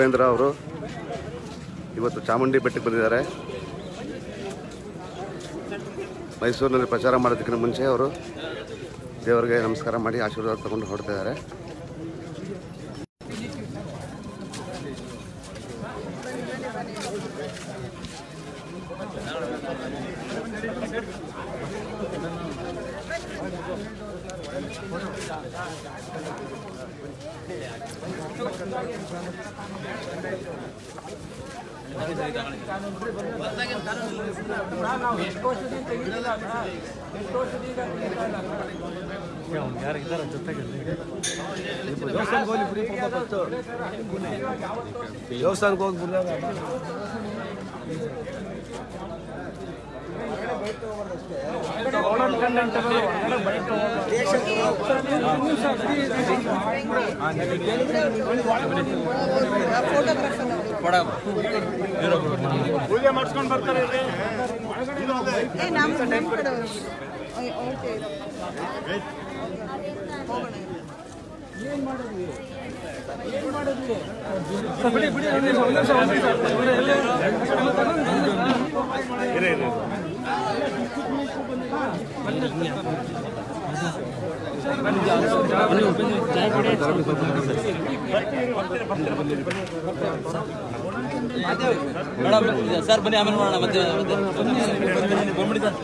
ರಾಘವೇಂದ್ರ ಅವರು ಇವತ್ತು ಚಾಮುಂಡಿ ಬೆಟ್ಟಕ್ಕೆ ಬಂದಿದ್ದಾರೆ ಮೈಸೂರಿನಲ್ಲಿ ಪ್ರಚಾರ ಮಾಡೋದಕ್ಕಿಂತ ಮುಂಚೆ ಅವರು ದೇವರಿಗೆ ನಮಸ್ಕಾರ ಮಾಡಿ ಆಶೀರ್ವಾದ ತಗೊಂಡು ಹೊರಡ್ತಾ ಇದ್ದಾರೆ ದೇವಸ್ಥಾನಕ್ಕೆ ಹೋಗಿ ಬಿಡ್ದಾಗ ಏ ನಮ್ಮ ನಮ್ಮ ಕಡೆಯವರು ಓಕೆ ಹೋಗೋಣ ಸರ್ ಬನ್ನಿ ಆಮೇಲೆ ಮಾಡೋಣ ಮತ್ತೆ ಮತ್ತೆ ಬಂದ್ಬಿಡಿ ಸರ್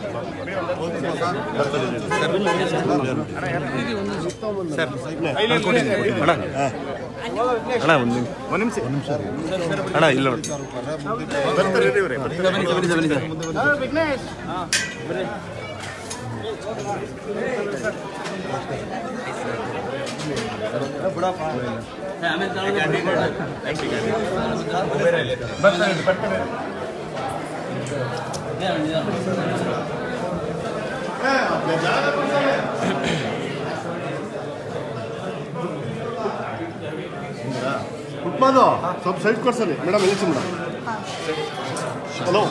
ಅಣ್ಣ ಒಂದು ನಿಮಿಷ ಒಂದು ನಿಮಿಷ ಅಣ್ಣ ಇಲ್ಲ ನೋಡಿ ಬನ್ನಿ ಸರ್ ಬನ್ನಿ ಸರ್ ಬನ್ನಿ ಸರ್ ಆಮೇಲೆ ಉಪ್ಮಾದು ಸ್ವಲ್ಪ ಸೈಡ್ ಕೊಡ್ಸಲಿ ಮೇಡಮ್ ಎಲ್ಲಿ ಮೇಡಮ್ ಹಲೋ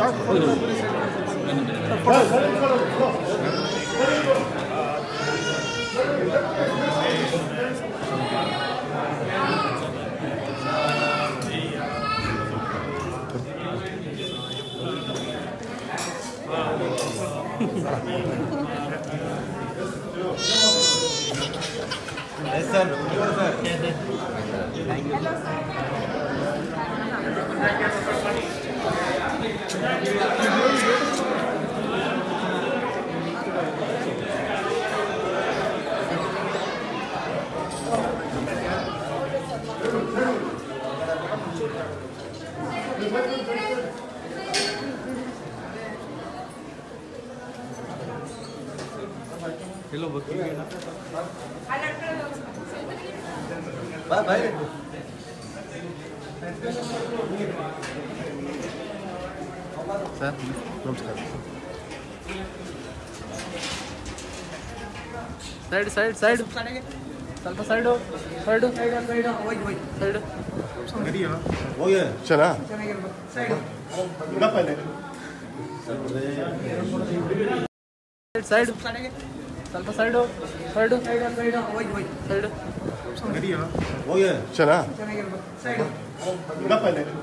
ಸರ್ ನಮಸ್ಕಾರ ಸೈಡ್ ಸೈಡ್ ಸೈಡ್ ಸ್ವಲ್ಪ ಸೈಡು ಸೈಡು ಸೈಡು ಚಲಾ ಬಿಡಪ್ಪ ಇಲ್ಲಿ ಸೈಡ್ ಸ್ವಲ್ಪ ಸೈಡು ಸೈಡು ಸೈಡು ಚಲಾ ಬಿಡಪ್ಪ ಇಲ್ಲಿ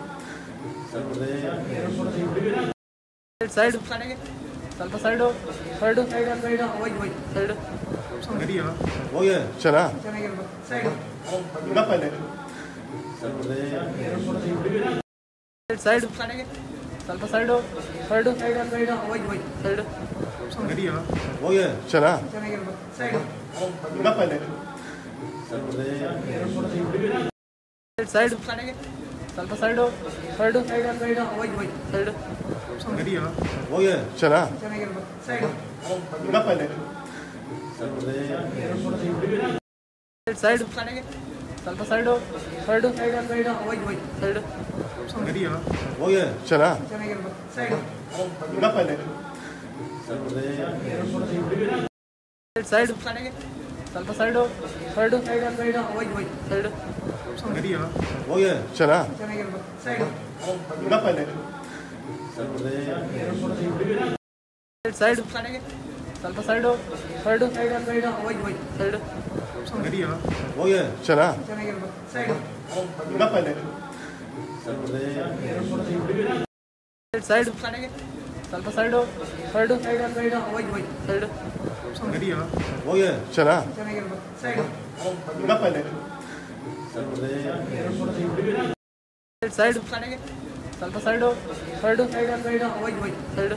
ಸೈಡ್ ಸ್ವಲ್ಪ ಸೈಡು ಸೈಡು ಸೈಡು ಚಲಾ ಬಿಡಪ್ಪ ಇಲ್ಲಿ ಸೈಡ್ ಸ್ವಲ್ಪ ಸೈಡು ಸೈಡು ಸೈಡು ಚಲಾ ಬಿಡಪ್ಪ ಇಲ್ಲಿ ಸೈಡ್ ಸ್ವಲ್ಪ ಸೈಡು ಸೈಡು ಸೈಡು ಚಲಾ ಬಿಡಪ್ಪ ಇಲ್ಲಿ ಸೈಡ್ ಸ್ವಲ್ಪ ಸೈಡು ಸೈಡು ಸೈಡು ಚಲಾ ಬಿಡಪ್ಪ ಇಲ್ಲಿ ಸೈಡ್ ಸ್ವಲ್ಪ ಸೈಡು ಸೈಡು ಸೈಡು ಚಲಾ ಬಿಡಪ್ಪ ಇಲ್ಲಿ ಸೈಡ್ ಸ್ವಲ್ಪ ಸೈಡು ಸೈಡು ಸೈಡು ಚಲಾ ಬಿಡಪ್ಪ ಇಲ್ಲಿ ಸೈಡ್ ಸ್ವಲ್ಪ ಸೈಡು ಸೈಡು ಸೈಡು ಚಲಾ ಬಿಡಪ್ಪ ಇಲ್ಲಿ. ಸೈಡ್ ಸ್ವಲ್ಪ ಸೈಡು ಸೈಡು ಸೈಡು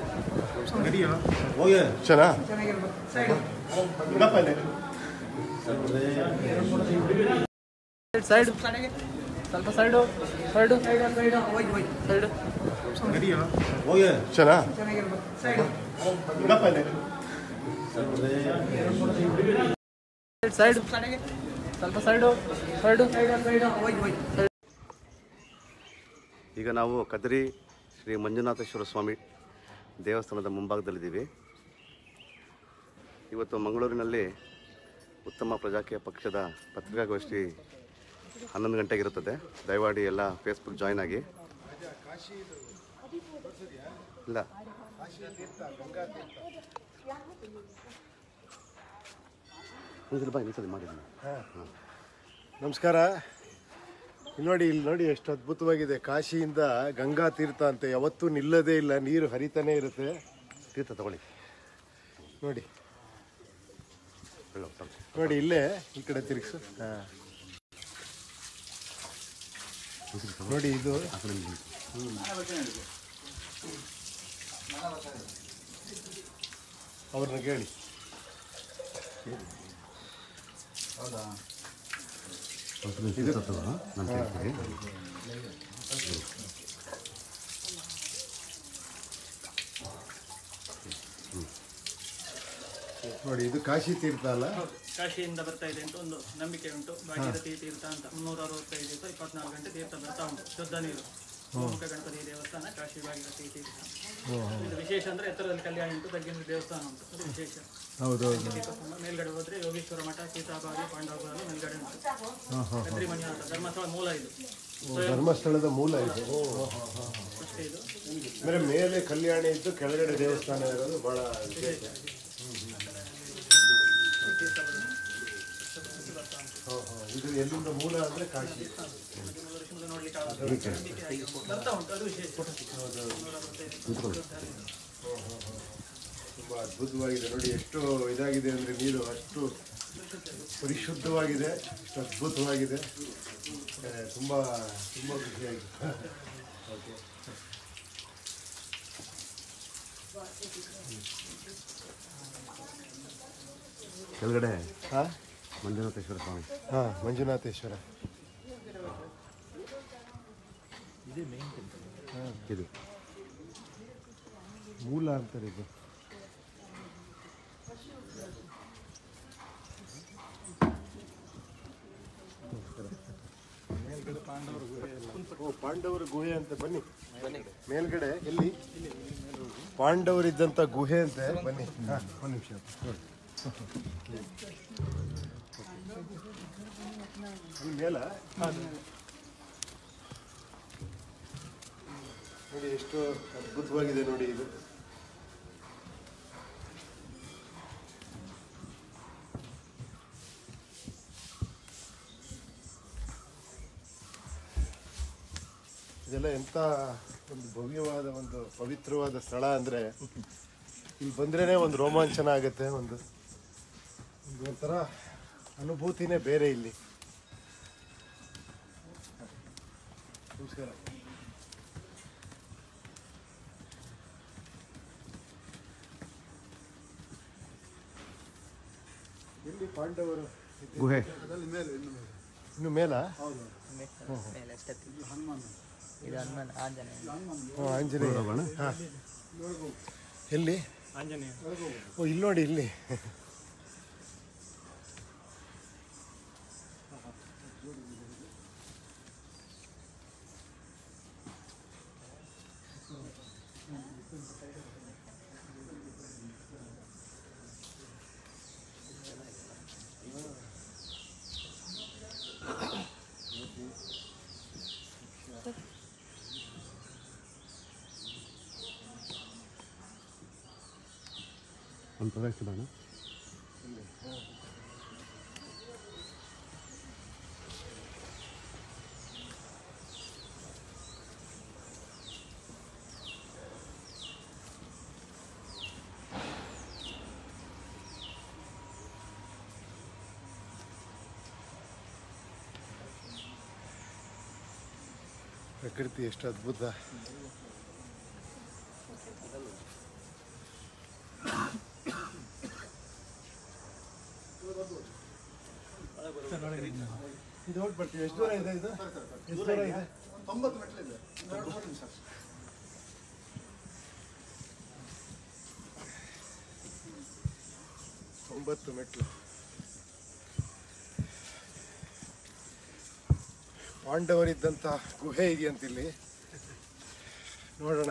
ಚಲಾ ಬಿಡಪ್ಪ ಇಲ್ಲಿ. ಸೈಡ್ ಸ್ವಲ್ಪ ಸೈಡು ಸೈಡು ಸೈಡು ಚಲಾ ಬಿಡಪ್ಪ ಇಲ್ಲಿ. ಸೈಡ್ ಸ್ವಲ್ಪ ಸೈಡು ಸೈಡು ಈಗ ನಾವು ಕದ್ರಿ ಶ್ರೀ ಮಂಜುನಾಥೇಶ್ವರ ಸ್ವಾಮಿ ದೇವಸ್ಥಾನದ ಮುಂಭಾಗದಲ್ಲಿದ್ದೀವಿ ಇವತ್ತು ಮಂಗಳೂರಿನಲ್ಲಿ ಉತ್ತಮ ಪ್ರಜಾಕೀಯ ಪಕ್ಷದ ಪತ್ರಿಕಾಗೋಷ್ಠಿ ಹನ್ನೊಂದು ಗಂಟೆಗಿರುತ್ತದೆ ದಯಮಾಡಿ ಎಲ್ಲ ಫೇಸ್ಬುಕ್ ಜಾಯ್ನ್ ಆಗಿ ಇಲ್ಲ ಒಂದ್ಸಲ ಬಾ ಇನ್ನೊಂದ್ಸಲ ಮಾಡಿದ್ದೀನಿ ನಮಸ್ಕಾರ ಇಲ್ಲಿ ನೋಡಿ ಇಲ್ಲಿ ನೋಡಿ ಎಷ್ಟು ಅದ್ಭುತವಾಗಿದೆ ಕಾಶಿಯಿಂದ ಗಂಗಾ ತೀರ್ಥ ಅಂತ ಯಾವತ್ತೂ ನಿಲ್ಲದೇ ಇಲ್ಲ ನೀರು ಹರಿತಾನೆ ಇರುತ್ತೆ ತೀರ್ಥ ತಗೊಳ್ಳಿ ನೋಡಿ ಹೇಳು, ತಗೊಳ್ಳಿ. ನೋಡಿ ಇಲ್ಲೇ ಈ ಕಡೆ ತಿರುಗಿಸು ಹಾ. ನೋಡಿ ಇದು ಅವ್ರನ್ನ ಕೇಳಿ ತೀರ್ಥ ತಗೋ, ನಾನು ಹೇಳ್ತೀನಿ. ನೋಡಿ ಇದು ಕಾಶಿ ತೀರ್ಥ ಅಲ್ಲ ಕಾಶಿಯಿಂದ ಬರ್ತಾ ಇದೆ ಅಂತ ಒಂದು ನಂಬಿಕೆ ಉಂಟು ಭಾಗೀರಥಿ ತೀರ್ಥ ಅಂತ ಮುನ್ನೂರ ಅರವತ್ತೈದು ದಿವಸ ಇಪ್ಪತ್ನಾಲ್ಕು ಗಂಟೆ ತೀರ್ಥ ಬರ್ತಾ ಉಂಟು ಶುದ್ಧ ನೀರು ಮುಖ ಗಣಪತಿ ದೇವಸ್ಥಾನ ಕಾಶಿ ಭಾಗೀರಥಿ ತೀರ್ಥ ಇದು ವಿಶೇಷ ಅಂದ್ರೆ ಎತ್ತರದಲ್ಲಿ ಕಲ್ಯಾಣ ಉಂಟು ತಗ್ಗಿನ ದೇವಸ್ಥಾನ ಉಂಟು ಅದು ವಿಶೇಷ ಹೌದೌದು ದೀಪಸ್ತಂಭ ಮೇಲ್ಗಡೆ ಹೋದ್ರೆ ಯೋಗೇಶ್ವರ ಮಠ ಸೀತಾಬಾರಿ ಪಾಂಡವಬಾರಿ ಮೇಲ್ಗಡೆ ಉಂಟು ಕದ್ರಿಮಣಿ ಅಂತ ಧರ್ಮಸ್ಥಳ ಮೂಲ ಇದು ಧರ್ಮಸ್ಥಳದ ಮೂಲ ಇದು ಅಷ್ಟೇ ಇದು ಅಂದ್ರೆ ಮೇಲೆ ಕಲ್ಯಾಣಿ ಇದ್ದು ಕೆಳಗಡೆ ದೇವಸ್ಥಾನ ಇರೋದು ಬಹಳ ವಿಶೇಷ ಹೋ, ಹೋ. ಇದು ಎಲ್ಲಿಂದ ಮೂಲ ಅಂದ್ರೆ ಕಾಶಿ ಮುಂದೆ ನೋಡ್ಲಿಕ್ಕೆ ಆಗುತ್ತೆ. ಬರ್ತಾ ಉಂಟು ಅದು ವಿಶೇಷ ತುಂಬಾ ಅದ್ಭುತವಾಗಿದೆ ನೋಡಿ ಎಷ್ಟು ಇದಾಗಿದೆ ಅಂದ್ರೆ ನೀರು ಅಷ್ಟು ಪರಿಶುದ್ಧವಾಗಿದೆ ಅಷ್ಟು ಅದ್ಭುತವಾಗಿದೆ ಆ, ತುಂಬಾ ತುಂಬಾ ಖುಷಿಯಾಗಿದೆ ಓಕೆ ಕೆಳಗಡೆ ಹಾ ಮಂಜುನಾಥೇಶ್ವರ ಸ್ವಾಮಿ ಹಾ ಮಂಜುನಾಥೇಶ್ವರ ಇದು ಮೂಲ ಅಂತಾರೆ ಇದು ಓ ಪಾಂಡವರ ಗುಹೆ ಅಂತ ಬನ್ನಿ ಮೇಲ್ಗಡೆ ಎಲ್ಲಿ ಪಾಂಡವರಿದ್ದಂತ ಗುಹೆ ಅಂತೆ ಬನ್ನಿ ಹಾ, ಒಂದ್ ನಿಮಿಷ ನೋಡಿ. ಅಲ್ಲಿ ಮೇಲ ನೋಡಿ ಎಷ್ಟು ಅದ್ಭುತವಾಗಿದೆ ನೋಡಿ ಇದು ಇದೆಲ್ಲ ಎಂಥ ಒಂದು ಭವ್ಯವಾದ ಒಂದು ಪವಿತ್ರವಾದ ಸ್ಥಳ ಅಂದರೆ ಇಲ್ಲಿ ಬಂದ್ರೇ ಒಂದು ರೋಮಾಂಚನ ಆಗುತ್ತೆ ಒಂದು ಒಂದು ಒಂಥರ ಅನುಭೂತಿನೇ ಬೇರೆ ಇಲ್ಲಿ ನಮಸ್ಕಾರ ಎಲ್ಲಿ ಪಾಂಡವರು ಇದ್ದಿದ್ದು? ಗುಹೆ ಇನ್ನು ಮೇಲ ಇದು ಹನುಮಾನ್ ಆಂಜನೇಯ ಓ, ಆಂಜನೇಯ ಹಾ. ಎಲ್ಲಿ ಆಂಜನೇಯ ಓ ಇಲ್ಲಿ ನೋಡಿ ಇಲ್ಲಿ ಒಂದು ಪ್ರವೇಶ ಮಾಡೋಣ ಪ್ರಕೃತಿ ಎಷ್ಟು ಅದ್ಭುತ ಇದು ಹೊರಟು ಬರ್ತೀವಿ ಎಷ್ಟು ದೂರ ಇದೆ ಇದು ಎಷ್ಟು ದೂರ ಇದೆ ತೊಂಬತ್ತು ಮೆಟ್ಲಿದೆ ಒಂಬತ್ತು ಮೆಟ್ಲು ಪಾಂಡವರಿದ್ದಂಥ ಗುಹೆ ಇದೆಯಂತ ಇಲ್ಲಿ ನೋಡೋಣ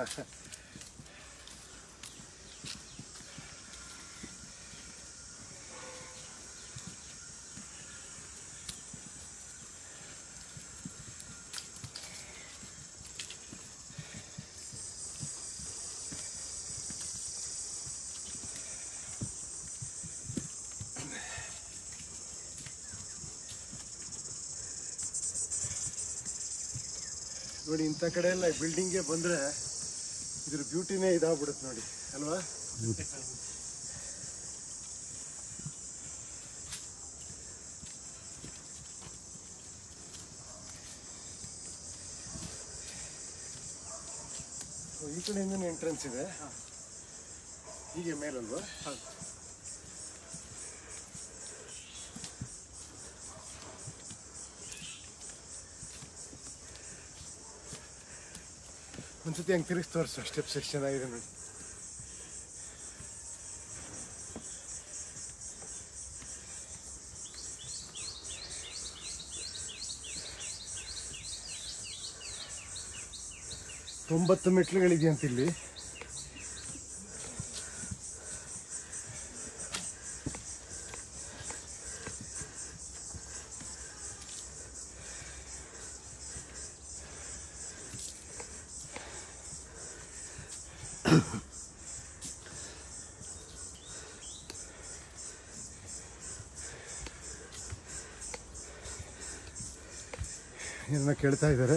ನೋಡಿ ಇಂಥ ಕಡೆ ಎಲ್ಲ ಬಿಲ್ಡಿಂಗ್ಗೆ ಬಂದರೆ ಇದ್ರ ಬ್ಯೂಟಿನೇ ಇದಾಗ್ಬಿಡುತ್ತೆ ನೋಡಿ ಅಲ್ವಾ ಓ, ಈ ಕಡೆಯಿಂದನೇ ಎಂಟ್ರೆನ್ಸ್ ಇದೆ ಹೀಗೆ ಮೇಲಲ್ವಾ ಒಂದ್ಸತಿ ಹಂಗೆ ತಿರುಗಿಸಿ ತೋರಿಸು ಸ್ಟೆಪ್ಸ್ ಎಷ್ಟು ಚೆನ್ನಾಗಿದೆ ನೋಡಿ ತೊಂಬತ್ತು ಮೆಟ್ಲುಗಳಿದೆಯಂತ ಇಲ್ಲಿ ಏನನ್ನ ಕೇಳ್ತಾ ಇದ್ದಾರೆ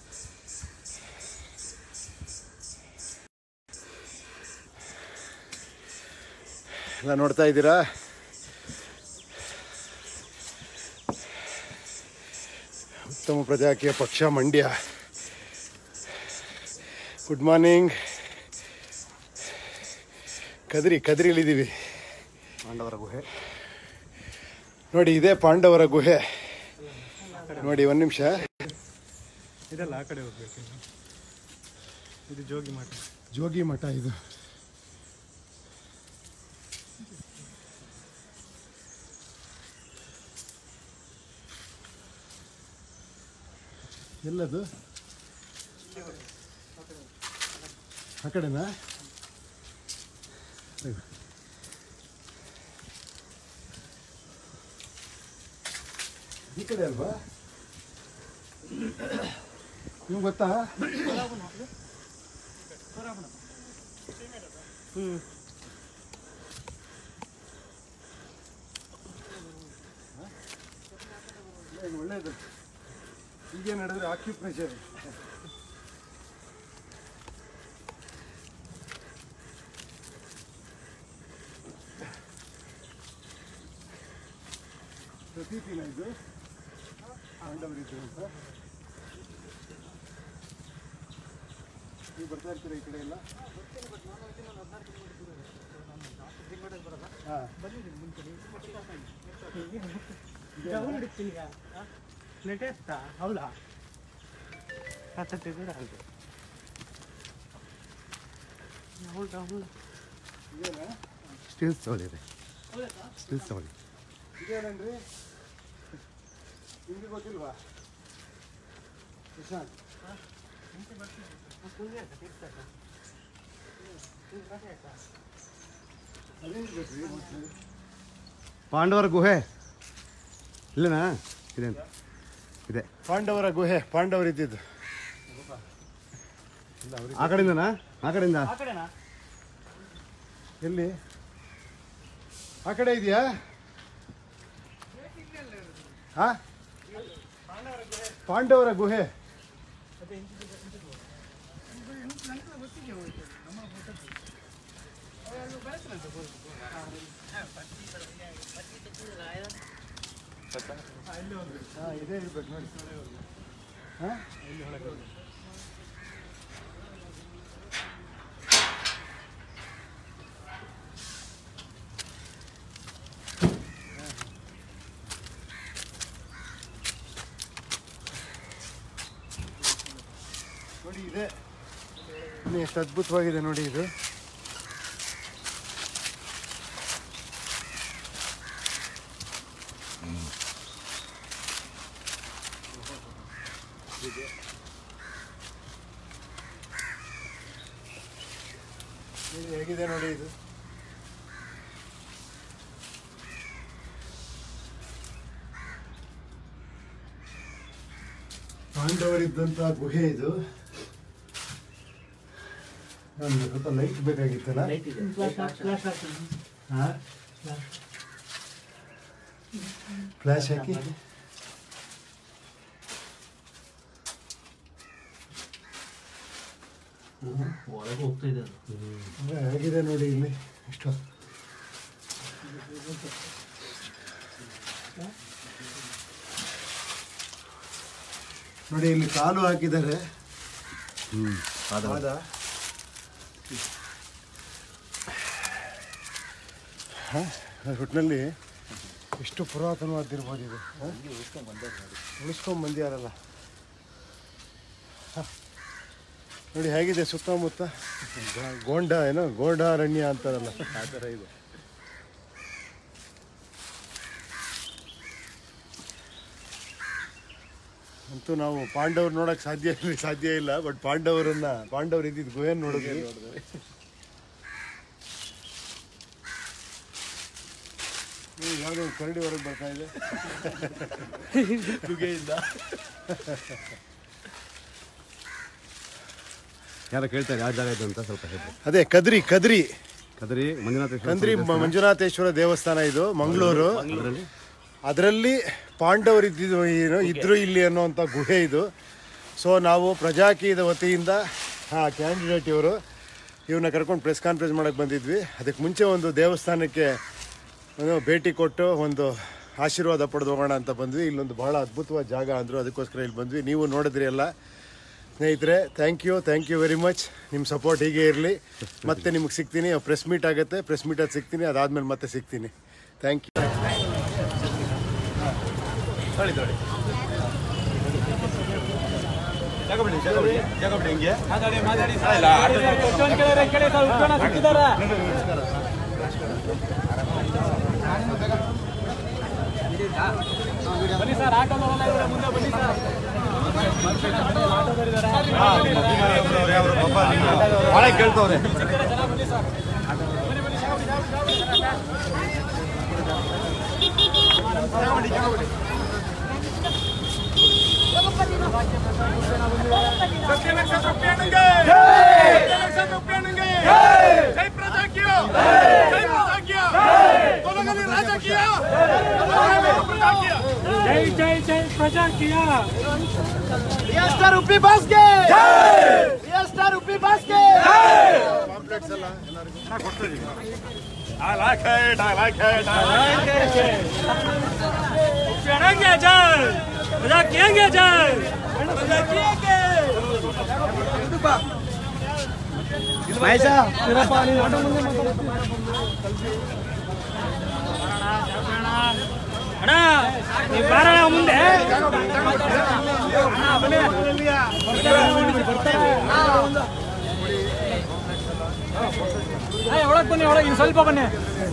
ಎಲ್ಲ ನೋಡ್ತಾ ಇದ್ದೀರಾ ಉತ್ತಮ ಪ್ರಜಾಕೀಯ ಪಕ್ಷ ಮಂಡ್ಯ ಗುಡ್ ಮಾರ್ನಿಂಗ್ ಕದ್ರಿ ಕದ್ರಿಲಿದ್ದೀವಿ ಪಾಂಡವರ ಗುಹೆ ನೋಡಿ ಇದೇ ಪಾಂಡವರ ಗುಹೆ ನೋಡಿ ಒಂದು ನಿಮಿಷ ಇದೆಲ್ಲ ಆ ಕಡೆ ಹೋಗ್ಬೇಕು ಇದು ಜೋಗಿ ಮಠ ಜೋಗಿ ಮಠ ಇದು ಎಲ್ಲದು ಆ ಕಡೆನಾ ಅಯ್ಯೋ. ಈ ಕಡೆ ಅಲ್ವಾ ನಿಮ್ಗೆ ಗೊತ್ತಾ ಇದು ಒಳ್ಳೇದು ಹೀಗೆ ನಡೆದ್ರೆ ಆಕ್ಯುಪ್ರೆಷರ್ ಪ್ರತೀತಿನ ಇದು ಪಾಂಡವರಿದ್ದು ಅಂತ ನೀವು ಬರ್ತಾ ಇರ್ತೀರಾ ಈ ಕಡೆ ಎಲ್ಲ ಹಾಂ ಹೌದಾ ಹತ್ತತ್ತೆ ಕೂಡ ಆಗುತ್ತೆ ಇದೇನಾ ಸ್ಟಿಲ್ಸ್ ತಗೊಳ್ಳಿದೆ ಸ್ಟಿಲ್ಸ್ ತಗೊಳ್ಳಿ ಇದೇನೇನ್ರಿ ನಿಮ್ಗೆ ಗೊತ್ತಿಲ್ವಾ ಪ್ರಶಾಂತ್ ಅದೇನು ಬೇಕ್ರಿ ಮತ್ತೆ? ಪಾಂಡವರ ಗುಹೆ ಇಲ್ಲನಾ ಇದೆ ಇದೆ ಪಾಂಡವರ ಗುಹೆ ಪಾಂಡವರಿದ್ದಿದ್ದು ಆ ಕಡೆಯಿಂದನಾ ಆ ಕಡೆಯಿಂದ ಆ ಕಡೆನಾ ಎಲ್ಲಿ ಆ ಕಡೆ ಇದೆಯಾ ಹಾ ಪಾಂಡವರ ಗುಹೆ ಹಾ ಇದೇ ಇರ್ಬೇಕು ನೋಡಿ ಹಾ ಎಷ್ಟು ಅದ್ಭುತವಾಗಿದೆ ನೋಡಿ ಇದು ಇದು ಹೇಗಿದೆ ನೋಡಿ ಇದು ಪಾಂಡವರಿದ್ದಂಥ ಗುಹೆ ಇದು ಒಂದು ಸ್ವಲ್ಪ ಲೈಟ್ ಬೇಕಾಗಿತ್ತಲ್ಲ ಹಾ? ಫ್ಲಾಶ್ ಹಾಕಿ ಒಳಗೆ ಹೋಗ್ತಾ ಇದೆ ಅದು ಅಂದ್ರೆ ಹೇಗಿದೆ ನೋಡಿ ಇಲ್ಲಿ ಇಷ್ಟು ನೋಡಿ ಇಲ್ಲಿ ಕಾಲು ಹಾಕಿದ್ದಾರೆ ಪಾದ ಹ? ಒಟ್ಟಿನಲ್ಲಿ ಎಷ್ಟು ಪುರಾತನವಾದಿರ್ಬೋದು ಇದು ಹ? ಉಳಿಸ್ಕೊಂಡ್ ಬಂದಿಯಾರಲ್ಲ ಹ. ನೋಡಿ ಹೇಗಿದೆ ಸುತ್ತಮುತ್ತ ಗ- ಗೋಂಡ ಏನೋ ಗೋಂಡಾರಣ್ಯ ಅಂತಾರಲ್ಲ ಆ ಥರ ಇದೆ ಅಂತೂ ನಾವು ಪಾಂಡವ್ರು ನೋಡಕ್ ಸಾಧ್ಯ ಇಲ್ಲ ಸಾಧ್ಯ ಇಲ್ಲ ಬಟ್ ಪಾಂಡವರನ್ನ ಪಾಂಡವ್ರು ಇದ್ದಿದ್ದು ಗುಹೆನ್ ನೋಡಿದ್ವಿ ನೋಡಿ, ಯಾವ್ದೋ ಒಂದು ಕರಡಿ ಹೊರಗೆ ಬರ್ತಾ ಇದೆ ಗುಹೆಯಿಂದ ಯಾರ ಕೇಳ್ತಾರೆ ಯಾವ ಜಾಗ ಇದು ಅಂತ ಸ್ವಲ್ಪ ಹೇಳಿ ಅದೇ ಕದ್ರಿ ಕದ್ರಿ ಕದರಿ ಮಂಜುನಾಥೇಶ್ವರ ಕಂದ್ರಿ ಮ- ಮಂಜುನಾಥೇಶ್ವರ ದೇವಸ್ಥಾನ ಇದು ಮಂಗಳೂರು ಅದರಲ್ಲಿ ಪಾಂಡವರು ಇದ್ದಿದ್ದು ಏನು ಇದ್ರು ಇಲ್ಲಿ ಅನ್ನೋಂಥ ಗುಹೆ ಇದು ಸೊ ನಾವು ಪ್ರಜಾಕೀಯದ ವತಿಯಿಂದ ಹಾಂ ಕ್ಯಾಂಡಿಡೇಟ್ ಇವರು ಇವ್ರನ್ನ ಕರ್ಕೊಂಡು ಪ್ರೆಸ್ ಕಾನ್ಫರೆನ್ಸ್ ಮಾಡೋಕ್ಕೆ ಬಂದಿದ್ವಿ ಅದಕ್ಕೆ ಮುಂಚೆ ಒಂದು ದೇವಸ್ಥಾನಕ್ಕೆ ಒಂದು ಭೇಟಿ ಕೊಟ್ಟು ಒಂದು ಆಶೀರ್ವಾದ ಪಡೆದು ಹೋಗೋಣ ಅಂತ ಬಂದ್ವಿ ಇಲ್ಲೊಂದು ಬಹಳ ಅದ್ಭುತವಾದ ಜಾಗ ಅಂದರು ಅದಕ್ಕೋಸ್ಕರ ಇಲ್ಲಿ ಬಂದ್ವಿ ನೀವು ನೋಡಿದ್ರಿ ಎಲ್ಲ ಸ್ನೇಹಿತರೆ thank you thank you very much ನಿಮ್ಮ ಸಪೋರ್ಟ್ ಹೀಗೆ ಇರಲಿ ಮತ್ತೆ ನಿಮಗೆ ಸಿಗ್ತೀನಿ ಪ್ರೆಸ್ ಮೀಟ್ ಆಗುತ್ತೆ ಪ್ರೆಸ್ ಮೀಟಲ್ಲಿ ಸಿಗ್ತೀನಿ ಅದಾದಮೇಲೆ ಮತ್ತೆ ಸಿಗ್ತೀನಿ ಥ್ಯಾಂಕ್ ಯು ಜೈ ಜೈ ಜೈ ಪ್ರಜಾಕೀಯ ರಣಂಗೆ ಜೈ ಪ್ರಜಾಕೀಯಂಗೆ ಜೈ ಪ್ರಜಾಕೀಯಂಗೆ ಅಣ್ಣ ನೀವು ಬಾರಣ ಮುಂದೆ ಒಳಗೆ ಬನ್ನಿ ಒಳಗೆ ಇನ್ನು ಸ್ವಲ್ಪ ಬನ್ನಿ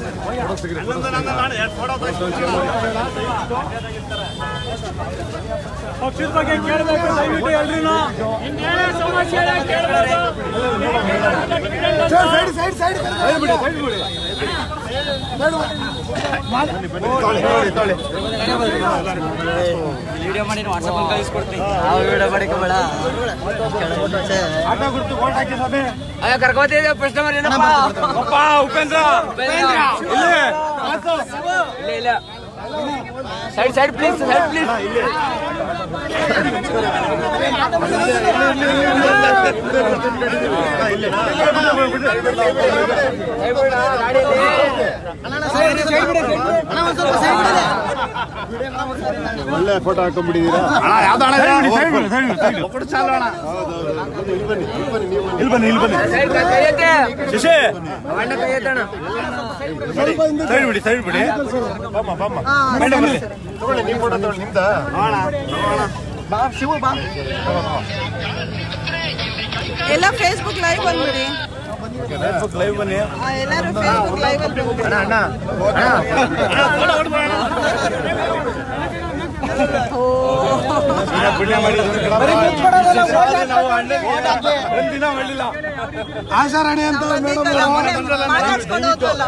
ಪಕ್ಷದ ಬಗ್ಗೆ ಕೇಳಬೇಕು ದಯವಿಟ್ಟು ಎಲ್ರೂ ಇನ್ನೇನೇ ಸಮಸ್ಯೆ ಇದೆ ಕೇಳಬೇಕು ವಿಡಿಯೋ ಮಾಡಿ ವಾಟ್ಸಪ್ ಅಲ್ಲಿ ಕಳಿಸ್ಕೊಡ್ತೀನಿ ನಾವು ವಿಡಿಯೋ ಮಾಡಿಕೋಬೇಡ ಅಯ್ಯ ಕರ್ಕೋತಿದ್ದೆ ಪ್ರಶ್ನೆ ಮಾಡಿ ಉಪೇಂದ್ರ ಇಲ್ಲ ಇಲ್ಲ side side please side please ಒಳ್ಳೆ ಫೋಟೋ ಹಾಕೊಂಡ್ಬಿಟ್ಟಿದ್ದೀರಾ ಇಲ್ಲಿ ಬನ್ನಿ ಇಲ್ಲಿ ಬನ್ನಿ ಸೈಡ್ ಕೈ ಎತ್ತೆ ಅಣ್ಣ ಕೈ ಎತ್ತಣ್ಣ ಸೈಡ್ ಬಿಡಿ ಸೈಡ್ ಬಿಡಿ ಬಮ್ಮ ಬಮ್ಮ ಮೇಡಮ್ ಬನ್ನಿ ತಗೊಳ್ಳಿ ನೀವು ಫೋಟೋ ತಗೊಳ್ಳಿ ನಿಮ್ದ ಬಾ ಶಿವು ಬಾ ಎಲ್ಲ ಫೇಸ್ಬುಕ್ ಲೈವ್ ಬಂದ್ಬಿಡಿ ಲೈವ್ ಬನ್ನಿ ಆ, ಎಲ್ಲರೂ ಫೇಸ್ಬುಕ್ ಲೈವ್ ಅಲ್ಲಿ ಬಂದ್ಬಿಡಿ ಓ ಒಂದಿನ ಮಾಡಲಿಲ್ಲ ಆಶಾರಾಣಿ ಅಂತ ಬಂದಿದ್ದಲ್ಲ, ಮೊನ್ನೆ ಮಾತಾಡ್ಸ್ಕೊಂಡು ಹೋದ್ವಲ್ಲ.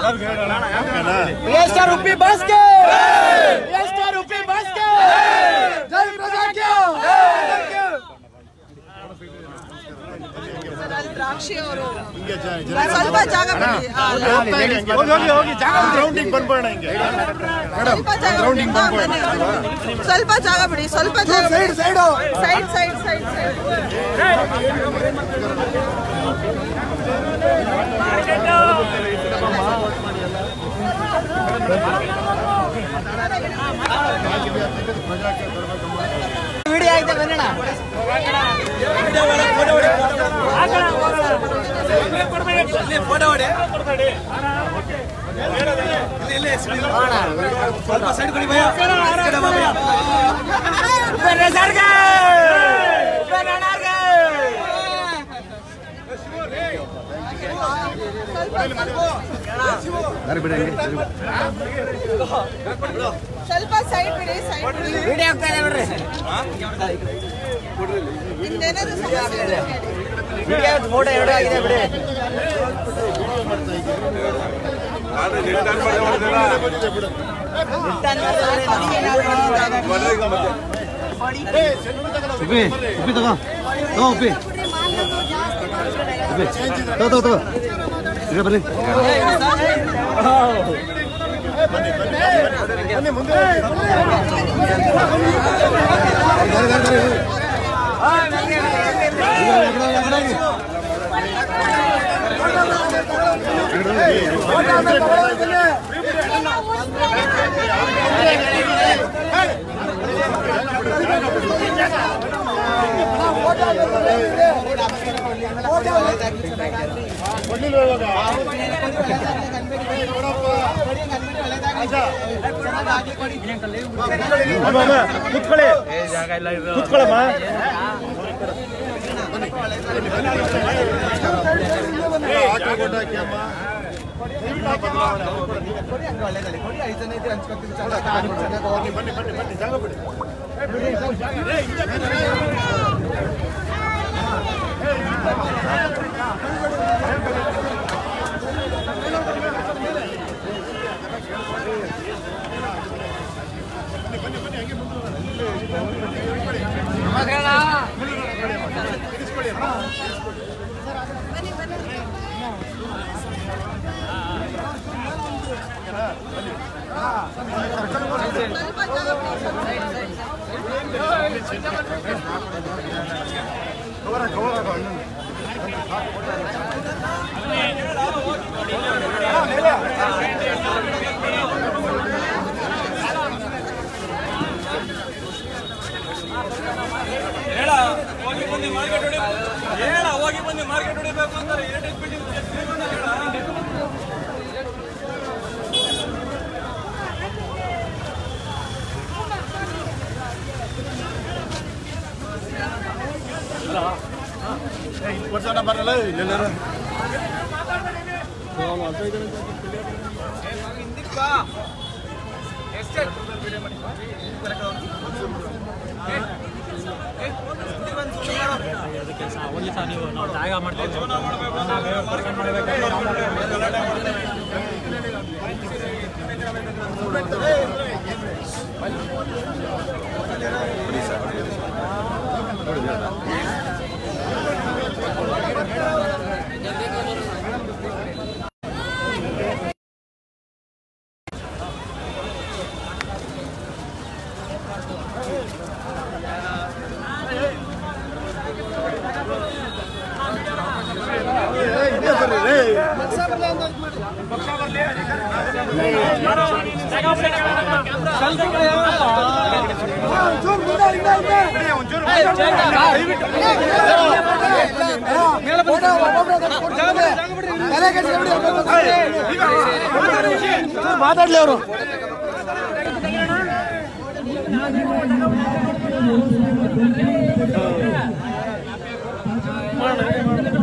ಅಲ್ಲಿ ದ್ರಾಕ್ಷಿ ಅವರು ಸ್ವಲ್ಪ ಜಾಗ ಬಿಡಿ ಆ, ಹೋಗಿ ಹೋಗಿ ಹೋಗಿ ಜಾಗ ಗ್ರೌಂಡಿಂಗ್ ಬಂದ್ಬೋಣ ಹಿಂಗೆ ಸ್ವಲ್ಪ ಜಾಗ ಬಿಡಿ ಹಾ, ಬನ್ನಿ. ಸ್ವಲ್ಪ ಜಾಗ ಬಿಡಿ ಸ್ವಲ್ಪ ಜಾಗ side side side side side side ಸ್ವಲ್ಪ ಸೈಡ್ ಬಿಡಿ ಸೈಡ್ ಬಿಡಿ ನಿಮ್ದೇನಾದ್ರು ಸಮಸ್ಯೆ ಇದ್ರೆ ಹೇಳಿ. ಉಪ್ಪಿ ಉಪ್ಪಿ ತಗೋ ತಗೋ ಉಪ್ಪಿ ಉಪ್ಪಿ ತಗೋ ತಗೋ ತಗೋ ಈಗ ಬನ್ನಿ ಕುತ್ಕೊಳ್ಳಿ ಕುತ್ಕೊಳ್ಳಮ್ಮ ಬರಲ್ಲ ಇಲ್ಲೆಲ್ಲರೂ ಮಾತಾಡ್ಲಿ ಅವರು ¡Vamos!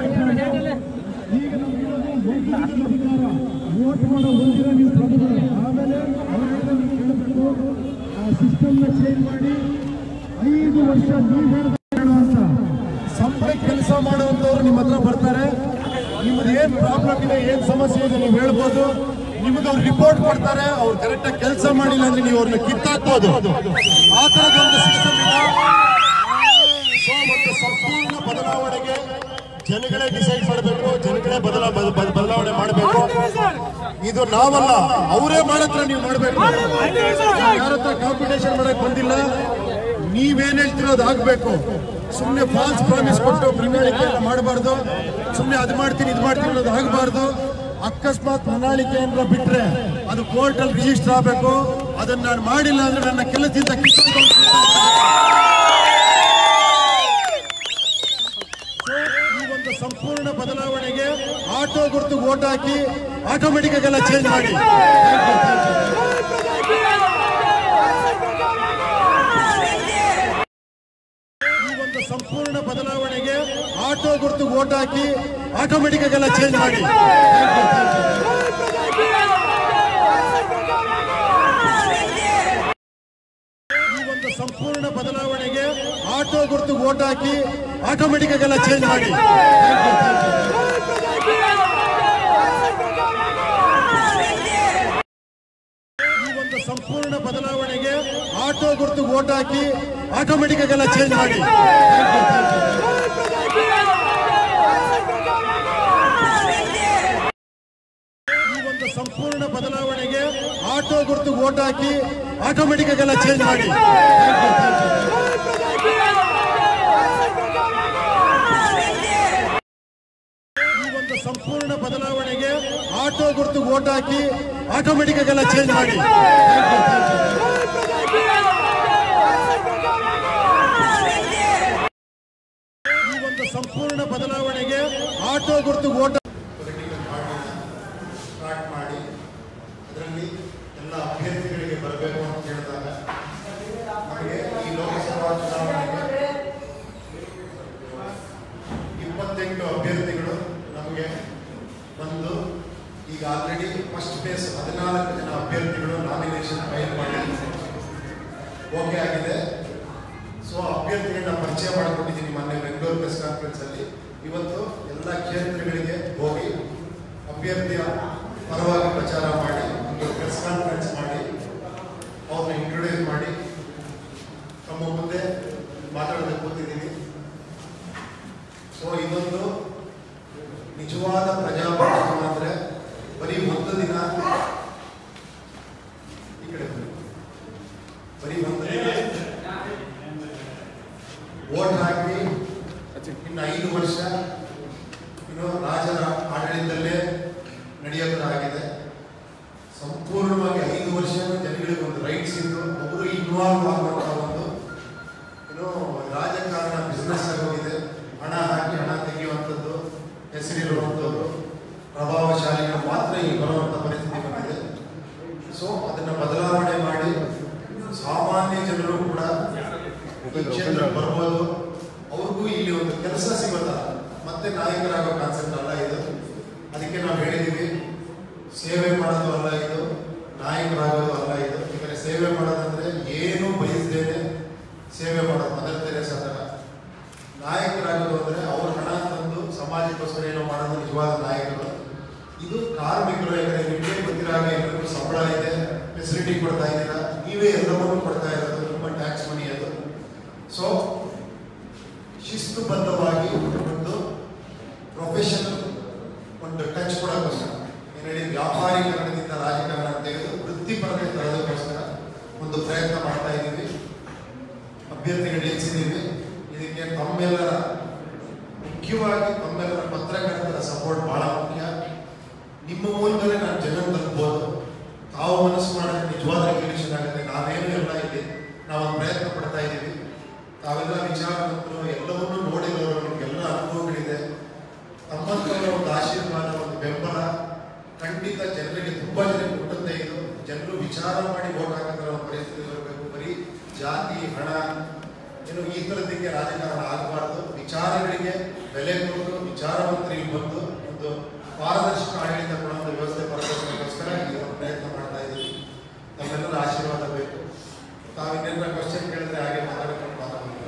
ಅಧಿಕಾರ ವೋಟ್ ಮಾಡೋ ಮುಂದಿನ ನೀವು ತಗೊಳ್ಳಿ. ಆಮೇಲೆ ಅವ್ರನ್ನ ನೀವು ಕೇಳಬೇಕು ಆ ಸಿಸ್ಟಮ್ನ ಚೇಂಜ್ ಮಾಡಿ ಐದು ವರ್ಷ ನೀವು ಹೇಳುವಂತ ಸಂಬಳಕ್ಕೆ ಕೆಲಸ ಮಾಡುವಂತವ್ರು ನಿಮ್ಮ ಹತ್ರ ಬರ್ತಾರೆ ನಿಮ್ದು ಏನ್ ಪ್ರಾಬ್ಲಮ್ ಇದೆ ಏನ್ ಸಮಸ್ಯೆ ಇದೆ ನೀವು ಹೇಳ್ಬೋದು ನಿಮ್ಗೆ ಅವ್ರು ರಿಪೋರ್ಟ್ ಕೊಡ್ತಾರೆ ಅವ್ರು ಕರೆಕ್ಟ್ ಆಗಿ ಕೆಲಸ ಮಾಡಿಲ್ಲ ಅಂದ್ರೆ ನೀವು ಅವ್ರನ್ನ ಕಿತ್ತಾಕ್ಬೋದು ಆ ತರದೊಂದು ಸಿಸ್ಟಮ್ ಇದೆ ಸೊ ಒಂದು ಸಂಪೂರ್ಣ ಬದಲಾವಣೆಗೆ ಜನಗಳೇ ಡಿಸೈಡ್ ಮಾಡಬೇಕು ಜನಗಳೇ ಬದಲ ಬದ- ಬದ- ಬದಲಾವಣೆ ಮಾಡಬೇಕು ಇದು ನಾವಲ್ಲ ಅವರೇ ಮಾಡತ್ರ ನೀವು ಮಾಡಬೇಕು ಯಾರ ಹತ್ರ ಕಾಂಪಿಟೇಷನ್ ಮಾಡಕ್ ಬಂದಿಲ್ಲ ನೀವೇನ್ ಹೇಳ್ತಿರೋ ಅದು ಆಗ್ಬೇಕು ಸುಮ್ಮನೆ ಫಾಲ್ಸ್ ಪ್ರಾಮಿಸ್ ಕೊಟ್ಟು ಪ್ರಣಾಳಿಕೆ ಎಲ್ಲ ಮಾಡಬಾರ್ದು ಸುಮ್ಮನೆ ಅದು ಮಾಡ್ತೀನಿ ಇದು ಮಾಡ್ತೀನಿ ಅನ್ನೋದು ಆಗಬಾರ್ದು ಅಕಸ್ಮಾತ್ ಪ್ರಣಾಳಿಕೆ ಏನಾರ ಬಿಟ್ರೆ ಅದು ಕೋರ್ಟ್ ಅಲ್ಲಿ ರಿಜಿಸ್ಟರ್ ಆಗಬೇಕು ಅದನ್ನ ನಾನು ಮಾಡಿಲ್ಲ ಅಂದ್ರೆ ನನ್ನ ಕೆಲಸದಿಂದ ಕಿತ್ಕೊಂಡು ಈ ಒಂದು ಸಂಪೂರ್ಣ ಬದಲಾವಣೆಗೆ ಆಟೋ ಗುರುತು ಓಟ್ ಹಾಕಿ ಆಟೋಮೆಟಿಕ್ ಆಗೆಲ್ಲ ಚೇಂಜ್ ಮಾಡಿ ಈ ಒಂದು ಸಂಪೂರ್ಣ ಬದಲಾವಣೆಗೆ ಆಟೋ ಗುರುತು ಓಟ್ ಹಾಕಿ ಆಟೋಮೆಟಿಕ್ ಆಗೆಲ್ಲ ಚೇಂಜ್ ಮಾಡಿ ಈ ಒಂದು ಸಂಪೂರ್ಣ ಬದಲಾವಣೆಗೆ ಆಟೋ ಗುರುತು ಓಟ್ ಹಾಕಿ ಆಟೋಮೆಟಿಕ್ ಆಗೆಲ್ಲ ಚೇಂಜ್ ಮಾಡಿ ಈ ಒಂದು ಸಂಪೂರ್ಣ ಬದಲಾವಣೆಗೆ ಆಟೋ ಗುರುತು ಓಟ್ ಹಾಕಿ ಆಟೋಮೆಟಿಕ್ ಆಗೆಲ್ಲ ಚೇಂಜ್ ಮಾಡಿ ಈ ಒಂದು ಸಂಪೂರ್ಣ ಬದಲಾವಣೆಗೆ ಆಟೋ ಗುರುತು ಓಟ್ ಹಾಕಿ ಆಟೋಮೆಟಿಕ್ ಆಗೆಲ್ಲ ಚೇಂಜ್ ಮಾಡಿ ಈ ಒಂದು ಸಂಪೂರ್ಣ ಬದಲಾವಣೆಗೆ ಆಟೋ ಗುರುತು ಓಟ್ ಹಾಕಿ ಆಟೋಮೆಟಿಕ್ ಆಗೆಲ್ಲ ಚೇಂಜ್ ಮಾಡಿ ಈ ಒಂದು ಸಂಪೂರ್ಣ ಬದಲಾವಣೆಗೆ ಆಟೋ ಗುರುತು ಓಟ್ ಸ್ಟಾರ್ಟ್ ಮಾಡಿ ಅದರಲ್ಲಿ ಎಲ್ಲ ಅಭ್ಯರ್ಥಿಗಳಿಗೆ ಬರಬೇಕು ಅಂತ ಹೇಳಿದಾಗ ನಮಗೆ ಈ ಲೋಕಸಭಾ ಚುನಾವಣೆಗೆ ಇಪ್ಪತ್ತೆಂಟು ಅಭ್ಯರ್ಥಿಗಳು ನಮಗೆ ಬಂದು ಈಗ ಆಲ್ರೆಡಿ ಫಸ್ಟ್ ಫೇಸ್ ಹದಿನಾಲ್ಕು ಜನ ಅಭ್ಯರ್ಥಿಗಳು ನಾಮಿನೇಷನ್ ಫೈಲ್ ಮಾಡಿ ಓಕೆ ಆಗಿದೆ ಸೊ ಅಭ್ಯರ್ಥಿಗಳನ್ನ ಪರಿಚಯ ಮಾಡಿಕೊಟ್ಟಿದ್ದೀನಿ ಮೊನ್ನೆ ಬೆಂಗಳೂರು ಪ್ರೆಸ್ ಕಾನ್ಫರೆನ್ಸ್ ಅಲ್ಲಿ ಇವತ್ತು ಎಲ್ಲ ಕ್ಷೇತ್ರಗಳಿಗೆ ಹೋಗಿ ಅಭ್ಯರ್ಥಿಯ ಪರವಾಗಿ ಪ್ರಚಾರ ಮಾಡಿ ಒಂದು ಪ್ರೆಸ್ ಕಾನ್ಫರೆನ್ಸ್ ಮಾಡಿ ಅವ್ರನ್ನ ಇಂಟ್ರೊಡ್ಯೂಸ್ ಮಾಡಿ ತಮ್ಮ ಮುಂದೆ ಮಾತಾಡೋದಕ್ಕೆ ಕೂತಿದ್ದೀನಿ ಸೊ ಇದೊಂದು ನಿಜವಾದ ಪ್ರಜಾಪ್ರಭುತ್ವ ಅಂದ್ರೆ ಬರೀ ಒಂದು ದಿನ ಈ ಕಡೆ ಬನ್ನಿ. ಬರೀ ಒಂದು ದಿನ ವೋಟ್ ಹಾಕಿ ಇನ್ನು ಐದು ವರ್ಷ ಇನ್ನು ರಾಜರ ಆಡಳಿತದಲ್ಲೇ ನಡೆಯೋದಾಗಿದೆ ಸಂಪೂರ್ಣವಾಗಿ ಐದು ವರ್ಷ ಜನಗಳಿಗೆ ಒಂದು ರೈಟ್ಸ್ ಇದ್ದು ಅವರು ಇನ್ವಾಲ್ವ್ ಆಗುವಂತ ಒಂದು ಏನು ರಾಜಕಾರಣ ಬಿಸ್ನೆಸ್ ಆಗೋಗಿದೆ ಹಣ ಹಾಕಿ ಹಣ ತೆಗೆಯುವಂಥದ್ದು ಹೆಸರಿರುವಂಥದ್ದು ಪ್ರಭಾವಶಾಲಿಗಳು ಮಾತ್ರ ಈ ಬರುವಂಥ ಪರಿಸ್ಥಿತಿ ಬಂದಿದೆ ಸೊ ಅದನ್ನ ಬದಲಾವಣೆ ಮಾಡಿ ಸಾಮಾನ್ಯ ಜನರು ಕೂಡ ಈ ಕ್ಷೇತ್ರಕ್ಕೆ ಬರ್ಬೋದು ಅವ್ರಿಗೂ ಇಲ್ಲಿ ಒಂದು ಕೆಲಸ ಸಿಗುತ್ತಾ ಮತ್ತೆ ನಾಯಕರಾಗೋ ಕಾನ್ಸೆಪ್ಟ್ ಅಲ್ಲ ಇದು ಅದಕ್ಕೆ ನಾವು ಹೇಳಿದೀವಿ ಸೇವೆ ಮಾಡೋದು ಅಲ್ಲ ಇದು ನಾಯಕರಾಗೋದು ಅಲ್ಲ ಇದು ಯಾಕಂದ್ರೆ ಸೇವೆ ಮಾಡೋದಂದ್ರೆ ಏನು ಬಯಸದೇನೆ ಸೇವೆ ಮಾಡೋದು ಮದರ್ ತೆರೇಸ ಥರ ನಾಯಕರಾಗೋದು ಅಂದ್ರೆ ಅವ್ರ ಹಣ ತಂದು ಸಮಾಜಕ್ಕೋಸ್ಕರ ಏನೋ ಮಾಡೋದು ನಿಜವಾದ ನಾಯಕರು ಇದು ಕಾರ್ಮಿಕರು ಯಾಕಂದ್ರೆ ನಿಮಗೆ ಗೊತ್ತಿರೋ ಹಾಗೆ ಎಲ್ರಿಗೂ ಸಂಬಳ ಇದೆ ಫೆಸಿಲಿಟಿ ಕೊಡ್ತಾ ಇದ್ದೀರಾ ನೀವೇ ಎಲ್ಲವನ್ನೂ ಕೊಡ್ತಾ ಇರೋದು ನಿಮ್ಮ ಟ್ಯಾಕ್ಸ್ ಮನಿ ಅದು ಸೊ ಶಿಸ್ತುಬದ್ಧವಾಗಿ ಒಂದು ಪ್ರೊಫೆಷನಲ್ ಒಂದು ಟಚ್ ಕೊಡೋಕ್ಕೋಸ್ಕರ ಏನು ಹೇಳಿ ವ್ಯಾಪಾರೀಕರಣದಿಂದ ರಾಜಕಾರಣ ತೆಗೆದು ವೃತ್ತಿಪರತೆ ತರೋದಕ್ಕೋಸ್ಕರ ಒಂದು ಪ್ರಯತ್ನ ಮಾಡ್ತಾ ಇದ್ದೀವಿ ಅಭ್ಯರ್ಥಿಗಳು ಇಳಿಸಿದ್ದೀವಿ ಇದಕ್ಕೆ ತಮ್ಮೆಲ್ಲರ ಮುಖ್ಯವಾಗಿ ತಮ್ಮೆಲ್ಲರ ಪತ್ರಕರ್ತರ ಸಪೋರ್ಟ್ ಬಹಳ ಮುಖ್ಯ ನಿಮ್ಮ ಮೂಲಕನೇ ನಾನು ಜನ ತಲುಪಬಹುದು ತಾವು ಮನಸ್ಸು ಮಾಡಿದ್ರೆ ನಿಜವಾದ ರೆಗ್ಯುಲೇಷನ್ ಆಗುತ್ತೆ ನಾವೇನು ಎಲ್ಲ ಇಲ್ಲಿ ನಾವು ಒಂದು ಪ್ರಯತ್ನ ಪಡ್ತಾ ಇದ್ದೀವಿ ತಾವೆಲ್ಲ ವಿಚಾರವಂತರು ಎಲ್ಲವನ್ನೂ ನೋಡಿದವರು ನಿಮಗೆಲ್ಲ ಅನುಭವಗಳಿದೆ ತಮ್ಮಂತರ ಒಂದು ಆಶೀರ್ವಾದ ಒಂದು ಬೆಂಬಲ ಖಂಡಿತ ಜನರಿಗೆ ತುಂಬಾ ಜನರಿಗೆ ಮುಟ್ಟುತ್ತೆ ಇದು ಜನರು ವಿಚಾರ ಮಾಡಿ ಓಟ್ ಹಾಕಿದ್ರೆ ಒಂದು ಪರಿಸ್ಥಿತಿ ಬರಬೇಕು ಬರೀ ಜಾತಿ ಹಣ ಏನು ಈ ಥರದ್ದಕ್ಕೆ ರಾಜಕಾರಣ ಆಗಬಾರ್ದು ವಿಚಾರಗಳಿಗೆ ಬೆಲೆ ಕೊಟ್ಟು ವಿಚಾರವಂತರಿಗೆ ಬಂದು ಒಂದು ಪಾರದರ್ಶಕ ಆಡಳಿತ ಕೊಡುವಂಥ ವ್ಯವಸ್ಥೆ ಬರಬೇಕೋಸ್ಕರ ಈ ಒಂದು ಪ್ರಯತ್ನ ಮಾಡ್ತಾ ಇದ್ದೀವಿ ನಮ್ಮೆಲ್ಲರ ಆಶೀರ್ವಾದ ಬೇಕು ತಾವಿನ್ನೇನಾರ ಕ್ವಶನ್ ಕೇಳಿದ್ರೆ ಹಾಗೆ ಮಾತಾಡ್ಕೊಂಡು ಮಾತಾಡ್ಬೋದು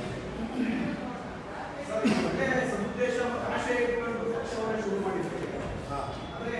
ಹಾಂ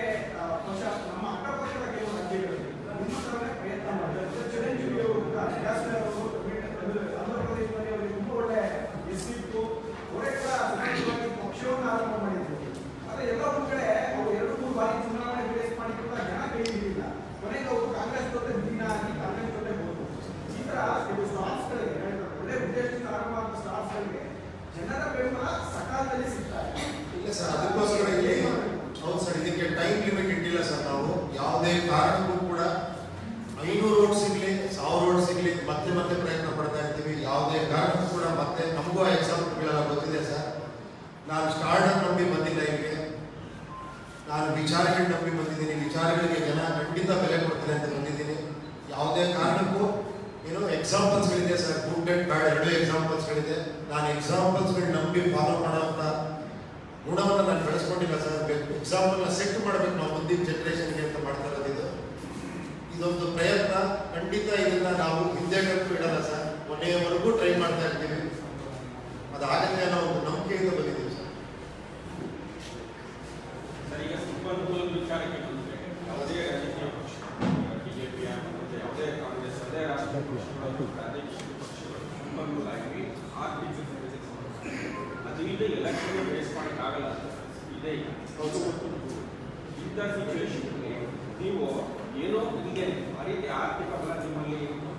ಇಲ್ಲ ಸರ್ ಅದಕ್ಕೋಸ್ಕರ ಇಲ್ಲಿ ಹೌದು ಸರ್ ಇದಕ್ಕೆ ಟೈಮ್ ಲಿಮಿಟ್ ಇಟ್ಟಿಲ್ಲ ಸರ್ ನಾವು ಯಾವುದೇ ಕಾರಣಕ್ಕೂ ಕೂಡ ಐನೂರು ಓಟ್ ಸಿಗ್ಲಿ ಸಾವಿರ ಓಟ್ ಸಿಗ್ಲಿ ಮತ್ತೆ ಮತ್ತೆ ಪ್ರಯತ್ನ ಪಡ್ತಾ ಇರ್ತೀವಿ ಯಾವುದೇ ಕಾರಣಕ್ಕೂ ಕೂಡ ಮತ್ತೆ ನಮಗೂ ಎಕ್ಸಾಂಪಲ್ಗಳೆಲ್ಲ ಗೊತ್ತಿದೆ ಸರ್ ನಾನು ಸ್ಟಾರ್ಟ್ ನಂಬಿ ಬಂದಿಲ್ಲ ಇಲ್ಲಿಗೆ ನಾನು ವಿಚಾರಗಳು ನಂಬಿ ಬಂದಿದ್ದೀನಿ ವಿಚಾರಗಳಿಗೆ ಜನ ಖಂಡಿತ ಬೆಲೆ ಕೊಡ್ತಾರೆ ಅಂತ ಬಂದಿದ್ದೀನಿ ಯಾವುದೇ ಕಾರಣಕ್ಕೂ ಏನೋ ಎಕ್ಸಾಂಪಲ್ಸ್ಗಳಿದೆ ಸರ್ ಗುಡ್ ಅಂಡ್ ಬ್ಯಾಡ್ ಎರಡು ಎಕ್ಸಾಂಪಲ್ಸ್ಗಳಿದೆ ನಾನು ಎಕ್ಸಾಂಪಲ್ಸ್ಗಳು ನಂಬಿ ಫಾಲೋ ಮಾಡೋಂಥ ಗುಣವನ್ನು ನಾನು ಬೆಳೆಸ್ಕೊಂಡಿಲ್ಲ ಸರ್ ಎಕ್ಸಾಂಪಲ್ನ ಸೆಟ್ ಮಾಡಬೇಕು ನಾವು ಮುಂದಿನ ಜನ್ರೇಷನ್ಗೆ ಅಂತ ಮಾಡ್ತಾ ಇರೋದು ಇದು ಇದೊಂದು ಪ್ರಯತ್ನ ಖಂಡಿತ ಇದನ್ನ ನಾವು ಹಿಂದೆ ಕಟ್ಟು ಇಡಲ್ಲ ಸರ್ ಕೊನೆಯವರೆಗೂ ಟ್ರೈ ಮಾಡ್ತಾ ಇರ್ತೀವಿ ಅದಾಗತ್ತೆ ಅನ್ನೋ ಒಂದು ನಂಬಿಕೆಯಿಂದ ಬಂದಿದ್ದೀವಿ ಸರ್ ಸರ್ ಈಗ ಸಂಪನ್ಮೂಲದ ವಿಚಾರಕ್ಕೆ ಬಂದರೆ ಯಾವುದೇ ರಾಜಕೀಯ ಪಕ್ಷ ಬಿಜೆಪಿ ಮತ್ತು ಯಾವುದೇ ಕಾಂಗ್ರೆಸ್ ಅದೇ ರಾಷ್ಟ್ರೀಯ ಪಕ್ಷಗಳು ಪ್ರಾದೇಶಿಕ ಪಕ್ಷಗಳು ಸಂಪನ್ಮೂಲ ಆಗಿ ಆರ್ಥಿಕ ಸಮಸ್ಯೆ ಅದು ಇಲ್ಲದೆ ಎಲೆಕ್ಷನ್ ಫೇಸ್ ಮಾಡೋಕ್ಕಾಗಲ್ಲ ಇದೆ ಈಗ ಹೌದು ಇಂಥ ಸಿಚುವೇಶನ್ಗೆ ನೀವು ಏನೋ ಇದೆ ಆ ರೀತಿ ಆರ್ಥಿಕ ಬಲ ನಿಮ್ಮಲ್ಲಿ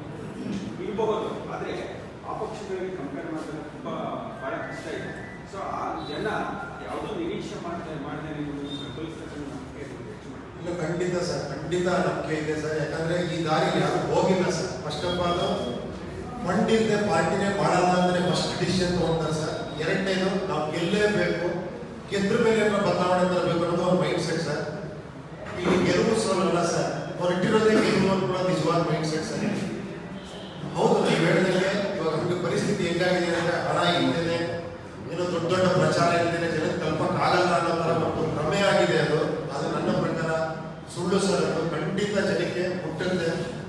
ಇರಬಹುದು ಆದರೆ ಆ ಪಕ್ಷಗಳಿಗೆ ಕಂಪೇರ್ ಮಾಡಿದ್ರೆ ತುಂಬ ಭಾಳ ಕಷ್ಟ ಇದೆ ಸೊ ಆ ಜನ ಯಾವುದೋ ನಿರೀಕ್ಷೆ ಮಾಡದೆ ಮಾಡದೆ ನೀವು ಬೆಂಬಲಿಸ್ತಕ್ಕಂಥ ನಂಬಿಕೆ ಹೆಚ್ಚು ಮಾಡಿ ಇಲ್ಲ ಖಂಡಿತ ಸರ್ ಖಂಡಿತ ನಂಬಿಕೆ ಇದೆ ಸರ್ ಯಾಕಂದ್ರೆ ಈ ದಾರಿ ಯಾರು ಹೋಗಿಲ್ಲ sir first of all fund ಇಲ್ಲದೆ ಪಾರ್ಟಿನೇ ಮಾಡಲ್ಲ ಅಂದ್ರೆ ಫಸ್ಟ್ ಡಿಸಿಷನ್ ತಗೊಂತಾರೆ ಸರ್ ಎರಡನೇದು ನಾವು ಗೆಲ್ಲೇಬೇಕು ಗೆದ್ರ ಮೇಲೆ ಏನೋ ಬದಲಾವಣೆ ತರಬೇಕು ಅನ್ನೋದು ಒಂದು ಮೈಂಡ್ ಸೆಟ್ ಸರ್ ಇಲ್ಲಿ ಗೆಲುವು ಸೋಲಲ್ಲ ಸರ್ ಹೊರಟಿರೋದೇ ಗೆಲುವು ಅನ್ನೋ ನಿಜವಾದ ಮೈಂಡ್ ಸೆಟ್ ಸರ್ ಹೌದು ನೀವು ಹೇಳಿದಂಗೆ ಇವಾಗ ನಮಗೆ ಪರಿಸ್ಥಿತಿ ಹೆಂಗಾಗಿದೆ ಅಂದ್ರೆ ಹಣ ಇಲ್ಲದೇನೆ ಏನೋ ದೊಡ್ಡ ದೊಡ್ಡ ಪ್ರಚಾರ ಇಲ್ಲದೇನೆ ಜನಕ್ಕೆ ತಲುಪಕ್ಕಾಗಲ್ಲ ಅನ್ನೋ ತರ ಒಂದು ಭ್ರಮೆ ಆಗಿದೆ ಅದು ಅದು ನನ್ನ ಪ್ರಕಾರ ಸುಳ್ಳು ಸರ್ ಅದು ಖಂಡಿತ ಜನಕ್ಕೆ ಮುಟ್ಟುತ್ತೆ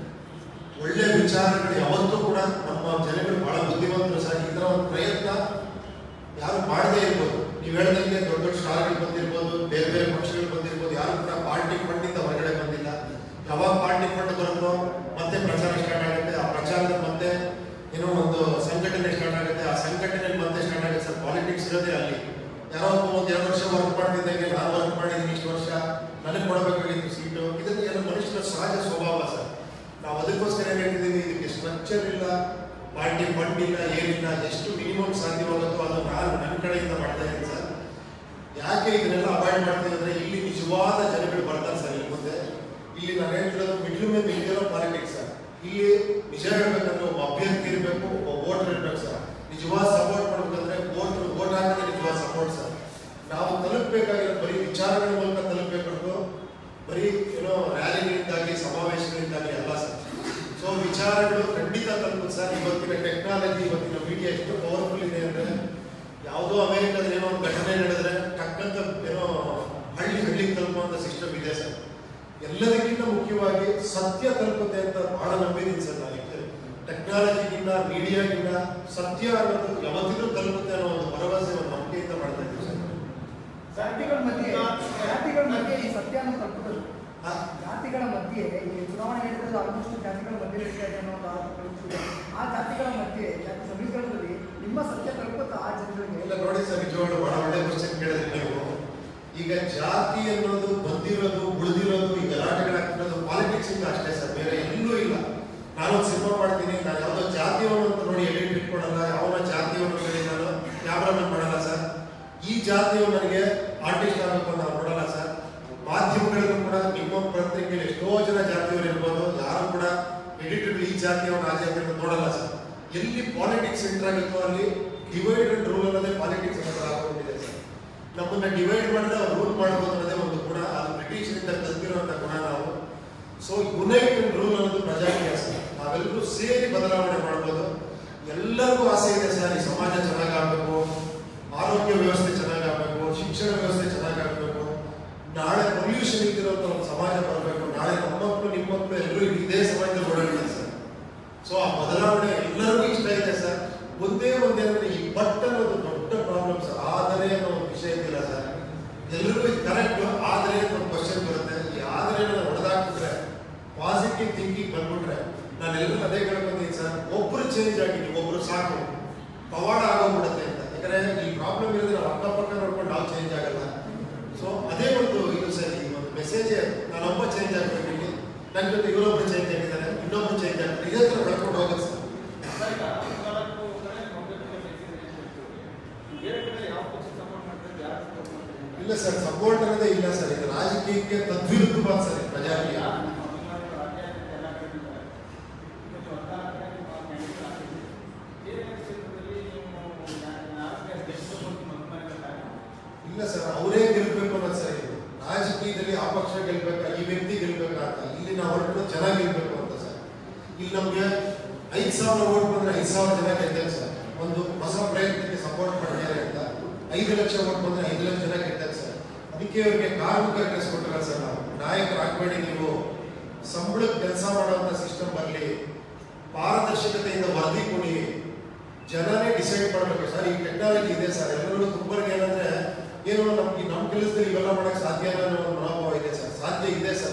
ಒಳ್ಳೆ ವಿಚಾರಗಳು ಯಾವತ್ತೂ ಕೂಡ ನಮ್ಮ ಜನಗಳು ಬಹಳ ಬುದ್ಧಿವಂತರು ಸರ್ ಈ ತರ ಒಂದು ಪ್ರಯತ್ನ ಯಾರು ಮಾಡದೇ ಇರ್ಬೋದು ನೀವು ಹೇಳ್ದಂಗೆ ದೊಡ್ಡ ದೊಡ್ಡ ಸ್ಟಾರ್ಗಳು ಬಂದಿರ್ಬೋದು ಬೇರೆ ಬೇರೆ ಪಕ್ಷಗಳು ಬಂದಿರ್ಬೋದು ಯಾರು ಕೂಡ ಪಾರ್ಟಿ ಫಂಡಿಂದ ಹೊರಗಡೆ ಬಂದಿಲ್ಲ ಯಾವಾಗ ಪಾರ್ಟಿ ಫಂಡ್ ಬರುತ್ತೋ ಮತ್ತೆ ಪ್ರಚಾರ ಸ್ಟಾರ್ಟ್ ಆಗುತ್ತೆ ಆ ಪ್ರಚಾರದ ಮತ್ತೆ ಏನೋ ಒಂದು ಸಂಘಟನೆ ಸ್ಟಾರ್ಟ್ ಆಗುತ್ತೆ ಆ ಸಂಘಟನೆ ಮತ್ತೆ ಸ್ಟಾರ್ಟ್ ಆಗುತ್ತೆ ಸರ್ ಪಾಲಿಟಿಕ್ಸ್ ಇರೋದೇ ಅಲ್ಲಿ ಯಾರೋ ಒಬ್ಬ ಒಂದು ಎರಡು ವರ್ಷ ವರ್ಕ್ ಮಾಡ್ತಿದ್ದಂಗೆ ನಾನು ವರ್ಕ್ ಮಾಡಿದ್ದೀನಿ ಇಷ್ಟು ವರ್ಷ ನನಗೆ ಕೊಡಬೇಕಾಗಿತ್ತು ಸೀಟು ಇದನ್ನು ಎಲ್ಲ ಮನುಷ್ಯನ ಸಹಜ ಸ್ವಭಾವ ಸರ್ ನಾವು ಅದಕ್ಕೋಸ್ಕರ ಏನ್ ಹೇಳ್ತಿದ್ದೀವಿ ಇದಕ್ಕೆ ಸ್ಟ್ರಕ್ಚರ್ ಇಲ್ಲ ಪಾರ್ಟಿ ಫಂಡ್ ಇಲ್ಲ ಏನಿಲ್ಲ ಎಷ್ಟು ಮಿನಿಮಮ್ ಸಾಧ್ಯವಾಗುತ್ತೋ ಅದು ನಾನು ನನ್ನ ಕಡೆಯಿಂದ ಮಾಡ್ತಾ ಇದ್ದೀನಿ ಸರ್ ಯಾಕೆ ಇದನ್ನೆಲ್ಲ ಅವಾಯ್ಡ್ ಮಾಡ್ತೀವಿ ಅಂದ್ರೆ ಇಲ್ಲಿ ನಿಜವಾದ ಜನಗಳು ಬರ್ತಾರೆ ಸರ್ ಇಲ್ಲಿ ಮುಂದೆ ಇಲ್ಲಿ ನಾನು ಹೇಳ್ತಿರೋದು ಮಿಡ್ಲ್ ಮೇಲೆ ನಿಂತಿರೋ ಪಾಲಿಟಿಕ್ಸ್ ಸರ್ ಇಲ್ಲಿ ನಿಜ ಹೇಳ್ಬೇಕಂದ್ರೆ ಒಬ್ಬ ಅಭ್ಯರ್ಥಿ ಇರಬೇಕು ಒಬ್ಬ ವೋಟರ್ ಇರ್ಬೇಕು ಸರ್ ನಿಜವಾದ ಸಪೋರ್ಟ್ ಮಾಡ್ಬೇಕಂದ್ರೆ ವೋಟರ್ ವೋಟ್ ಹಾಕಿದ್ರೆ ನಿಜವಾದ ಸಪೋರ್ಟ್ ಸರ್ ನಾವು ತಲುಪಬೇಕಾಗಿರೋ ಬರೀ ವಿಚಾರಗಳ ಮೂಲಕ ತಲುಪಬೇಕು ಬರೀ ಏನೋ ರ್ಯಾಲಿಗಳಿಂದಾಗಿ ಸಮಾವೇಶಗಳಿಂದಾಗಿ ಅಲ್ಲ ಸರ್ ಸೊ ವಿಚಾರಗಳು ಖಂಡಿತ ತಲುಪುತ್ತೆ ಸರ್ ಇವತ್ತಿನ ಟೆಕ್ನಾಲಜಿ ಇವತ್ತಿನ ಮೀಡಿಯಾ ಎಷ್ಟು ಪವರ್ಫುಲ್ ಇದೆ ಅಂದ್ರೆ ಯಾವುದೋ ಅಮೆರಿಕದಲ್ಲಿ ಏನೋ ಒಂದು ಘಟನೆ ನಡೆದ್ರೆ ಟಕ್ಕಂತ ಏನೋ ಹಳ್ಳಿ ಹಳ್ಳಿಗೆ ತಲುಪುವಂತ ಸಿಸ್ಟಮ್ ಇದೆ ಸರ್ ಎಲ್ಲದಕ್ಕಿಂತ ಮುಖ್ಯವಾಗಿ ಸತ್ಯ ತಲುಪುತ್ತೆ ಅಂತ ಬಹಳ ನಂಬಿದ್ದೀನಿ ಸರ್ ನಾನು ಟೆಕ್ನಾಲಜಿಗಿಂತ ಮೀಡಿಯಾಗಿಂತ ಸತ್ಯ ಅನ್ನೋದು ಯಾವತ್ತಿಗೂ ತಲುಪುತ್ತೆ ಅನ್ನೋ ಒಂದು ಭರವಸೆ ಒಂದು ನಂಬಿಕೆಯಿಂದ ಮಾಡ್ತಾ ಇದ್ದೀವಿ ಸರ್ ಜಾತಿಗಳ ಮಧ್ಯೆ ಜಾತಿಗಳ ಮಧ್ಯೆ ಈ ಸತ್ಯನ ತಲುಪುತ್ತದೆ ಹಾ? ಜಾತಿಗಳ ಮಧ್ಯೆ ಈ ಚುನಾವಣೆ ನಡೆದ್ರೆ ಆಲ್ಮೋಸ್ಟ್ ಜಾತಿಗಳ ಮಧ್ಯೆ ನಡೀತಾ ಇದೆ ಅನ್ನೋ ಒಂದು ಆರೋಪ ಇದೆ. ಆ ಜಾತಿಗಳ ಮಧ್ಯೆ ಜಾತಿ ಸಮೀಕರಣದಲ್ಲಿ ನಿಮ್ಮ ಸತ್ಯ ತಲುಪುತ್ತಾ ಆ ಜನಗಳಿಗೆ ಇಲ್ಲ ನೋಡಿ ಸರ್ ನಿಜವಾಗ್ಲೂ ಬಹಳ ಒಳ್ಳೆ ಕ್ವಶನ್ ಕೇಳಿದ್ರಿ ನೀವು ಈಗ ಜಾತಿ ಅನ್ನೋದು ಬಂದಿರೋದು ಉಳಿದಿರೋದು ಈ ಗಲಾಟೆಗಳಾಗ್ತಿರೋದು ಪಾಲಿಟಿಕ್ಸ್ ಇಂದ ಅಷ್ಟೇ ಸರ್ ಬೇರೆ ಎಲ್ಲೂ ಇಲ್ಲ ನಾನೊಂದು ಸಿನಿಮಾ ಮಾಡ್ತೀನಿ ನಾನು ಯಾವುದೋ ಜಾತಿಯವನು ಅಂತ ನೋಡಿ ಎಡಿಟ್ ಇಟ್ಕೊಡಲ್ಲ ಯಾವನ ಜಾತಿಯವನು ಹೇಳಿ ನಾನು ಕ್ಯಾಮ್ರಾಮನ್ ಮಾಡಲ್ಲ ಸರ್ ಈ ಜಾತಿಯು ನನಗೆ ಆರ್ಟಿಸ್ಟ್ ಆಗಬೇಕು ಅಂತ ನಾನು ನೋಡಲ್ಲ ಸರ್ ಮಾಧ್ಯಮಗಳಿಗೂ ಕೂಡ ನಿಮ್ಮ ಪತ್ರಿಕೆಯಲ್ಲಿ ಎಷ್ಟೋ ಜನ ಜಾತಿಯವರು ಇರ್ಬೋದು ಯಾರು ಕೂಡ ಎಡಿಟೆಡ್ ಈ ಜಾತಿಯವನು ಆ ಜಾತಿಯನ್ನು ನೋಡಲ್ಲ ಸರ್ ಎಲ್ಲಿ ಪಾಲಿಟಿಕ್ಸ್ ಎಂಟರ್ ಆಗುತ್ತೋ ಅಲ್ಲಿ ಡಿವೈಡ್ ಅಂಡ್ ರೂಲ್ ಅನ್ನೋದೇ ಪಾಲಿಟಿಕ್ಸ್ ಅಂತ ಆಗೋಗಿದೆ ಸರ್ ನಮ್ಮನ್ನ ಡಿವೈಡ್ ಮಾಡಿದ್ರೆ ಅವ್ರು ರೂಲ್ ಮಾಡ್ಬೋದು ಅನ್ನೋದೇ ಒಂದು ಗುಣ ಅದು ಬ್ರಿಟಿಷರಿಂದ ಕಲ್ತಿರುವಂತ ಗುಣ ನಾವು ಸೊ ಯುನೈಟ್ ಅಂಡ್ ರೂಲ್ ಅನ್ನೋದು ಪ್ರಜಾಕೀಯ ಸರ್ ನಾವೆಲ್ಲರೂ ಸೇರಿ ಬದಲಾವಣೆ ಮಾಡ್ಬೋದು ಎಲ್ಲರಿಗೂ ಆಸೆ ಇದೆ ಸರ್ ಈ ಸಮಾಜ ಚೆನ್ನಾಗಾಗಬೇಕು ಆರೋಗ್ಯ ವ್ಯವಸ್ಥೆ ಚೆನ್ನಾಗಾಗಬೇಕು ಶಿಕ್ಷಣ ವ್ಯವಸ್ಥೆ ಚೆನ್ನಾಗಾಗಬೇಕು ನಾಳೆ ಪೊಲ್ಯೂಷನ್ ಇದ್ದಿರೋಂಥ ಒಂದು ಸಮಾಜ ಬರಬೇಕು ನಾಳೆ ನಮ್ಮ ಮಕ್ಕಳು ನಿಮ್ಮ ಮಕ್ಕಳು ಎಲ್ಲರೂ ಇದೇ ಸಮಾಜದಲ್ಲಿ ಓಡಾಡಿದ್ದಾರೆ ಸರ್ ಸೊ ಆ ಬದಲಾವಣೆ ಎಲ್ಲರಿಗೂ ಇಷ್ಟ ಇದೆ ಸರ್ ಒಂದೇ ಒಂದೇನಂದ್ರೆ ಈ ಬಟ್ ಅನ್ನೋದು ದೊಡ್ಡ ಪ್ರಾಬ್ಲಮ್ ಸರ್ ಆದರೆ ಅನ್ನೋ ಒಂದು ವಿಷಯ ಇದ್ದಿಲ್ಲ ಸರ್ ಎಲ್ರಿಗೂ ಇದು ಕರೆಕ್ಟ್ ಆದರೆ ಅಂತ ಒಂದು ಕ್ವಶನ್ ಬರುತ್ತೆ ಈ ಆದರೆ ಹೊಡೆದಾಕ್ಬಿಟ್ರೆ ಪಾಸಿಟಿವ್ ಥಿಂಕಿಂಗ್ ಬಂದ್ಬಿಟ್ರೆ ನಾನು ಎಲ್ಲರೂ ಅದೇ ಕೇಳ್ಕೊಂತೀನಿ ಸರ್ ಒಬ್ರು ಚೇಂಜ್ ಆಗಿ ಒಬ್ರು ಸಾಕು ಪವಾಡ ಆಗೋಗ್ಬಿಡುತ್ತೆ ಅಂತ ಯಾಕಂದ್ರೆ ಈ ಪ್ರಾಬ್ಲಮ್ ಇರೋದು ನಾವು ಅಕ್ಕಪಕ್ಕ ನೋಡ್ಕೊಂಡು ನಾವು ಚೇಂಜ್ ಆಗಲ್ಲ ಸೊ ಅದೇ ಒಂದು ಇದು ಸರ್ ಈ ಒಂದು ಮೆಸೇಜ್ ನಾನೊಬ್ಬ ಚೇಂಜ್ ಆಗ್ಬೇಕು ಇಲ್ಲಿ ನನ್ನ ಜೊತೆ ಇವರೊಬ್ರು ಚೇಂಜ್ ಆಗಿದ್ದಾರೆ ಇನ್ನೊಬ್ರು ಚೇಂಜ್ ಆಗ್ತಾರೆ ಇದೇ ಥರ ಬೆಳ್ಕೊಂಡು ಹೋಗುತ್ತೆ ಸರ್ ಇಲ್ಲ ಸರ್ ಸಪೋರ್ಟ್ ಅನ್ನೋದೇ ಇಲ್ಲ ಸರ್ ಇದು ರಾಜಕೀಯಕ್ಕೆ ತದ್ವಿರುದ್ಧವಾದ ಸರ್ ಇದು ಪ್ರಜಾಕೀಯ ಇಲ್ಲ ಸರ್ ಅವರೇ ಗೆಲ್ಬೇಕು ಅನ್ನೋದು ಸರ್ ಇದು ರಾಜಕೀಯದಲ್ಲಿ ಆ ಪಕ್ಷ ಗೆಲ್ಬೇಕಾ ಈ ವ್ಯಕ್ತಿ ಗೆಲ್ಬೇಕಾ ಅಂತ ಇಲ್ಲಿ ನಾವು ಹೊರಟು ಜನ ಗೆಲ್ಬೇಕು ಅಂತ ಸರ್ ಇಲ್ಲಿ ನಮ್ಗೆ ಐದು ಸಾವಿರ ಓಟ್ ಬಂದ್ರೆ ಐದು ಸಾವಿರ ಜನ ಗೆದ್ದಾಗ ಸರ್ ಒಂದು ಹೊಸ ಪ್ರಯತ್ನಕ್ಕೆ ಸಪೋರ್ಟ್ ಮಾಡಿದ್ದಾರೆ ಅಂತ ಐದು ಲಕ್ಷ ಓಟ್ ಬಂದ್ರೆ ಐದು ಲಕ್ಷ ಜನ ಗೆದ್ದಾಗ ಸರ್ ಅದಕ್ಕೆ ಅವ್ರಿಗೆ ಕಾರ್ಮಿಕ ಡ್ರೆಸ್ ಕೊಟ್ಟಲ್ಲ ಸರ್ ನಾವು ನಾಯಕರಾಗಬೇಡಿ ನೀವು ಸಂಬಳಕ್ಕೆ ಕೆಲಸ ಮಾಡುವಂತ ಸಿಸ್ಟಮ್ ಬರಲಿ ಪಾರದರ್ಶಕತೆಯಿಂದ ವರದಿ ಕೊಡಿ ಜನನೇ ಡಿಸೈಡ್ ಮಾಡಬೇಕು ಸರ್ ಈ ಟೆಕ್ನಾಲಜಿ ಇದೆ ಸರ್ ಎಲ್ಲರೂ ತುಂಬರಿಗೆ ಏನಂದ್ರೆ ಏನು ನಮ್ಗೆ ನಮ್ಮ ಕೆಲಸದಲ್ಲಿ ಇವೆಲ್ಲ ಮಾಡಕ್ ಸಾಧ್ಯ ಅನ್ನೋ ಒಂದು ಮನೋಭಾವ ಇದೆ ಸರ್ ಸಾಧ್ಯ ಇದೆ ಸರ್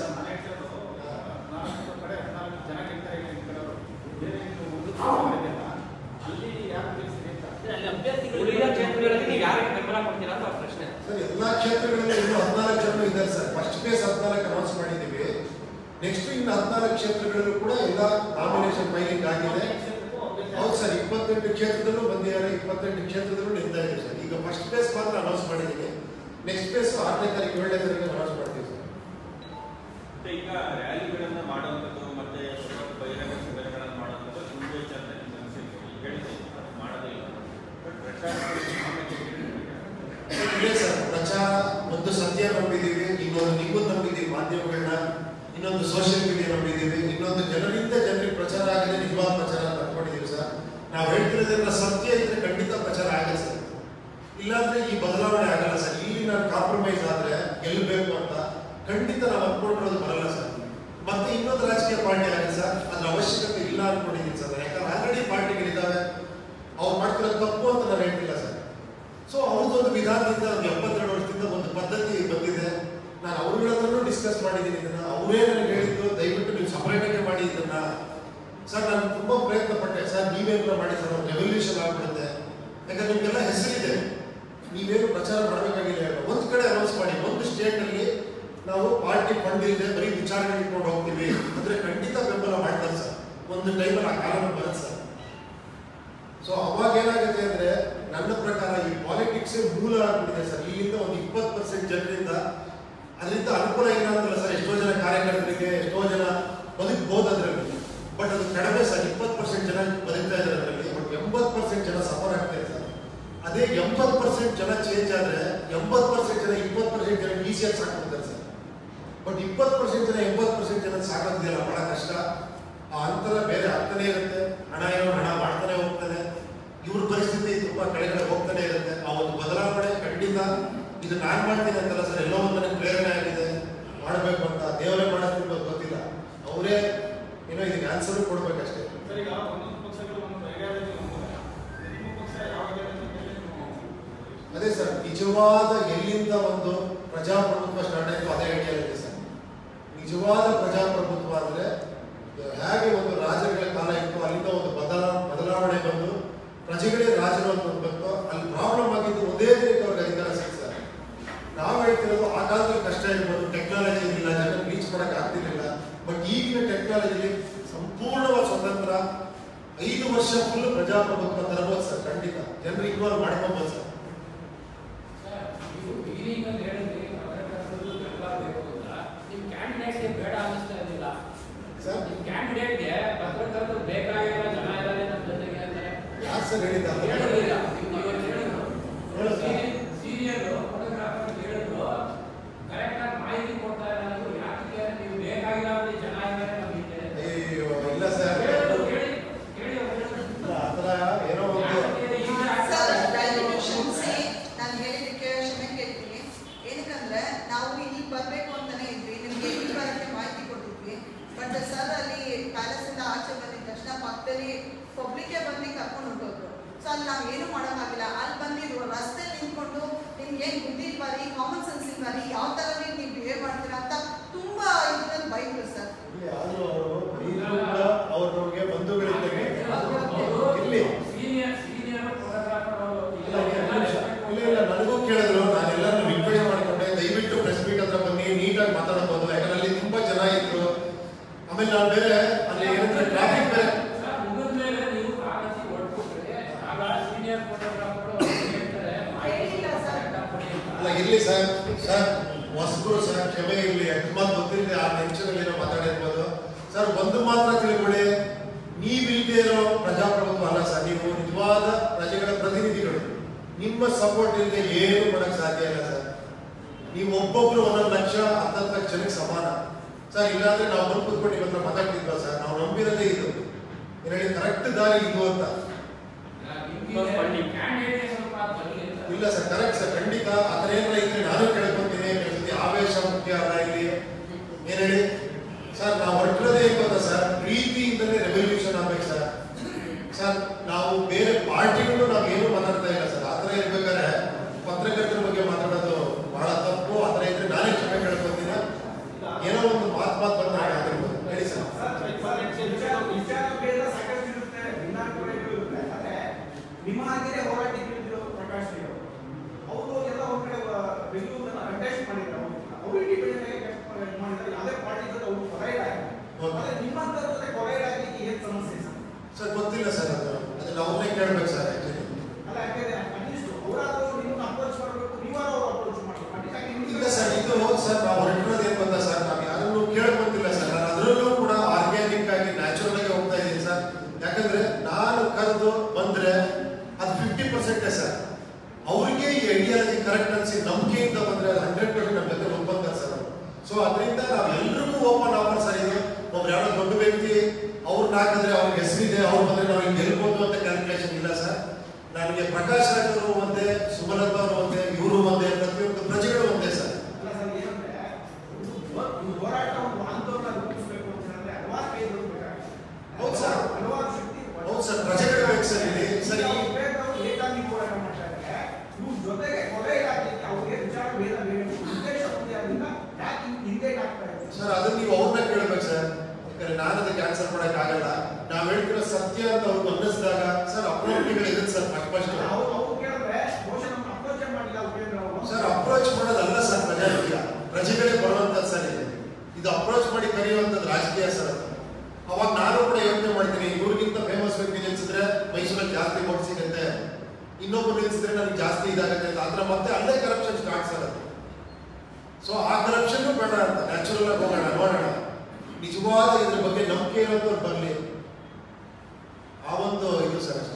ಅಲ್ಲಿ ಅಭ್ಯರ್ಥಿಗಳು ಉಳಿದ ಕ್ಷೇತ್ರಗಳಲ್ಲಿ ನೀವು ಯಾರಿಗೆ ಬೆಂಬಲ ಕೊಡ್ತೀರಾ ಅಂತ ಅವ್ರ ಪ್ರಶ್ನೆ ಸರ್ ಎಲ್ಲಾ ಕ್ಷೇತ್ರಗಳಲ್ಲಿ ಇನ್ನೂ ಹದಿನಾಲ್ಕು ಜನ ಇದ್ದಾರೆ ಸರ್ ಫಸ್ಟ್ ಫೇಸ್ ಹದಿನಾಲ್ಕು ಅನೌನ್ಸ್ ಮಾಡಿದ್ದೀವಿ ನೆಕ್ಸ್ಟ್ ಇನ್ನು ಹದಿನಾಲ್ಕು ಕ್ಷೇತ್ರಗಳಲ್ಲೂ ಕೂಡ ಎಲ್ಲ ನಾಮಿನೇಷನ್ ಫೈಲಿಂಗ್ ಆಗಿದೆ ಹೌದು ಸರ್ ಇಪ್ಪತ್ತೆಂಟು ಕ್ಷೇತ್ರದಲ್ಲೂ ಬಂದಿದ್ದಾರೆ ಇಪ್ಪತ್ತೆಂಟು ಕ್ಷೇತ್ರದಲ್ಲೂ ನಿಂತ ಇದೆ ಸರ್ ಈಗ ಫಸ್ಟ್ ಫೇಸ್ ಮಾತ್ರ ಅನೌನ್ಸ್ ಮಾಡಿದ್ದೀನಿ ನೆಕ್ಸ್ಟ್ ಫೇಸ್ ಆರನೇ ತಾರೀಕು ಏಳನೇ ತಾರೀಕು ಅನೌನ್ಸ್ ಮಾಡ್ತೀವಿ ಸರ್ ಮತ್ತೆ ಈಗ ರ್ಯಾಲಿಗಳನ್ನ ಮಾಡುವಂಥದ್ದು ಮತ್ತೆ ಬೃಹತ್ ಬಹಿರಂಗ ಸಭೆಗಳನ್ನು ಮಾಡುವಂಥದ್ದು ನಿಮಗೆ ಚಂದ ನಿಮ್ಗೆ ಅನಿಸಿಕೆ ಹೇಳಿದೆ ಅದು ಮಾಡೋದೇ ಇಲ್ಲ ಬಟ್ ಪ್ರಚಾರದಲ್ಲಿ ಸಾಮಾನ್ಯ ಇದೆ ಸರ್ ಪ್ರಚಾರ ಒಂದು ಸತ್ಯ ನಂಬಿದೀವಿ ಇನ್ನೊಂದು ನಿಮ್ಮನ್ನು ನಂಬಿದೀವಿ ಮಾಧ್ಯಮಗಳನ್ನ ಇನ್ನೊಂದು ಸೋಷಿಯಲ್ ಮೀಡಿಯಾ ನಂಬಿದೀವಿ ಇನ್ನೊಂದು ಜನರಿಂದ ಜನರಿಗೆ ಪ್ರಚಾರ ಆಗಿದೆ ನಿಜವಾದ ಪ್ರಚಾರ ಅಂತ ಅನ್ಕೊಂಡಿದೀವಿ ಸರ್ ನಾವು ಹೇಳ್ತಿರೋದ್ರಿಂದ ಸತ್ಯ ಇದ್ರೆ ಖಂಡಿತ ಪ್ರಚಾರ ಆಗಲ್ಲ ಸರ್ ಇಲ್ಲಾಂದ್ರೆ ಈ ಬದಲಾವಣೆ ಆಗಲ್ಲ ಸರ್ ಇಲ್ಲಿ ನಾನು ಕಾಂಪ್ರಮೈಸ್ ಆದ್ರೆ ಗೆಲ್ಲಬೇಕು ಅಂತ ಖಂಡಿತ ನಾವು ಅನ್ಕೊಂಡಿರೋದು ಬರಲ್ಲ ಸರ್ ಮತ್ತೆ ಇನ್ನೊಂದು ರಾಜಕೀಯ ಪಾರ್ಟಿ ಆಗಿದೆ ಸರ್ ಅದ್ರ ಅವಶ್ಯಕತೆ ಇಲ್ಲ ಅನ್ಕೊಂಡಿದ್ದೀನಿ ಸರ್ ಯಾಕಂದ್ರೆ ಆಲ್ರೆಡಿ ಪಾರ್ಟಿಗಳಿದ್ದಾವೆ ಅವ್ರು ಮಾಡ್ತಿರೋದು ತಪ್ಪು ಅಂತ ನಾನು ಹೇಳ್ತಿಲ್ಲ ಸರ್ ಸೊ ಅವ್ರದ್ದೊಂದು ವಿಧಾನದಿಂದ ಒಂದು ಎಪ್ಪತ್ತೆರಡು ವರ್ಷದಿಂದ ಒಂದು ಪದ್ಧತಿ ಬಂದಿದೆ ನಾನು ಅವ್ರಗಳ ಹತ್ರನೂ ಡಿಸ್ಕಸ್ ಮಾಡಿದ್ದೀನಿ ಇದನ್ನ ಅವರೇ ನನಗೆ ಹೇಳಿದ್ದು ದಯವಿಟ್ಟು ನೀವು ಸಪರೇಟ್ ಆಗಿ ಮಾಡಿ ಇದನ್ನ ಸರ್ ನಾನು ತುಂಬಾ ಪ್ರಯತ್ನ ಪಟ್ಟೆ ಸರ್ ನೀವೇನಾರ ಮಾಡಿ ಸರ್ ಒಂದು ರೆವಲ್ಯೂಷನ್ ಆಗ್ಬಿಡುತ್ತೆ ಯಾಕಂದ್ರೆ ನಿಮ್ಗೆಲ್ಲ ಹೆಸರಿದೆ ನೀವೇನು ಪ್ರಚಾರ ಮಾಡಬೇಕಾಗಿಲ್ಲ ಒಂದು ಕಡೆ ಅನೌನ್ಸ್ ಮಾಡಿ ಒಂದು ಸ್ಟೇಟ್ ಅಲ್ಲಿ ನಾವು ಪಾರ್ಟಿ ಫಂಡ್ ಇಲ್ಲದೆ ಬರೀ ವಿಚಾರಣೆ ಇಟ್ಕೊಂಡು ಹೋಗ್ತೀವಿ ಅಂದ್ರೆ ಖಂಡಿತ ಬೆಂಬಲ ಮಾಡ್ತಾರೆ ಸರ್ ಒಂದು ಟೈಮಲ್ಲಿ ಆ ಕಾಲನ ಬರುತ್ತೆ ಸರ್ ಸೊ ಅವಾಗ ಏನಾಗುತ್ತೆ ಅಂದ್ರೆ ನನ್ನ ಪ್ರಕಾರ ಈ ಪಾಲಿಟಿಕ್ಸ್ ಮೂಲ ಆಗ್ಬಿಟ್ಟಿದೆ ಸರ್ ಇಲ್ಲಿಂದ ಒಂದು ಇಪ್ಪತ್ತು ಪರ್ಸೆಂಟ್ ಜನರಿಂದ ಅದರಿಂದ ಅನುಕೂಲ ಇಲ್ಲ ಅಂತಲ್ಲ ಸರ್ ಎಷ್ಟೋ ಜನ ಕಾರ್ಯಕರ್ತರಿಗೆ ಎಷ್ಟೋ ಜನ ಬದುಕಬಹುದು ಅದರಲ್ಲಿ ಬಟ್ ಅದು ಕಡಿಮೆ ಸರ್ ಇಪ್ಪತ್ತು ಪರ್ಸೆಂಟ್ ಜನ ಬದುಕ್ತಾ ಇದ್ದಾರೆ ಅದರಲ್ಲಿ ಬಟ್ ಎಂಬತ್ತು ಪರ್ಸೆಂಟ್ ಜನ ಸಫರ್ ಆಗ್ತಾರೆ ಸರ್ ಅದೇ ಎಂಬತ್ತು ಪರ್ಸೆಂಟ್ ಜನ ಚೇಂಜ್ ಆದ್ರೆ ಎಂಬತ್ತು ಪರ್ಸೆಂಟ್ ಜನ ಇಪ್ಪತ್ತು ಪರ್ಸೆಂಟ್ ಜನ ಈಸಿಯಾಗಿ ಸಾಕ್ಬಿಡ್ತಾರೆ ಸರ್ ಬಟ್ ಇಪ್ಪತ್ತು ಪರ್ಸೆಂಟ್ ಜನ ಎಂಬತ್ತು ಪರ್ಸೆಂಟ್ ಜನ ಸಾಕೋದಿಲ್ಲ ಬಹಳ ಕಷ್ಟ ಆ ಅಂತರ ಬೇರೆ ಆಗ್ತಾನೆ ಇರುತ್ತೆ ಹಣ ಏನೋ ಹಣ ಮಾಡ್ತಾನೆ ಹೋಗ್ತಾನೆ ಇವ್ರ ಪರಿಸ್ಥಿತಿ ತುಂಬಾ ಕೆಳಗಡೆ ಹೋಗ್ತಾನೆ ಇರುತ್ತೆ ಆ ಒಂದು ಬದಲಾವಣೆ ಖಂಡಿತ ಇದು ನಾನ್ ಮಾಡ್ತೀನಿ ಅಂತಲ್ಲ ಸರ್ ಎಲ್ಲೋ ಒಂದು ನನಗೆ ಪ್ರೇರಣೆ ಆಗಿದೆ ಮಾಡಬೇಕು ಅಂತ ದೇವರೇ ಮಾಡಿಸ್ಬಿಟ್ಟು ಗೊತ್ತಿಲ್ಲ ಅವರೇ ಏನೋ ಇದಕ್ಕೆ ಆನ್ಸರ್ ಕೊಡ್ಬೇಕಷ್ಟೇ ಸರ್ ಈಗ ಒಂದೊಂದು ಪಕ್ಷಗಳು ಒಂದು ಐಡಿಯಾಲಜಿ ಹೊಂದಿದೆ ನಿಮ್ಮ ಪಕ್ಷ ಯಾವ ಐಡಿಯಾಲಜಿ ಮೇಲೆ ನೀವು ಅದೇ ಸರ್ ನಿಜವಾದ ಎಲ್ಲಿಂದ ಒಂದು ಪ್ರಜಾಪ್ರಭುತ್ವ ಸ್ಟಾರ್ಟ್ ಆಯ್ತು ಅದೇ ಐಡಿಯಾಲಜಿ ಸರ್ ನಿಜವಾದ ಪ್ರಜಾಪ್ರಭುತ್ವ ಅಂದ್ರೆ ಹೇಗೆ ಒಂದು ರಾಜರುಗಳ ಕಾಲ ಇತ್ತು ಅಲ್ಲಿಂದ ಒಂದು ಬದಲಾ ಬದಲಾವಣೆ ಬಂದು ಪ್ರಜೆಗಳೇ ರಾಜರು ಅಂತ ಒಂದು ಬಂತು ಅಲ್ಲಿ ಪ್ರಾಬ್ಲಮ್ ಆಗಿದ್ದು ಒಂದೇ ದಿನಕ್ಕೆ ಅವ್ರಿಗೆ ಅಧಿಕಾರ ಸಿಕ್ತು ಸರ್ ನಾವು ಹೇಳ್ತಿರೋದು ಆ ಕಾಲದಲ್ಲಿ ಕಷ್ಟ ಇರ್ಬೋದು ಟೆಕ್ನಾಲಜಿ ಇರಲಿಲ್ಲ ಜನ ರೀಚ್ ಮಾಡಕ್ ಆಗ್ತಿರ್ಲಿಲ್ಲ ಬಟ್ ಈಗಿನ ಟೆಕ್ನಾಲಜಿಲಿ ಸಂಪೂರ್ಣವಾದ ಸ್ವತಂತ್ರ ಐದು ವರ್ಷ ಫುಲ್ ಪ್ರಜಾಪ್ರಭುತ್ವ ತರಬಹುದು ಸರ್ ಖಂಡಿತ ಜನರು ಇಗ್ನೋರ್ ಮಾಡ್ಕೊಬೋದು ಸರ್ ನೀವು beginning ಅಲ್ಲಿ ಹೇಳಿದ್ರಿ ಪತ್ರಕರ್ತರು ಬೆಂಬಲ ಬೇಕು ಅಂತ ನಿಮ್ ಕ್ಯಾಂಡಿಡೇಟ್ಗೆ ಬೇಡ ಅನ್ನಿಸ್ತಾ ಇದ್ದಿಲ್ಲ ಸರ್ ನಿಮ್ ಕ್ಯಾಂಡಿಡೇಟ್ಗೆ ಪತ್ರಕರ್ತರು ಬೇಕಾಗಿರೋ ಜನ ಇದ್ದಾರೆ ನಮ್ಮ ಜೊತೆಗೆ ಅಂತಾರೆ ಯಾರು ಸರ್ ಹೇಳಿದ್ದ ಹೇಳಿದ್ರಿಲ್ಲ ನೀವು ಇವತ್ತು ಹೇಳಿದ್ರು ಹೇಳು ಸರ್. ಸೀರಿಯಲ್ ಫೋಟೋಗ್ರಾಫರ್ ಹೇಳಿದ್ರು ಕರೆಕ್ಟ್ ಆಗಿ ಮಾಹಿತಿ ಕೊಡ್ತಾ ಇಲ್ಲ ನೀವು ಯಾಕೆ ನೀವು ಬೇಕಾಗಿರೋ ಜನ ಇದ್ದಾರೆ ನಮಗೆ ಅಯ್ಯೋ ಇಲ್ಲ ಸರ್ ಹೇಳಿದ್ರು ಹೇಳಿ ಹೇಳಿ ಅವ್ರು ಹೇಳಿದ್ರು. ಇಲ್ಲ, ಆ ಥರ ಏನೋ ಒಂದು ಯಾಕೆ ಈಗ ಸರ್ ದಯವಿಟ್ಟು ಕ್ಷಮಿಸಿ ನಾನು ಹೇಳಿದ್ದಕ್ಕೆ ಕ್ಷಮೆ ಕೇಳ್ತೀನಿ ಏನಕ್ಕಂದ್ರೆ ನಾವು ಇಲ್ಲಿ ಬರಬೇಕು ಅಂತ ಪಕ್ಕದಲ್ಲಿ ಪಬ್ಲಿಕ್ಕೇ ಬಂದು ಕರ್ಕೊಂಡು ಹೊಂಟೋದ್ರು ಸೊ ಅಲ್ಲಿ ನಾವು ಏನು ಮಾಡೋಕ್ಕಾಗಿಲ್ಲ ಅಲ್ಲಿ ಬಂದಿದ್ರು ರಸ್ತೆ ನಿಂತ್ಕೊಂಡು ನಿಮ್ಗೆ ಏನು ಬುದ್ಧಿ ಇಲ್ವಾ ರೀ ಕಾಮನ್ ಸೆನ್ಸ್ ಇಲ್ವಾ ರೀ ಯಾವ ಥರ ನೀವು ಬಿಹೇವ್ ಮಾಡ್ತೀರಾ ಅಂತ ತುಂಬ ಇದ್ರಲ್ಲಿ ಬೈದ್ರು ಸರ್ ಆದ್ರೂ ಅವರು ಈಗಲೂ ಕೂಡ ಅವ್ರು ನಮಗೆ ಬಂಧುಗಳಿದ್ದಂಗೆ ಇಲ್ಲಿ ಸೀನಿಯರ್ ಸೀನಿಯರ್ ಫೋಟೋಗ್ರಾಫರ್ ಅವರು ಇಲ್ಲ ಇಲ್ಲ, ಇಲ್ಲ ನನಗೂ ಕೇಳಿದ್ರು ನಾನೆಲ್ಲರೂ ರಿಕ್ವೆಸ್ಟ್ ಮಾಡ್ಕೊಂಡೆ ದಯವಿಟ್ಟು ಪ್ರೆಸ್ ಮೀಟ್ ಹತ್ರ ಬನ್ನಿ ನೀಟಾಗಿ ಮಾತಾಡಬಹುದು ಯಾಕಂದ್ರೆ ಅಲ್ಲಿ ತುಂಬಾ ಜನ ಇದ್ರು ಆಮೇಲೆ ನಾನು ಬೇರೆ ಅಲ್ಲಿ ಏನಂದ್ರೆ ಟ್ರಾಫಿಕ್ ಬೇರೆ ಸರ್ ಮುಗಿದ ಮೇಲೆ ನೀವು ಕಾಗಜಿ ಹೊರಟ್ಬಿಟ್ರೆ ಆಗ ಸೀನಿಯರ್ ಫೋಟೋಗ್ರಾಫರ್ ಹೇಳ್ತಾರೆ ಮಾಹಿತಿ ಕೊಡಿ ಅಂತ. ಅಲ್ಲ ಇರ್ಲಿ ಸರ್ ಸರ್ ಹೊಸಬರು ಸರ್ ಕ್ಷಮೆ ಇರಲಿ ಅಕಸ್ಮಾತ್ ಗೊತ್ತಿಲ್ಲದೆ ಆ ಟೆನ್ಷನ್ ಏನೋ ಮಾತಾಡಿರ್ಬೋದು ಸರ್ ಒಂದು ಮಾತ್ರ ತಿಳ್ಕೊಳ್ಳಿ ನೀವಿಲ್ಲದೆ ಇರೋ ಪ್ರಜಾಪ್ರಭುತ್ವ ಅಲ್ಲ ಸರ್ ನೀವು ನಿಜವಾದ ಪ್ರಜೆಗಳ ಪ್ರತಿನಿಧಿಗಳು ನಿಮ್ಮ ಸಪೋರ್ಟ್ ಇಲ್ಲದೆ ಏನು ಮಾಡಕ್ ಸಾಧ್ಯ ಇಲ್ಲ ಸರ್ ನೀವು ಒಬ್ಬೊಬ್ರು ಒಂದೊಂದು ಲಕ್ಷ ಹತ್ತತ್ತು ಲಕ್ಷ ಜನಕ್ಕೆ ಸಮಾನ ಸರ್ ಇಲ್ಲಾಂದ್ರೆ ನಾವು ಬಂದು ಕೂತ್ಕೊಂಡು ನಿಮ್ಮ ಹತ್ರ ಮಾತಾಡ್ತಿದ್ವಾ ಸರ್ ನಾವು ನಂಬಿರೋದೇ ಇದು ಏನ್ ಹೇಳಿ ಕರೆಕ್ಟ್ ದಾರಿ ಇದು ಅಂತ ನಿಮ್ಗೆ ಕ್ಯಾಂಡಿಡೇಟ್ ಸ್ವಲ್ಪ ಬರಲಿ ಅಂತ ಇಲ್ಲ ಸರ್ ಕರೆಕ್ಟ್ ಸರ್ ಖಂಡಿತ ಆ ಥರ ಏನಾರ ಇದ್ರೆ ನಾನು ಕೇಳ್ಕೊಂತೀನಿ ಕೆಲಸದ ಆವೇಶ ಮುಖ್ಯ ಅಲ್ಲ ಇಲ್ಲಿ ಏನ್ ಹೇಳಿ ಸರ್ ನಾವು ಹೊರಟಿರೋದೇ ಏನ್ ಗೊತ್ತಾ ಸರ್ ಪ್ರೀತಿಯಿಂದಲೇ ರೆವಲ್ಯೂಷನ್ ಆಗ್ಬೇಕು ಸರ್ ಸರ್ ನಾವು ಬೇರೆ ಪಾರ್ಟಿಗಳು ನಾವು ಏನು ಮಾತಾಡ್ತಾ ಇಲ್ಲ ಸರ್ ಆ ಥರ ಇರ್ಬೇಕಾದ್ರೆ ಪತ್ರಕರ್ತರ ಬಗ್ಗೆ ಮಾತಾಡೋದು ಬಹಳ ತಪ್ಪು ಆ ಥರ ಇದ್ರೆ ನಾನೇ ಕ್ಷಮೆ ಕೇಳ್ಕೊತೀನಿ ಏನೋ ಒಂದು ಮಾತು ಮಾತು ಬಂದಾಗ ಆಗಿರ್ಬೋದು ಹೇಳಿ ಸರ್ ನಿಮ್ಮ ಹಾಗೆ ಹೋರಾಟಕ್ಕಿಳಿದಿರೋ ಪ್ರಕಾಶ್ ಅವರು ಅವರು ಎಲ್ಲ ಒಂದ್ ಕಡೆ ಬೆಂಗಳೂರನ್ನ ಕಂಟೆಸ್ಟ್ ಮಾಡಿದ್ದಾರೆ ಅವರು ಇಂಡಿಪೆಂಡೆಂಟ್ ಆಗಿ ಮಾಡಿದ್ದಾರೆ ಯಾವುದೇ ಪಾರ್ಟಿ ಜೊತೆ ಅವರು ಕೊಲೈಡ್ ಆಗಿಲ್ಲ ಆದ್ರೆ ನಿಮ್ಮಂತರ ಜೊತೆ ಕೊಲೈಡ್ ಆಗ್ಲಿಕ್ಕೆ ಏನ್ ಸಮಸ್ಯೆ ಸರ್ ಸರ್ ಗೊತ್ತಿಲ್ಲ ಸರ್ ಅದು ಅದನ್ನ ಅವ್ರನ್ನೇ ಕೇಳ್ಬೇಕು ಸರ್ ಆಕ್ಚುಲಿ ಅಲ್ಲ ಯಾಕಂದ್ರೆ ಅಟ್ಲೀಸ್ಟ್ ಅವರಾದ್ರೂ ನಿಮ್ಮನ್ನ ಅಪ್ರೋಚ್ ಮಾಡಬೇಕು ನೀವಾರು ಅವ್ರು ಅಪ್ರೋಚ್ ಮಾಡಬೇಕು ಇಲ್ಲ ಸರ್ ಇದು ಸರ್ ನಾವು ಹೊರಟಿರೋದು ಏನ್ ಗೊತ್ತಾ ಸರ್ ನಾವು ಯಾರನ್ನು ಕೇಳ್ಕೊಂತಿಲ್ಲ ಸರ್ ನಾನು ಅದರಲ್ಲೂ ಕೂಡ ಆರ್ಗ್ಯಾನಿಕ್ ಆಗಿ ನ್ಯಾಚುರಲ್ ಆಗಿ ಹೋಗ್ತಾ ಇದ್ದೀನಿ ಸರ್ ಯಾಕಂದ್ರೆ ನಾನು ಕರೆದು ಬಂದ್ರೆ ಅದು ಫಿಫ್ಟಿ ಪರ್ಸೆಂಟೇ ಸರ್ ಅವ್ರಿಗೆ ಈ ಐಡಿಯಾಲಜಿ ಕರೆಕ್ಟ್ ಅನ್ಸಿ ನಂಬಿಕೆಯಿಂದ ಬಂದ್ರೆ ಅದು ಹಂಡ್ರೆಡ್ ಪರ್ಸೆಂಟ್ ನಮ್ಮ ಜೊತೆ ಒಪ್ಪಂತಾರೆ ಸರ್ ಅವರು ಸೊ ಅದರಿಂದ ನಾವು ಎಲ್ರಿಗೂ ಓಪನ್ ಆಫರ್ ಸರ್ ಇದು ಒಬ್ರು ಯಾರೋ ದೊಡ್ಡ ವ್ಯಕ್ತಿ ಅವ್ರನ್ನ ಹಾಕಿದ್ರೆ ಅವ್ರಿಗೆ ಹೆಸರಿದೆ ಅವ್ರು ಬಂದ್ರೆ ನಾವು ಹಿಂಗೆ ಗೆಲ್ಬೋದು ಅಂತ ಕ್ಯಾಲ್ಕುಲೇಷನ್ ಇಲ್ಲ ಸರ್ ನನಗೆ ಪ್ರಕಾಶ್ ರಾಜ್ ಅವರು ಒಂದೇ ಸುಮಲತಾ ಅವರು ಒಂದೇ ಇವರು ಒಂದೇ ಪ್ರತಿಯೊಂದು ಪ್ರಜೆಗಳು ಒಂದೇ ಸರ್ ಅಲ್ಲ ಸರ್ ಏನಂದ್ರೆ ಒಂದು ಹೋರಾಟ ಒಂದು ಆಂದೋಲನ ರೂಪಿಸಬೇಕು ಅಂತ ಹೇಳಿದ್ರೆ ಹಲವಾರು ಕೈಗಳು ಬೇಕಾಗುತ್ತೆ ಹೌದು ಸರ್. ಹಲವಾರು ಶಕ್ತಿ ಹೌದು ಸರ್ ಪ್ರಜೆಗಳು ಬೇಕು ಸರ್ ಇಲ್ಲಿ ಸರಿ ಬೇರೆಯವರು ಏಕಾಂಗಿ ಹೋರಾಟ ಮಾಡ್ತಾ ಇದ್ದಾರೆ ಇವ್ರ ಜೊತೆಗೆ ಕೊಲೆ ಇಲಾಖೆಗೆ ಅವ್ರಿಗೆ ವಿಚಾರ ಭೇದ ಬೇಡ ಉದ್ದೇಶ ಒಂದೇ ಅದನ್ನ ಯಾಕೆ ಹಿಂಗ್ ಹಿಂದೆ ಆಗ್ತಾ ಇದೆ ಸರ್ ಅದನ್ನ ನೀವು ಅವ್ರನ್ನ ಕೇಳ್ಬೇಕು ಸರ್ ಯಾಕಂದ್ರೆ ನಾನು ಅದಕ್ಕೆ ಆನ್ಸರ್ ಮಾಡಕ್ ಆಗಲ್ಲ ನಾವ್ ಹೇಳ್ತಿರೋ ಸತ್ಯ ಅಂತ ಅವ್ರಿಗೆ ಅನ್ನಿಸಿದಾಗ ಸರ್ ಅಪ್ರೋಚ್ಗಳು ಇದೆ ಸರ್ ಫಸ್ಟ್ ಫಸ್ಟ್ ಅವ್ರು ಅವ್ರು ಕೇಳಿದ್ರೆ ಬಹುಶಃ ನಮ್ಮ ಅಪ್ರೋಚ್ ಮಾಡಿಲ್ಲ ಉಪೇಂದ್ರ ಅವರು ಸರ್ ಅಪ್ರೋಚ್ ಮಾಡೋದಲ್ಲ ಸರ್ ಪ್ರಜಾಕೀಯ ಪ್ರಜೆಗಳೇ ಬರುವಂತದ್ದು ಸರ್ ಇದು ಇದು ಅಪ್ರೋಚ್ ಮಾಡಿ ಕರೆಯುವಂಥದ್ದು ರಾಜಕೀಯ ಸರ್ ಅದು ಅವಾಗ ನಾನು ಕೂಡ ಯೋಚನೆ ಮಾಡ್ತೀನಿ ಇವ್ರಿಗಿಂತ ಫೇಮಸ್ ವ್ಯಕ್ತಿ ನಿಲ್ಸಿದ್ರೆ ಮೈಸೂರಲ್ಲಿ ಜಾಸ್ತಿ vote ಸಿಗುತ್ತೆ ಇನ್ನೊಬ್ರು ನಿಲ್ಸಿದ್ರೆ ನನಗೆ ಜಾಸ್ತಿ ಇದಾಗುತ್ತೆ ಅಂತ ಅದ್ರ ಮತ್ತೆ ಅಲ್ಲೇ ಕರಪ್ಷನ್ ಸ್ಟಾರ್ಟ್ ಸರ್ ಅದು ಸೊ ಆ ಕರಪ್ಷನ್ ಬೇಡ ಅಂತ ನ್ಯಾಚುರಲ್ ಆಗಿ ಹೋಗೋಣ ನೋಡೋಣ ನಿಜವಾದ ಇದ್ರ ಬಗ್ಗೆ ನಂಬಿಕೆ ಇರೋದು ಬರಲಿ ಆ ಒಂದು ಇದು ಸರ್ ಅಷ್ಟೇ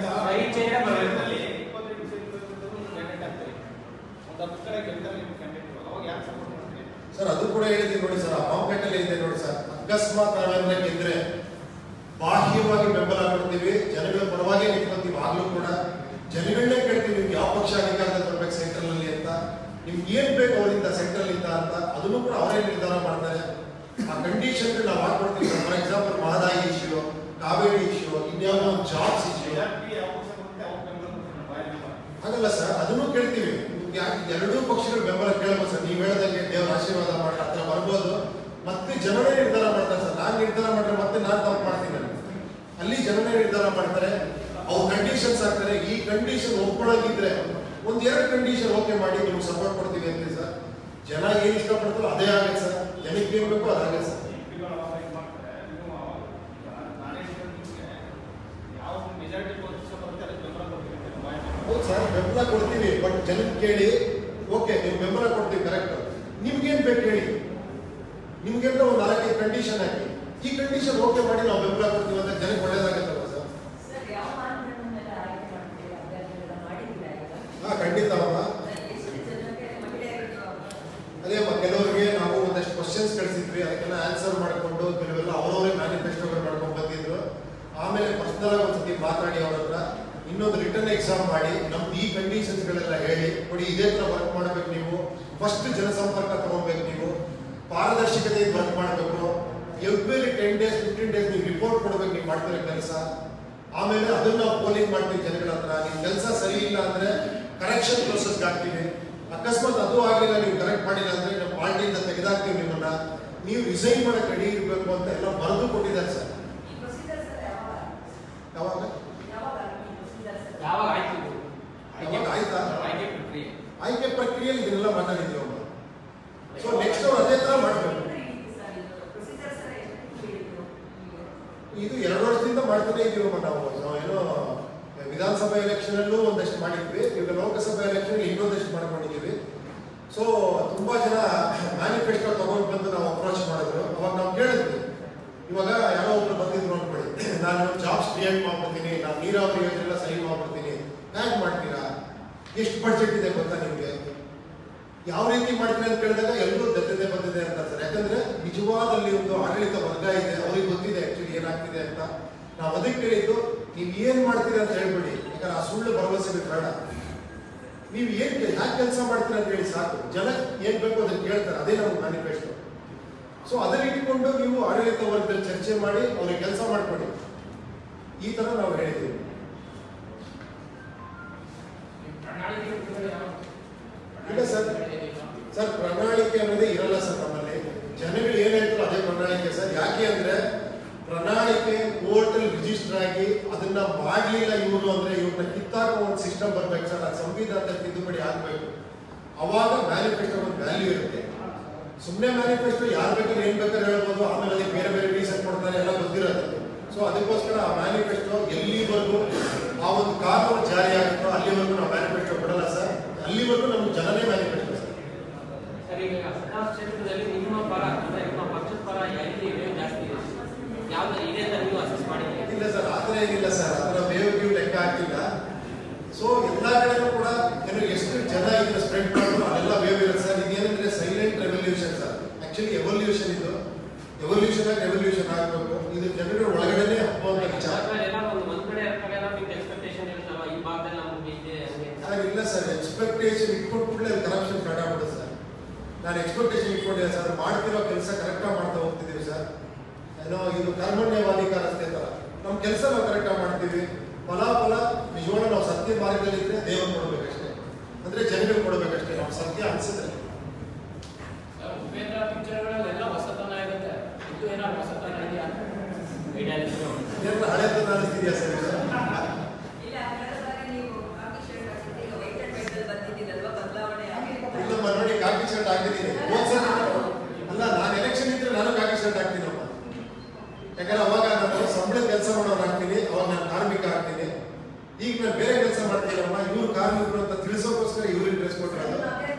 ಸರ್ ಅದು ಕೂಡ ಹೇಳಿದ್ದೀನಿ ನೋಡಿ ಸರ್ ಆ ಪಾಂಪೆಟ್ ಅಲ್ಲಿ ಇದೆ ನೋಡಿ ಸರ್ ಅಕಸ್ಮಾತ್ ನಾವೇನಾರ ಗೆದ್ರೆ ಬಾಹ್ಯವಾಗಿ ಬೆಂಬಲ ಕೊಡ್ತೀವಿ ಜನಗಳ ಪರವಾಗಿ ನಿಂತ್ಕೊಂತೀವಿ ಆಗ್ಲೂ ಕೂಡ ಜನಗಳನ್ನೇ ಕೇಳ್ತೀವಿ ನಿಮ್ಗೆ ಯಾವ ಪಕ್ಷ ಅಧಿಕಾರದಲ್ಲಿ ಬರ್ಬೇಕು ಸೆಂಟ್ರಲ್ ಅಲ್ಲಿ ಅಂತ ನಿಮ್ಗೆ ಏನ್ ಬೇಕು ಅವರಿಂದ ಸೆಂಟ್ರಲ್ ಇಂದ ಅಂತ ಅದನ್ನು ಕೂಡ ಅವರೇ ನಿರ್ಧಾರ ಮಾಡ್ತಾರೆ ಆ ಕಂಡೀಷನ್ ನಾವು ಹಾಕೊಡ್ತೀವಿ for example Mahadayi issue Kaveri issue ಇನ್ಯಾವುದೋ ಒಂದು ಜಾಬ್ಸ್ ಇಶ್ಯೂ ಹಾಗಲ್ಲ ಸರ್ ಅದನ್ನು ಕೇಳ್ತೀವಿ ನಿಮ್ಗೆ ಯಾಕೆ ಎರಡೂ ಪಕ್ಷಗಳ ಬೆಂಬಲ ಕೇಳ್ಬೋದು ಸರ್ ನೀವು ಹೇಳ್ದಂಗೆ ದೇವರ ಆಶೀರ್ವಾದ ಮಾಡಿ ಹತ್ರ ಬರ್ಬೋದು ಮತ್ತೆ ಜನರೇ ನಿರ್ಧಾರ ಮಾಡ್ತಾರೆ ಸರ್ ನಾನು ನಿರ್ಧಾರ ಮಾಡಿದ್ರೆ ಮತ್ತೆ ನಾನು ತಪ್ಪು ಮಾಡ್ತೀನಿ ಅಲ್ಲಿ. ಅಲ್ಲಿ ಜನರೇ ನಿರ್ಧಾರ ಮಾಡ್ತಾರೆ ಅವ್ರ ಕಂಡೀಷನ್ಸ್ ಹಾಕ್ತಾರೆ ಈ ಕಂಡೀಷನ್ ಒಪ್ಕೊಳ್ಳೋಗಿದ್ರೆ ಒಂದ್ ಎರಡು ಕಂಡೀಷನ್ ಓಕೆ ಮಾಡಿ ನಿಮ್ಗೆ ಸಪೋರ್ಟ್ ಕೊಡ್ತೀವಿ ಅಂತ ಸರ್ ಜನ ಏನ್ ಇಷ್ಟಪಡ್ತಾರೋ ಅದೇ ಆಗುತ್ತೆ ಸರ್ ಜನಕ್ಕೆ ಏನ್ ಬೇಕೋ ಅದಾಗುತ್ತೆ ಸರ್ ಹೌದು ಸರ್ ಬೆಂಬಲ ಕೊಡ್ತೀವಿ ಬಟ್ ಜನಕ್ಕೆ ಕೇಳಿ ಓಕೆ ನೀವು ಬೆಂಬಲ ಕೊಡ್ತೀವಿ ಕರೆಕ್ಟ್ ನಿಮ್ಗೇನ್ ಬೇಕು ಹೇಳಿ ನಿಮ್ಗೆಲ್ಲ ಒಂದು ನಾಲ್ಕೈದು ಕಂಡೀಷನ್ ಹಾಕಿ ಈ ಕಂಡೀಷನ್ ಓಕೆ ಮಾಡಿ ನಾವು ಬೆಂಬಲ ಕೊಡ್ತೀವಿ ಅಂತ ಜನಕ್ಕೆ ಒಳ್ಳೇದಾಗತ್ತಲ್ಲ ಸರ್ ಹಾ ಖಂಡಿತ ಅಮ್ಮ ಅದೇ ಅಮ್ಮ ಕೆಲವರಿಗೆ ನಾವು ಒಂದಷ್ಟು ಕ್ವಶನ್ಸ್ ಕಳಿಸಿದ್ವಿ ಅದಕ್ಕೆಲ್ಲ ಆನ್ಸರ್ ಮಾಡಿಕೊಂಡು ಕೆಲವೆಲ್ಲ ಅವರವರೇ ಮ್ಯಾನಿಫೆಸ್ಟೋಗಳು ಮಾಡ್ಕೊಂಡು ಬಂದಿದ್ರು ಆಮೇಲೆ ಪರ್ಸನಲ್ ಆಗಿ ಒಂದ್ಸತಿ ಮಾತಾಡಿ ಅವ್ರ ಹತ್ರ ಇನ್ನೊಂದು ರಿಟರ್ನ್ ಎಕ್ಸಾಮ್ ಮಾಡಿ ನಮ್ದು ಈ ಕಂಡೀಷನ್ಸ್ ಗಳೆಲ್ಲ ಹೇಳಿ ನೋಡಿ ಇದೇ ತರ ವರ್ಕ್ ಮಾಡ್ಬೇಕು ನೀವು ಫಸ್ಟ್ ಜನಸಂಪರ್ಕ ತಗೊಳ್ಬೇಕು ನೀವು ಪಾರದರ್ಶಕತೆಯಿಂದ ವರ್ಕ್ ಮಾಡಬೇಕು every ten days fifteen days ನೀವು ರಿಪೋರ್ಟ್ ಕೊಡ್ಬೇಕು ನೀವು ಮಾಡ್ತಿರೋ ಕೆಲಸ ಆಮೇಲೆ ಅದನ್ನ ನಾವು ಪೋಲಿಂಗ್ ಮಾಡ್ತೀವಿ ಜನಗಳ ಹತ್ರ ನಿಮ್ಮ ಕೆಲಸ ಸರಿ ಇಲ್ಲ ಅಂದ್ರೆ ಕರೆಕ್ಷನ್ ಪ್ರೊಸೆಸ್ಗೆ ಹಾಕ್ತೀವಿ ಅಕಸ್ಮಾತ್ ಅದು ಆಗಲಿಲ್ಲ ನೀವು ಕರೆಕ್ಟ್ ಮಾಡಿಲ್ಲ ಅಂದ್ರೆ ನಮ್ಮ ಪಾರ್ಟಿಯಿಂದ ತೆಗೆದಾಕ್ತೀವಿ ನಿಮ್ಮನ್ನ ನೀವು ರಿಸೈನ್ ಮಾಡಕ್ಕೆ ರೆಡಿ ಇರಬೇಕು ಅಂತ ಎಲ್ಲ ಬರೆದು ಕೊಟ್ಟಿದ್ದಾರೆ ಸರ್ ಯಾವಾಗ ಯಾವಾಗ ಆಯ್ತು ಇದು? ಯಾವಾಗ ಆಯ್ತಾ ಆಯ್ಕೆ ಪ್ರಕ್ರಿಯೆ ಆಯ್ಕೆ ಪ್ರಕ್ರಿಯೆಯಲ್ಲಿ ಇದನ್ನೆಲ್ಲ ಮಾತಾಡಿದ್ದೀವಿ ಅಮ್ಮ ಸೊ ನೆಕ್ಸ್ಟ್ ಅವ್ರು ಅದೇ ಥರ ಮಾಡಬೇಕು ಇದು ಎರಡು ವರ್ಷದಿಂದ ಮಾಡ್ತಾನೆ ಇದೀವಮ್ಮ ನಾವು ನಾವು ಏನೋ ವಿಧಾನಸಭಾ ಎಲೆಕ್ಷನ್ ಅಲ್ಲೂ ಒಂದಷ್ಟು ಮಾಡಿದ್ವಿ ಈಗ ಲೋಕಸಭಾ ಎಲೆಕ್ಷನ್ ಇನ್ನೊಂದಷ್ಟು ಮಾಡ್ಕೊಂಡಿದ್ದೀವಿ ಸೊ ತುಂಬಾ ಜನ ಮ್ಯಾನಿಫೆಸ್ಟೋ ತಗೊಂಡು ಬಂದು ನಾವು ಅಪ್ರೋಚ್ ಮಾಡಿದ್ರು ಅವಾಗ ನಾವು ಕೇಳಿದ್ವಿ ಇವಾಗ ಯಾರೋ ಒಬ್ರು ಬಂದಿದ್ರು ಅನ್ಕೊಳ್ಳಿ ನಾನು ಜಾಬ್ಸ್ ಕ್ರಿಯೇಟ್ ಮಾಡ್ಬಿಡ್ತೀನಿ ನಾನು ನೀರಾವರಿ ಯೋಜನೆ ಸರಿ ಮಾಡ್ಬಿಡ್ತೀನಿ ಹ್ಯಾಕ್ ಮಾಡ್ತೀರಾ ಎಷ್ಟು ಬಡ್ಜೆಟ್ ಇದೆ ಗೊತ್ತಾ ನಿಮಗೆ ಯಾವ ರೀತಿ ಮಾಡ್ತೀರಾ ಅಂತ ಕೇಳಿದಾಗ ಎಲ್ಲರೂ ದತ್ತತೆ ಬಂದಿದೆ ಅಂತ ಸರ್ ಯಾಕಂದ್ರೆ ನಿಜವಾದಲ್ಲಿ ಒಂದು ಆಡಳಿತ ವರ್ಗ ಇದೆ ಅವ್ರಿಗೆ ಗೊತ್ತಿದೆ ಆಕ್ಚುಲಿ ಏನಾಗ್ತಿದೆ ಅಂತ ನಾವು ಅದಕ್ಕೆ ಕೇಳಿದ್ದು ನೀವು ಏನ್ ಮಾಡ್ತೀರಾ ಅಂತ ಹೇಳ್ಬಿಡಿ ಯಾಕಂದ್ರೆ ಆ ಸುಳ್ಳು ಭರವಸೆ ಬೇಡ ನೀವು ಏನ್ ಹ್ಯಾಕ್ ಕೆಲಸ ಮಾಡ್ತೀರಾ ಅಂತ ಹೇಳಿ ಸಾಕು ಜನ ಏನ್ ಬೇಕು ಅದನ್ನ ಕೇಳ್ತಾರೆ ಅದೇ ನಮ್ಮ ಮ್ಯಾನಿಫೆಸ್ಟೋ ಸೊ ಅದನ್ನ ಇಟ್ಕೊಂಡು ನೀವು ಆಡಳಿತ ವರ್ಗದಲ್ಲಿ ಚರ್ಚೆ ಮಾಡಿ ಅವ್ರಿಗೆ ಕೆಲಸ ಮಾಡ್ಕೊಡಿ ಈ ತರ ನಾವು ಹೇಳಿದ್ದೀವಿ ಪ್ರಣಾಳಿಕೆ ಬಿಡುಗಡೆ ಯಾವಾಗ? ಇಲ್ಲ ಸರ್ ಸರ್ ಪ್ರಣಾಳಿಕೆ ಅನ್ನೋದೇ ಇರಲ್ಲ ಸರ್ ನಮ್ಮಲ್ಲಿ ಜನಗಳು ಏನ್ ಹೇಳ್ತಾರೋ ಅದೇ ಪ್ರಣಾಳಿಕೆ ಸರ್ ಯಾಕೆ ಅಂದ್ರೆ ಪ್ರಣಾಳಿಕೆ ಕೋರ್ಟಲ್ ರಿಜಿಸ್ಟರ್ ಆಗಿ ಅದನ್ನ ಮಾಡ್ಲಿಲ್ಲ ಇವರು ಅಂದ್ರೆ ಇವ್ರನ್ನ ಕಿತ್ತಾಕೋ ಒಂದು ಸಿಸ್ಟಮ್ ಬರ್ಬೇಕು ಸರ್ ಅದು ಸಂವಿಧಾನದ ತಿದ್ದುಪಡಿ ಆಗ್ಬೇಕು ಅವಾಗ ಮ್ಯಾನಿಫೆಸ್ಟೋ ಒಂದು ವ್ಯಾಲ್ಯೂ ಇರುತ್ತೆ ಸುಮ್ಮನೆ ಮ್ಯಾನಿಫೆಸ್ಟೋ ಯಾರು ಬೇಕಾದ್ರೆ ಏನ್ ಬೇಕಾದ್ರೆ ಹೇಳ್ಬೋದು ಆಮೇಲೆ ಅದಕ್ಕೆ ಬೇರೆ ಬೇರೆ ರೀಸನ್ ಕೊಡ್ತಾರೆ ಎಲ್ಲ ಗೊತ್ತಿರೋದು ಸೊ ಅದಕ್ಕೋಸ್ಕರ ಆ ಮ್ಯಾನಿಫೆಸ್ಟೋ ಎಲ್ಲಿವರೆಗೂ ಆ ಒಂದು ಕಾನೂನು ಜಾರಿ ಆಗುತ್ತೋ ಅಲ್ಲಿವರೆಗೂ ನಾವು ಮ್ಯಾನಿಫೆಸ್ಟೋ ಕೊಡಲ್ಲ ಸರ್ ಅಲ್ಲಿವರೆಗೂ ನಮ್ಗೆ ಜನನೇ ಮ್ಯಾನಿಫೆಸ್ಟೋ ಸರ್ ಸರ್ ಈಗ ಸದಾ ಕ್ಷೇತ್ರದಲ್ಲಿ ನಿಮ್ಮ ಪರ ಅಂದ್ರೆ ನಿಮ್ಮ ಪಕ್ಷದ ಪರ ಎಲ್ಲಿ ವೇವ್ ಜಾಸ್ತಿ ಇದೆ ಯಾವ್ದು ಇದೆ ಅಂತ ನೀವು ಅಸೆಸ್ ಮಾಡಿದ್ದೀರಿ ಇಲ್ಲ ಸರ್ ಆ ಥರ ಏನಿಲ್ಲ ಸರ್ ಅದರ ಬೇವ್ ಗಿವ್ ಲೆಕ್ಕ ಹಾಕಿಲ್ಲ ಸೊ ಎಲ್ಲಾ ಕಡೆನೂ ಕೂಡ ಏನು ಎಷ್ಟು ಜನ ಇದನ್ನ ಸ್ಪ್ರೆಡ್ ಮಾಡಿದ್ರು ಅಲ್ಲೆಲ್ಲ ವೇವ್ ಇರುತ್ತೆ ಸರ್ ಇದೇನಂದ್ರೆ silent revolution sir actually evolution ಇದು ಎವಲ್ಯೂಷನ್ ಆಗಿ ರೆವಲ್ಯೂಷನ್ ಆಗಬೇಕು ಇದು ಜನರ ಒಳಗಡೆನೆ ಹಬ್ಬುವಂತ ವಿಚಾರ ಆದ್ಮೇಲೆ ಎಲ್ಲ ಒಂದು ಒಂದ್ ಕಡೆ ಎರಡು ಕಡೆ ಎಲ್ಲ ನಿಮ್ಗೆ ಎಕ್ಸ್ಪೆಕ್ಟೇಷನ್ ಇರುತ್ತಲ್ಲ ಈ ಭಾಗದಲ್ಲಿ ನಮ್ಗೆ ಇದೆ ಹಂಗೆ ಅಂತ. ಸರ್ ಇಲ್ಲ ಸರ್ ಎಕ್ಸ್ಪೆಕ್ಟೇಷನ್ ಇಟ್ಕೊಂಡು ಕೂಡಲೇ ಕರಪ್ಷನ್ ಸ್ಟಾರ್ಟ್ ಆಗ್ಬಿಡುತ್ತೆ ಸರ್ ನಾನು ಎಕ್ಸ್ಪೆಕ್ಟೇಷನ್ ಇಟ್ಕೊಂಡಿದ್ದೆ ಸರ್ ಮಾಡ್ತಿರೋ ಕೆಲಸ ಕರೆಕ್ಟಾಗಿ ಮಾಡ್ತಾ ಹೋಗ್ತಿದ್ದೀವಿ ಸರ್ ಏನೋ ಇದು ಕರ್ಮಣ್ಯವಾಧಿಕಾರಸ್ಥೆ ತರ ನಮ್ಮ ಕೆಲಸ ನಾವು ಕರೆಕ್ಟಾಗಿ ಮಾಡ್ತೀವಿ ಫಲಾಫಲ ನಿಜವಾಗ್ಲೂ ನಾವು ಸತ್ಯ ಮಾರ್ಗದಲ್ಲಿ ಇದ್ರೆ ದೇವರು ಕೊಡ್ಬೇಕಷ್ಟೇ ಅಂದ್ರೆ ಜನಗಳು ಕೊಡ್ಬೇಕಷ್ಟೇ ನಾವು ಸತ್ಯ ಅನ್ಸಿದ್ರೆ ಸರ್, ಉಪೇಂದ್ರ ಪಿಕ್ಚರ್ಗಳಲ್ಲೆಲ್ಲ ಹೊಸತನ ಇರುತ್ತೆ ಇದು ಏನಾದ್ರು ಹೊಸತನ ಇದೆಯಾ ಐಡಿಯಾ ಇದ್ರು ಏನಾದ್ರು ಹಳೆತನ ಅನಿಸ್ತಿದ್ಯಾ ಸರ್ ಇದು? ಇಲ್ಲಮ್ಮ ನೋಡಿ ಕಾಕಿ ಶರ್ಟ್ ಹಾಕಿದ್ದೀನಿ ಹೋದ್ ಸಲ ಅಲ್ಲ ನಾನು ಎಲೆಕ್ಷನ್ ಇದ್ರೆ ನಾನು ಕಾಕಿ ಶರ್ಟ್ ಹಾಕ್ತೀನಮ್ಮ ಯಾಕಂದ್ರೆ ಅವಾಗ ನಾನು ಸಂಬಳದ ಕೆಲಸ ಮಾಡೋರು ಹಾಕ್ತೀನಿ ಅವಾಗ ನಾನು ಕಾರ್ಮಿಕ ಹಾಕ್ತೀನಿ ಈಗ ನಾನು ಬೇರೆ ಕೆಲಸ ಮಾಡ್ತೀನಮ್ಮ ಇವ್ರು ಕಾರ್ಮಿಕರು ಅಂತ ತಿಳಿಸೋಕೋಸ್ಕರ ಇವ್ರಿಗೆ ಡ್ರೆಸ್ ಕೊಟ್ಟಿರೋದು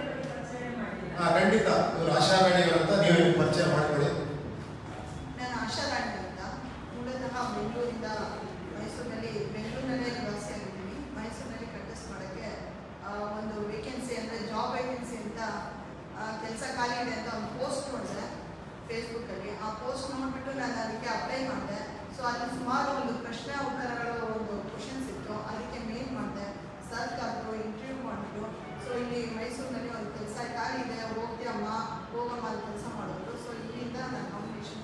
ಹಾ ಖಂಡಿತ ಇವ್ರು ಆಶಾ ಗಾಡಿಗಳು ಅಂತ ನೀವು ಇವ್ರಿಗೆ ಪರಿಚಯ ಮಾಡ್ಕೊಳ್ಳಿ ನಾನು ಆಶಾ ರಾಣಿ ಅಂತ ಮೂಲತಃ ಬೆಂಗಳೂರಿಂದ ಮೈಸೂರಿನಲ್ಲಿ ಬೆಂಗಳೂರಿನಲ್ಲೇ ನಿವಾಸಿಯಾಗಿದ್ದೀನಿ ಮೈಸೂರಿನಲ್ಲಿ ಕಂಟೆಸ್ಟ್ ಮಾಡೋಕ್ಕೆ ಆ, ಒಂದು ವೇಕೆನ್ಸಿ ಅಂದರೆ ಜಾಬ್ ವೇಕೆನ್ಸಿ ಅಂತ ಕೆಲಸ ಖಾಲಿ ಇದೆ ಅಂತ ಒಂದು ಪೋಸ್ಟ್ ನೋಡಿದೆ ಫೇಸ್ಬುಕ್ಕಲ್ಲಿ ಆ ಪೋಸ್ಟ್ ನೋಡಿಬಿಟ್ಟು ನಾನು ಅದಕ್ಕೆ ಅಪ್ಲೈ ಮಾಡಿದೆ ಸೊ ಅಲ್ಲಿ ಸುಮಾರು ಒಂದು ಪ್ರಶ್ನೆ ಉತ್ತರಗಳ ಒಂದು ಕ್ವಶನ್ಸ್ ಇತ್ತು ಅದಕ್ಕೆ ಮೇಲ್ ಮಾಡಿದೆ ಸರ್ ಕರೆದು ಇಂಟರ್ವ್ಯೂ ಮಾಡಿದ್ರು ಸೊ ಇಲ್ಲಿ ಮೈಸೂರಿನಲ್ಲಿ ಒಂದು ಕೆಲಸ ಖಾಲಿ ಇದೆ ಹೋಗ್ತೀಯಮ್ಮ ಹೋಗಮ್ಮ ಅಲ್ಲಿ ಕೆಲಸ ಮಾಡಿದ್ರು ಸೊ ಇಲ್ಲಿಂದ ನಾನು ಕಾಂಪಿಟೇಷನ್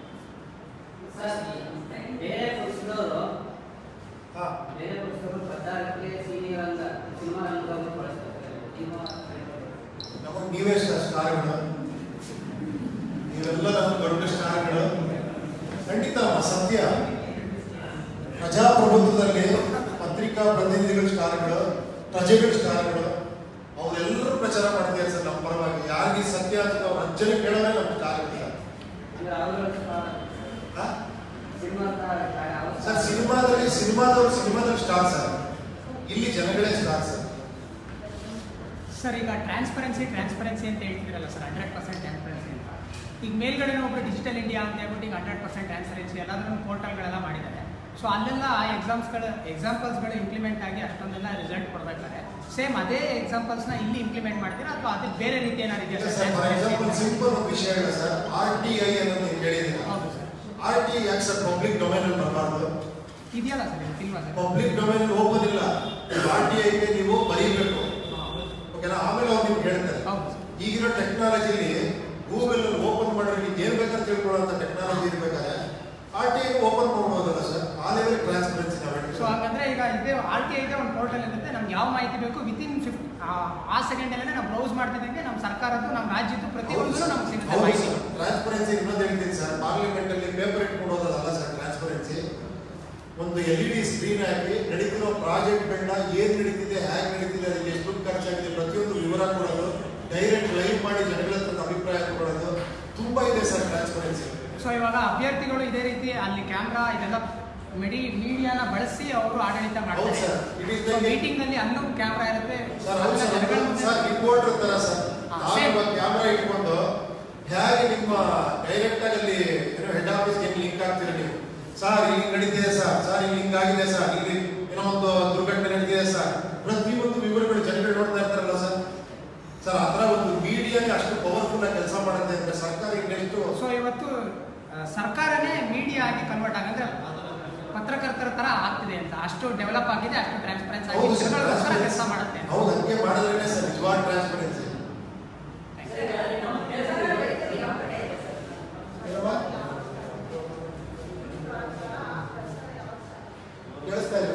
ಸರ್ ಬೇರೆ ಪಕ್ಷದವರು ಹಾ ಬೇರೆ ಪಕ್ಷದವರು ಪ್ರಚಾರಕ್ಕೆ ಸೀನಿಯರ್ ಅಂತ ಸಿನಿಮಾ ರಂಗವನ್ನು ಬಳಸ್ತಾರೆ ನಿಮ್ಮ ನಮಗೆ ನೀವೇ ಸ್ಟಾರ್ಗಳು ನೀವೆಲ್ಲ ನಮ್ಮ ದೊಡ್ಡ ಸ್ಟಾರ್ಗಳು ಖಂಡಿತ ಸತ್ಯ ಪ್ರಜಾಪ್ರಭುತ್ವದಲ್ಲಿ ಪತ್ರಿಕಾ ಪ್ರತಿನಿಧಿಗಳ ಸ್ಟಾರ್ಗಳು ಪ್ರಜೆಗಳ ಸ್ಟಾರ್ಗಳು ಅವರೆಲ್ಲರೂ ಪ್ರಚಾರ ಮಾಡ್ತಾರೆ ಸರ್ ನಮ್ಮ ಪರವಾಗಿ ಯಾರಿಗೆ ಸತ್ಯ ಅಂತ ಅವ್ರ ಅಜ್ಜನ ಕೇಳೋದೇ ನಮ್ಮ ಸ್ಟಾರ್ ಸರ್ ಅಂದ್ರೆ ಅವರ ಹಾ? ಸಿನಿಮಾ ಸರ್ ಸಿನಿಮಾದಲ್ಲಿ ಸಿನಿಮಾದವ್ರು ಸಿನಿಮಾದಲ್ಲಿ ಸ್ಟಾರ್ ಸರ್ ಇಲ್ಲಿ ಜನಗಳೇ ಸ್ಟಾರ್ ಸರ್ ಸರ್ ಈಗ ಟ್ರಾನ್ಸ್ಪರೆನ್ಸಿ ಟ್ರಾನ್ಸ್ಪರೆನ್ಸಿ ಅಂತ ಹೇಳ್ತಿರಲ್ಲ ಸರ್ ಹಂಡ್ರೆಡ್ ಪರ್ಸೆಂಟ್ ಟ್ರಾನ್ಸ್ಪರೆನ್ಸಿ ಅಂತ ಈಗ ಮೇಲ್ಗಡೆ ಒಬ್ಬರು ಡಿಜಿಟಲ್ ಇಂಡಿಯಾ ಅಂತ ಹೇಳ್ಬಿಟ್ಟು ಈಗ ಹಂಡ್ರೆಡ್ ಪರ್ಸೆಂಟ್ ಟ್ರಾನ್ಸ್ಪರೆನ್ಸಿ ಎಲ್ಲಾದ್ರೂ ಪೋರ್ಟಲ್ಗಳೆಲ್ಲ ಮಾಡಿದ್ದಾರೆ ಸೊ ಅಲ್ಲೆಲ್ಲ ಆ ಎಕ್ಸಾಮ್ಸ್ಗಳು ಎಕ್ಸಾಂಪಲ್ಸ್ಗಳು ಇಂಪ್ಲಿಮೆಂಟ್ ಆಗಿ ಅಷ್ಟೊಂದೆಲ್ಲ ರಿಸಲ್ಟ್ ಕೊಡಬೇಕಾದ್ರೆ ಸೇಮ್ ಅದೇ ಎಕ್ಸಾಂಪಲ್ಸ್ನ ಇಲ್ಲಿ ಇಂಪ್ಲಿಮೆಂಟ್ ಮಾಡ್ತೀರಾ ಅಥವಾ ಅದು ಬೇರೆ ರೀತಿ ಏನಾದ್ರು ಇದೆಯಾ ಇಲ್ಲ sir sir for example simple ಒಂದು ವಿಷಯ ಇಲ್ಲ ಸರ್ ಆರ್ ಟಿ ಐ ಅನ್ನೋದು ನೀವು ಕೇಳಿದ್ದೀರಾ ಹೌದು ಸರ್ ಆರ್ ಟಿ ಯಾಕೆ ಸರ್ ಪಬ್ಲಿಕ್ ಡೊಮೈನ್ ಅಲ್ಲಿ ಬರಬಾರ್ದು ಇದೆಯಲ್ಲ ಸರ್ ಇದು ಇಲ್ವಾ ಸರ್ ಪಬ್ಲಿಕ್ ಡೊಮೈನ್ ಓಪನ್ ಇಲ್ಲ ಆರ್ ಟಿ ಐಗೆ ನೀವು ಬರೀಬೇಕು ಓಕೆನಾ ಆಮೇಲೆ ಅವ್ರು ನಿಮ್ಗೆ ಹೇಳ್ತಾರೆ ಹೌದು ಸರ್ ಈಗಿರೋ ಟೆಕ್ನಾಲಜಿಲಿ ಗೂಗಲ್ ಅಲ್ಲಿ ಓಪನ್ ಮಾಡಿದ್ರೆ ನಿಮ್ಗೆ ಏನ್ ಬೇಕಾದ್ರೆ ತಿಳ್ಕೊಳ್ಳೋ ಟೆಕ್ನಾಲಜಿ ಇರ್ಬೇಕಾದ್ರೆ ಆರ್ ಟಿ ಐ ಓಪನ್ ಮಾಡ್ಬೋದಲ್ಲ ಸರ್ ಮಾಹಿತಿ ಬೇಕು ವಿತಿನ್ ಫಿಫ್ಟಿ ಆ ಸೆಕೆಂಡಲ್ಲೇ ನಾವು ಬ್ರೌಸ್ ಮಾಡ್ತಿದ್ದಂಗೆ ನಮ್ಮ ಸರ್ಕಾರದ್ದು ನಮ್ಮ ರಾಜ್ಯದ್ದು ಪ್ರತಿಯೊಂದು ನಮ್ಗೆ ಸಿಗುತ್ತೆ ಹೌದು ಮಾಹಿತಿ ಸರ್ ಟ್ರಾನ್ಸ್ಪರೆನ್ಸಿ ಇನ್ನೊಂದು ಹೇಳ್ತೀನಿ ಸರ್ ಪಾರ್ಲಿಮೆಂಟ್ ಅಲ್ಲಿ ಪೇಪರ್ ಇಟ್ಕೊಂಡು ಹೋಗೋದಲ್ಲ ಸರ್ ಟ್ರಾನ್ಸ್ಪರೆನ್ಸಿ ಒಂದು ಎಲ್ ಇ ಡಿ ಸ್ಕ್ರೀನ್ ಹಾಕಿ ನಡೀತಿರೋ ಪ್ರಾಜೆಕ್ಟ್ಗಳನ್ನ ಏನ್ ನಡೀತಿದೆ ಹೇಗೆ ನಡೀತಿದೆ ಅದಕ್ಕೆ ಎಷ್ಟು ದುಡ್ಡು ಖರ್ಚಾಗಿದೆ ಪ್ರತಿಯೊಂದು ವಿವರ ಕೊಡೋದು ಡೈರೆಕ್ಟ್ ಲೈವ್ ಮಾಡಿ ಜನಗಳ ಹತ್ರ ಅಭಿಪ್ರಾಯ ಕೊಡೋದು ತುಂಬಾ ಇದೆ ಸರ್ ಟ್ರಾನ್ಸ್ಪರೆನ್ಸಿ ಸೊ ಇವಾಗ ಅಭ್ಯರ್ಥಿಗಳು ಇದೇ ರೀತಿ ಅಲ್ಲಿ ಕ್ಯಾಮ್ರಾ ಇದೆಲ್ಲ ಮಿಡಿ ಮೀಡಿಯಾನ ಬಳಸಿ ಅವರು ಆಡಳಿತ ಹೌದು ಮಾಡ್ತಾರೆ sir it is so meeting ನಲ್ಲಿ ಅನ್ನೂ ಕ್ಯಾಮ್ರಾ ಇರುತ್ತೆ ಸರ್ ಹೌದು ಸರ್ ಜನಗಳ ಅದು ಮುಂದೆ- ಸರ್ ರಿಪೋರ್ಟರ್ ತರ ಸರ್ ಹಾ, ನಾವು same. ಇವಾಗ ಕ್ಯಾಮ್ರಾ ಇಟ್ಕೊಂಡು ಹೇಗೆ ನಿಮ್ಮ ಡೈರೆಕ್ಟ್ ಆಗಿ ಅಲ್ಲಿ ಏನೋ ಹೆಡ್ ಆಫೀಸ್ಗೆ ಲಿಂಕ್ ಆಗ್ತೀರಿ ನೀವು ಸರ್ ಇಲ್ಲಿ ನಡೀತಿದೆ ಸರ್ ಸರ್ ಇಲ್ಲಿ ಹಿಂಗಾಗಿದೆ ಸರ್ ಇಲ್ಲಿ ಏನೋ ಒಂದು ದುರ್ಘಟನೆ ನಡೆದಿದೆ ಸರ್ ಪ್ರತಿಯೊಂದು ವಿವರಗಳು ಜನಗಳು ನೋಡ್ತಾ ಇರ್ತಾರಲ್ಲ ಸರ್ ಸರ್ ಆ ಥರ ಒಂದು ಮೀಡಿಯಾಗೆ ಅಷ್ಟು ಪವರ್ಫುಲ್ ಆಗಿ ಕೆಲಸ ಮಾಡುತ್ತೆ ಅಂದ್ರೆ ಸರ್ಕಾರ ಇನ್ನೆಷ್ಟು ಸೊ ಇವತ್ತು ಆ, ಸರ್ಕಾರನೇ ಮೀಡಿಯಾ ಆಗಿ ಕನ್ವರ್ಟ್ ಆಗಂದ್ರೆ ಪತ್ರಕರ್ತರ ತರ ಆಗ್ತಿದೆ ಅಂತ ಅಷ್ಟು ಡೆವಲಪ್ ಆಗಿದೆ ಅಷ್ಟು ಟ್ರಾನ್ಸ್ಪರೆನ್ಸ್ ಆಗಿ ಹೌದು ಸರ್ ಜನಗಳಿಗೋಸ್ಕರ ಕೆಲಸ ಮಾಡುತ್ತೆ ಹೌದು ಹಂಗೆ ಮಾಡಿದ್ರೇನೆ ಸರ್ ನಿಜವಾದ ಟ್ರಾನ್ಸ್ಪರೆನ್ಸಿ ಕೇಳಿಸ್ತಾ ಇಲ್ಲ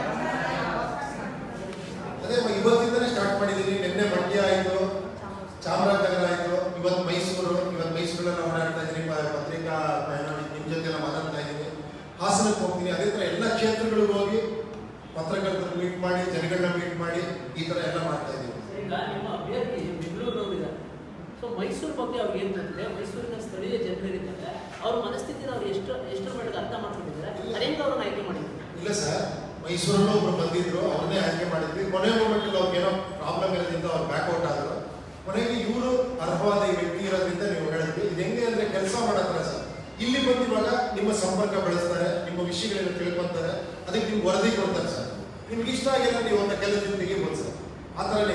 ಅದೇ ಮ- ಇವತ್ತಿಂದನೇ ಸ್ಟಾರ್ಟ್ ಮಾಡಿದ್ದೀನಿ ನಿನ್ನೆ ಮಂಡ್ಯ ಆಯಿತು ಚಾಮರಾಜನಗರ ಆಯಿತು ಇವತ್ತು ಮೈಸೂರು ಇವತ್ತು ಮೈಸೂರಲ್ಲಿ ಓಡಾಡ್ತಾ ಇದ್ದೀನಿ ಪ- ಪತ್ರಿಕಾ ಪಯಣ ನಿಮ್ಮ ಜೊತೆ ಎಲ್ಲ ಮಾತಾಡ್ತಾ ಇದ್ದೀನಿ ಹಾಸನಕ್ಕೆ ಹೋಗ್ತೀನಿ ಅದೇ ಥರ ಎಲ್ಲ ಕ್ಷೇತ್ರಗಳಿಗೂ ಹೋಗಿ ಪತ್ರಕರ್ತರು ಮೀಟ್ ಮಾಡಿ ಜನಗಳನ್ನ ಮೀಟ್ ಮಾಡಿ ಈ ಥರ ಎಲ್ಲ ಮಾಡ್ತಾ ಇದ್ದೀನಿ ಈಗ ನಿಮ್ಮ ಅಭ್ಯರ್ಥಿ ಬೆಂಗಳೂರಿನವರಿದ್ದಾರೆ ಸೊ ಮೈಸೂರು ಬಗ್ಗೆ ಅವ್ರಿಗೆ ಏನು ಗೊತ್ತಿದೆ ಮೈಸೂರಿನ ಸ್ಥಳೀಯ ಜನರಿದ್ದಾರೆ ಅವ್ರ ಮನಸ್ಥಿತಿನ ಅವ್ರು ಎಷ್ಟು ಎಷ್ಟರ ಮಟ್ಟಿಗೆ ಅರ್ಥ ಮಾಡ್ಕೊಂಡಿದ್ದಾರೆ ಅದೇಂಗೆ ಅವ್ರನ್ನ ಆಯ್ಕೆ ಮಾಡಿದ್ರು ಇಲ್ಲ ಸರ್ ಮೈಸೂರಲ್ಲೂ ಒಬ್ರು ಬಂದಿದ್ರು ಅವ್ರನ್ನೇ ಆಯ್ಕೆ ಮಾಡಿದ್ವಿ ಕೊನೆ ಮೂಮೆಂಟ್ ಅವ್ರಿಗೆ ಏನೋ ಪ್ರಾಬ್ಲಮ್ ಇರೋದ್ರಿಂದ ಅವ್ರು ಬ್ಯಾಕ್ಔಟ್ ಆದ್ರು ಕೊನೆಗೆ ಇವರು ಅರ್ಹವಾದ ಈ ವ್ಯಕ್ತಿ ಇರೋದ್ರಿಂದ ನೀವು ಹೇಳಿದ್ವಿ ಇದು ಹೆಂಗೆ ಅಂದ್ರೆ ಕೆಲಸ ಮಾಡತ್ತಾರ ಸರ್ ಇಲ್ಲಿ ಬಂದು ಇವಾಗ ನಿಮ್ಮ ಸಂಪರ್ಕ ಬೆಳೆಸ್ತಾರೆ ನಿಮ್ಮ ವಿಷಯಗಳನ್ನ ತಿಳ್ಕೊಂತಾರೆ ಅದಕ್ಕೆ ನೀವು ವರದಿ ಕೊಡ್ತಾರೆ ಸರ್ ನಿಮ್ಗೆ ಇಷ್ಟ ಆಗಿಲ್ಲ ನೀವು ಒಂದು ಕೆಲಸದಿಂದ ತೆಗಿಬೋದು ಸರ್ ಆ ಥರನೇ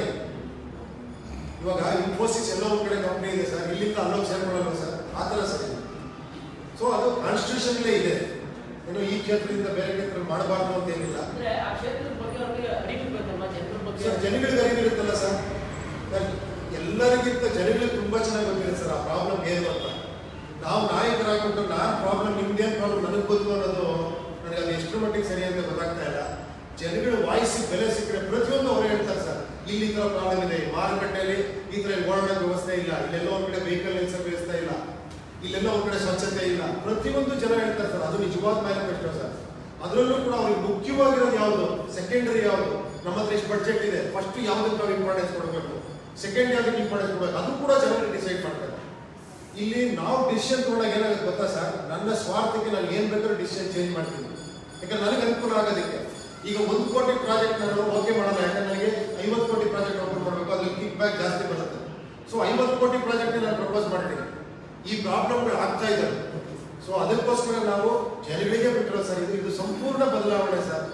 ಇವಾಗ ಇನ್ಫೋಸಿಸ್ ಎಲ್ಲೋ ಒಂದ್ ಕಡೆ ಕಂಪ್ನಿ ಇದೆ ಸರ್ ಇಲ್ಲಿಂದ ಅಲ್ಲೋಗಿ ಸೇರ್ಕೊಳ್ಳಲ್ಲ ಸರ್ ಆ ಥರ ಸರ್ ಇದು ಸೊ ಅದು ಕಾನ್ಸ್ಟಿಟ್ಯೂಷನ್ಲೇ ಇದೆ ಏನು ಈ ಕ್ಷೇತ್ರದಿಂದ ಬೇರೆ ಕ್ಷೇತ್ರ ಮಾಡಬಾರ್ದು ಅಂತ ಏನಿಲ್ಲ ಅಂದ್ರೆ ಆ ಕ್ಷೇತ್ರದ ಬಗ್ಗೆ ಅವ್ರಿಗೆ ಅರಿವು ಬೇಕಲ್ವಾ ಜನರ ಬಗ್ಗೆ ಸರ್ ಜನಗಳಿಗೆ ಅರಿವಿರುತ್ತಲ್ಲ ಸರ್ ಸರ್, ಎಲ್ಲರಿಗಿಂತ ಜನಗಳಿಗೆ ತುಂಬಾ ಚೆನ್ನಾಗಿ ಗೊತ್ತಿದೆ ಸರ್ ಆ ಪ್ರಾಬ್ಲಮ್ ಏನು ಅಂತ ನಾವು ನಾಯಕರಾಗ್ಬಿಟ್ಟು ನಾನು ಪ್ರಾಬ್ಲಮ್ ನಿಮ್ದೇನು ಪ್ರಾಬ್ಲಮ್ ನನಗೆ ಗೊತ್ತು ಅನ್ನೋದು ನನಗೆ ಅದು ಎಷ್ಟು ಮಟ್ಟಿಗೆ ಸರಿ ಅಂತ ಗೊತ್ತಾಗ್ತಾ ಇಲ್ಲ ಜನಗಳ ವಾಯ್ಸ್ ಬೆಲೆ ಸಿಕ್ಕರೆ ಪ್ರತಿಯೊಂದು ಅವರು ಹೇಳ್ತಾರೆ ಸರ್ ಇಲ್ಲಿ ಈ ಥರ ಪ್ರಾಬ್ಲಮ್ ಇದೆ ಈ ಮಾರುಕಟ್ಟೆಯಲ್ಲಿ ಈ ಥರ ಓಡಾಡೋ ವ್ಯವಸ್ಥೆ ಇಲ್ಲ ಇಲ್ಲೆಲ್ಲೋ ಒಂದ್ ಕಡೆ ವೆಹಿಕಲ್ ನಿಲ್ಸೋ ವ್ಯವಸ್ಥೆ ಇಲ್ಲ ಇಲ್ಲೆಲ್ಲ ಒಂದ್ ಕಡೆ ಸ್ವಚ್ಛತೆ ಇಲ್ಲ ಪ್ರತಿಯೊಂದು ಜನ ಹೇಳ್ತಾರೆ ಸರ್ ಅದು ನಿಜವಾದ ಮ್ಯಾನಿಫೆಸ್ಟೋ ಸರ್ ಅದರಲ್ಲೂ ಕೂಡ ಅವ್ರಿಗೆ ಮುಖ್ಯವಾಗಿರೋದು ಯಾವುದು ಸೆಕೆಂಡರಿ ಯಾವುದು ನಮ್ಮ ಹತ್ರ ಎಷ್ಟು ಬಡ್ಜೆಟ್ ಇದೆ ಫಸ್ಟ್ ಯಾವ್ದಕ್ಕೆ ನಾವು ಇಂಪಾರ್ಟೆನ್ಸ್ ಕೊಡಬೇಕು ಸೆಕೆಂಡ್ ಯಾವ್ದಕ್ಕೆ ಇಂಪಾರ್ಟೆನ್ಸ್ ಕೊಡಬೇಕು ಅದು ಕೂಡ ಜನರು ಡಿಸೈಡ್ ಮಾಡ್ತಾರೆ ಇಲ್ಲಿ ನಾವು ಡಿಸಿಷನ್ ತಗೊಂಡಾಗ ಏನಾಗುತ್ತೆ ಗೊತ್ತಾ ಸರ್ ನನ್ನ ಸ್ವಾರ್ಥಕ್ಕೆ ನಾನು ಏನ್ ಬೇಕಾದ್ರೂ ಡಿಸಿಷನ್ ಚೇಂಜ್ ಮಾಡ್ತೀನಿ ಯಾಕಂದ್ರೆ ನನಗೆ ಅನುಕೂಲ ಆಗೋದಕ್ಕೆ ಈಗ ಒಂದು ಕೋಟಿ ಪ್ರಾಜೆಕ್ಟ್ ನಾನು ಓಕೆ ಮಾಡಲ್ಲ ಯಾಕಂದ್ರೆ ನನಗೆ ಐವತ್ತು ಕೋಟಿ ಪ್ರಾಜೆಕ್ಟ್ ಓಪನ್ ಮಾಡಬೇಕು ಅದ್ರಲ್ಲಿ ಕಿಕ್ ಬ್ಯಾಕ್ ಜಾಸ್ತಿ ಬರುತ್ತೆ ಸೊ ಐವತ್ತು ಕೋಟಿ ಪ್ರಾಜೆಕ್ಟ್ ನಾನು ಪ್ರಪೋಸ್ ಮಾಡ್ತೀನಿ ಈ ಪ್ರಾಬ್ಲಮ್ಗಳು ಆಗ್ತಾ ಇದ್ದಾವೆ ಸೊ ಅದಕ್ಕೋಸ್ಕರ ನಾವು ಜನಗಳಿಗೆ ಬಿಟ್ಟಿರೋ ಸರ್ ಇದು ಇದು ಸಂಪೂರ್ಣ ಬದಲಾವಣೆ ಸರ್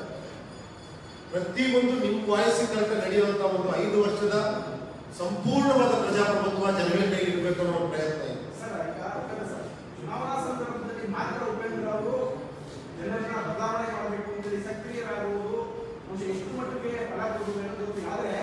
ಪ್ರತಿಯೊಂದು ನಿಮ್ಮ ವಾಯಸ್ಸಿನ ತನಕ ನಡೆಯುವಂತ ಒಂದು ಐದು ವರ್ಷದ ಸಂಪೂರ್ಣವಾದ ಪ್ರಜಾಪ್ರಭುತ್ವ ಜನಗಳ ಕೈಲಿ ಇರಬೇಕು ಅನ್ನೋ ಒಂದು ಪ್ರಯತ್ನ ಇದೆ ಸರ್ ಈಗ ಗೊತ್ತಿದೆ ಸರ್ ಚುನಾವಣಾ ಸಂದರ್ಭದಲ್ಲಿ ಮಾತ್ರ ಉಪೇಂದ್ರ ಅವರು ಜನರನ್ನ ಬದಲಾವಣೆ ಮಾಡಬೇಕು ಅಂತೇಳಿ ಸಕ್ರಿಯರಾಗುವುದು ಬಹುಶಃ ಎಷ್ಟು ಮಟ್ಟಿಗೆ ಫಲ ಕೊಡುವುದು ಅನ್ನೋದು ಗೊತ್ತಿಲ್ಲ ಆದರೆ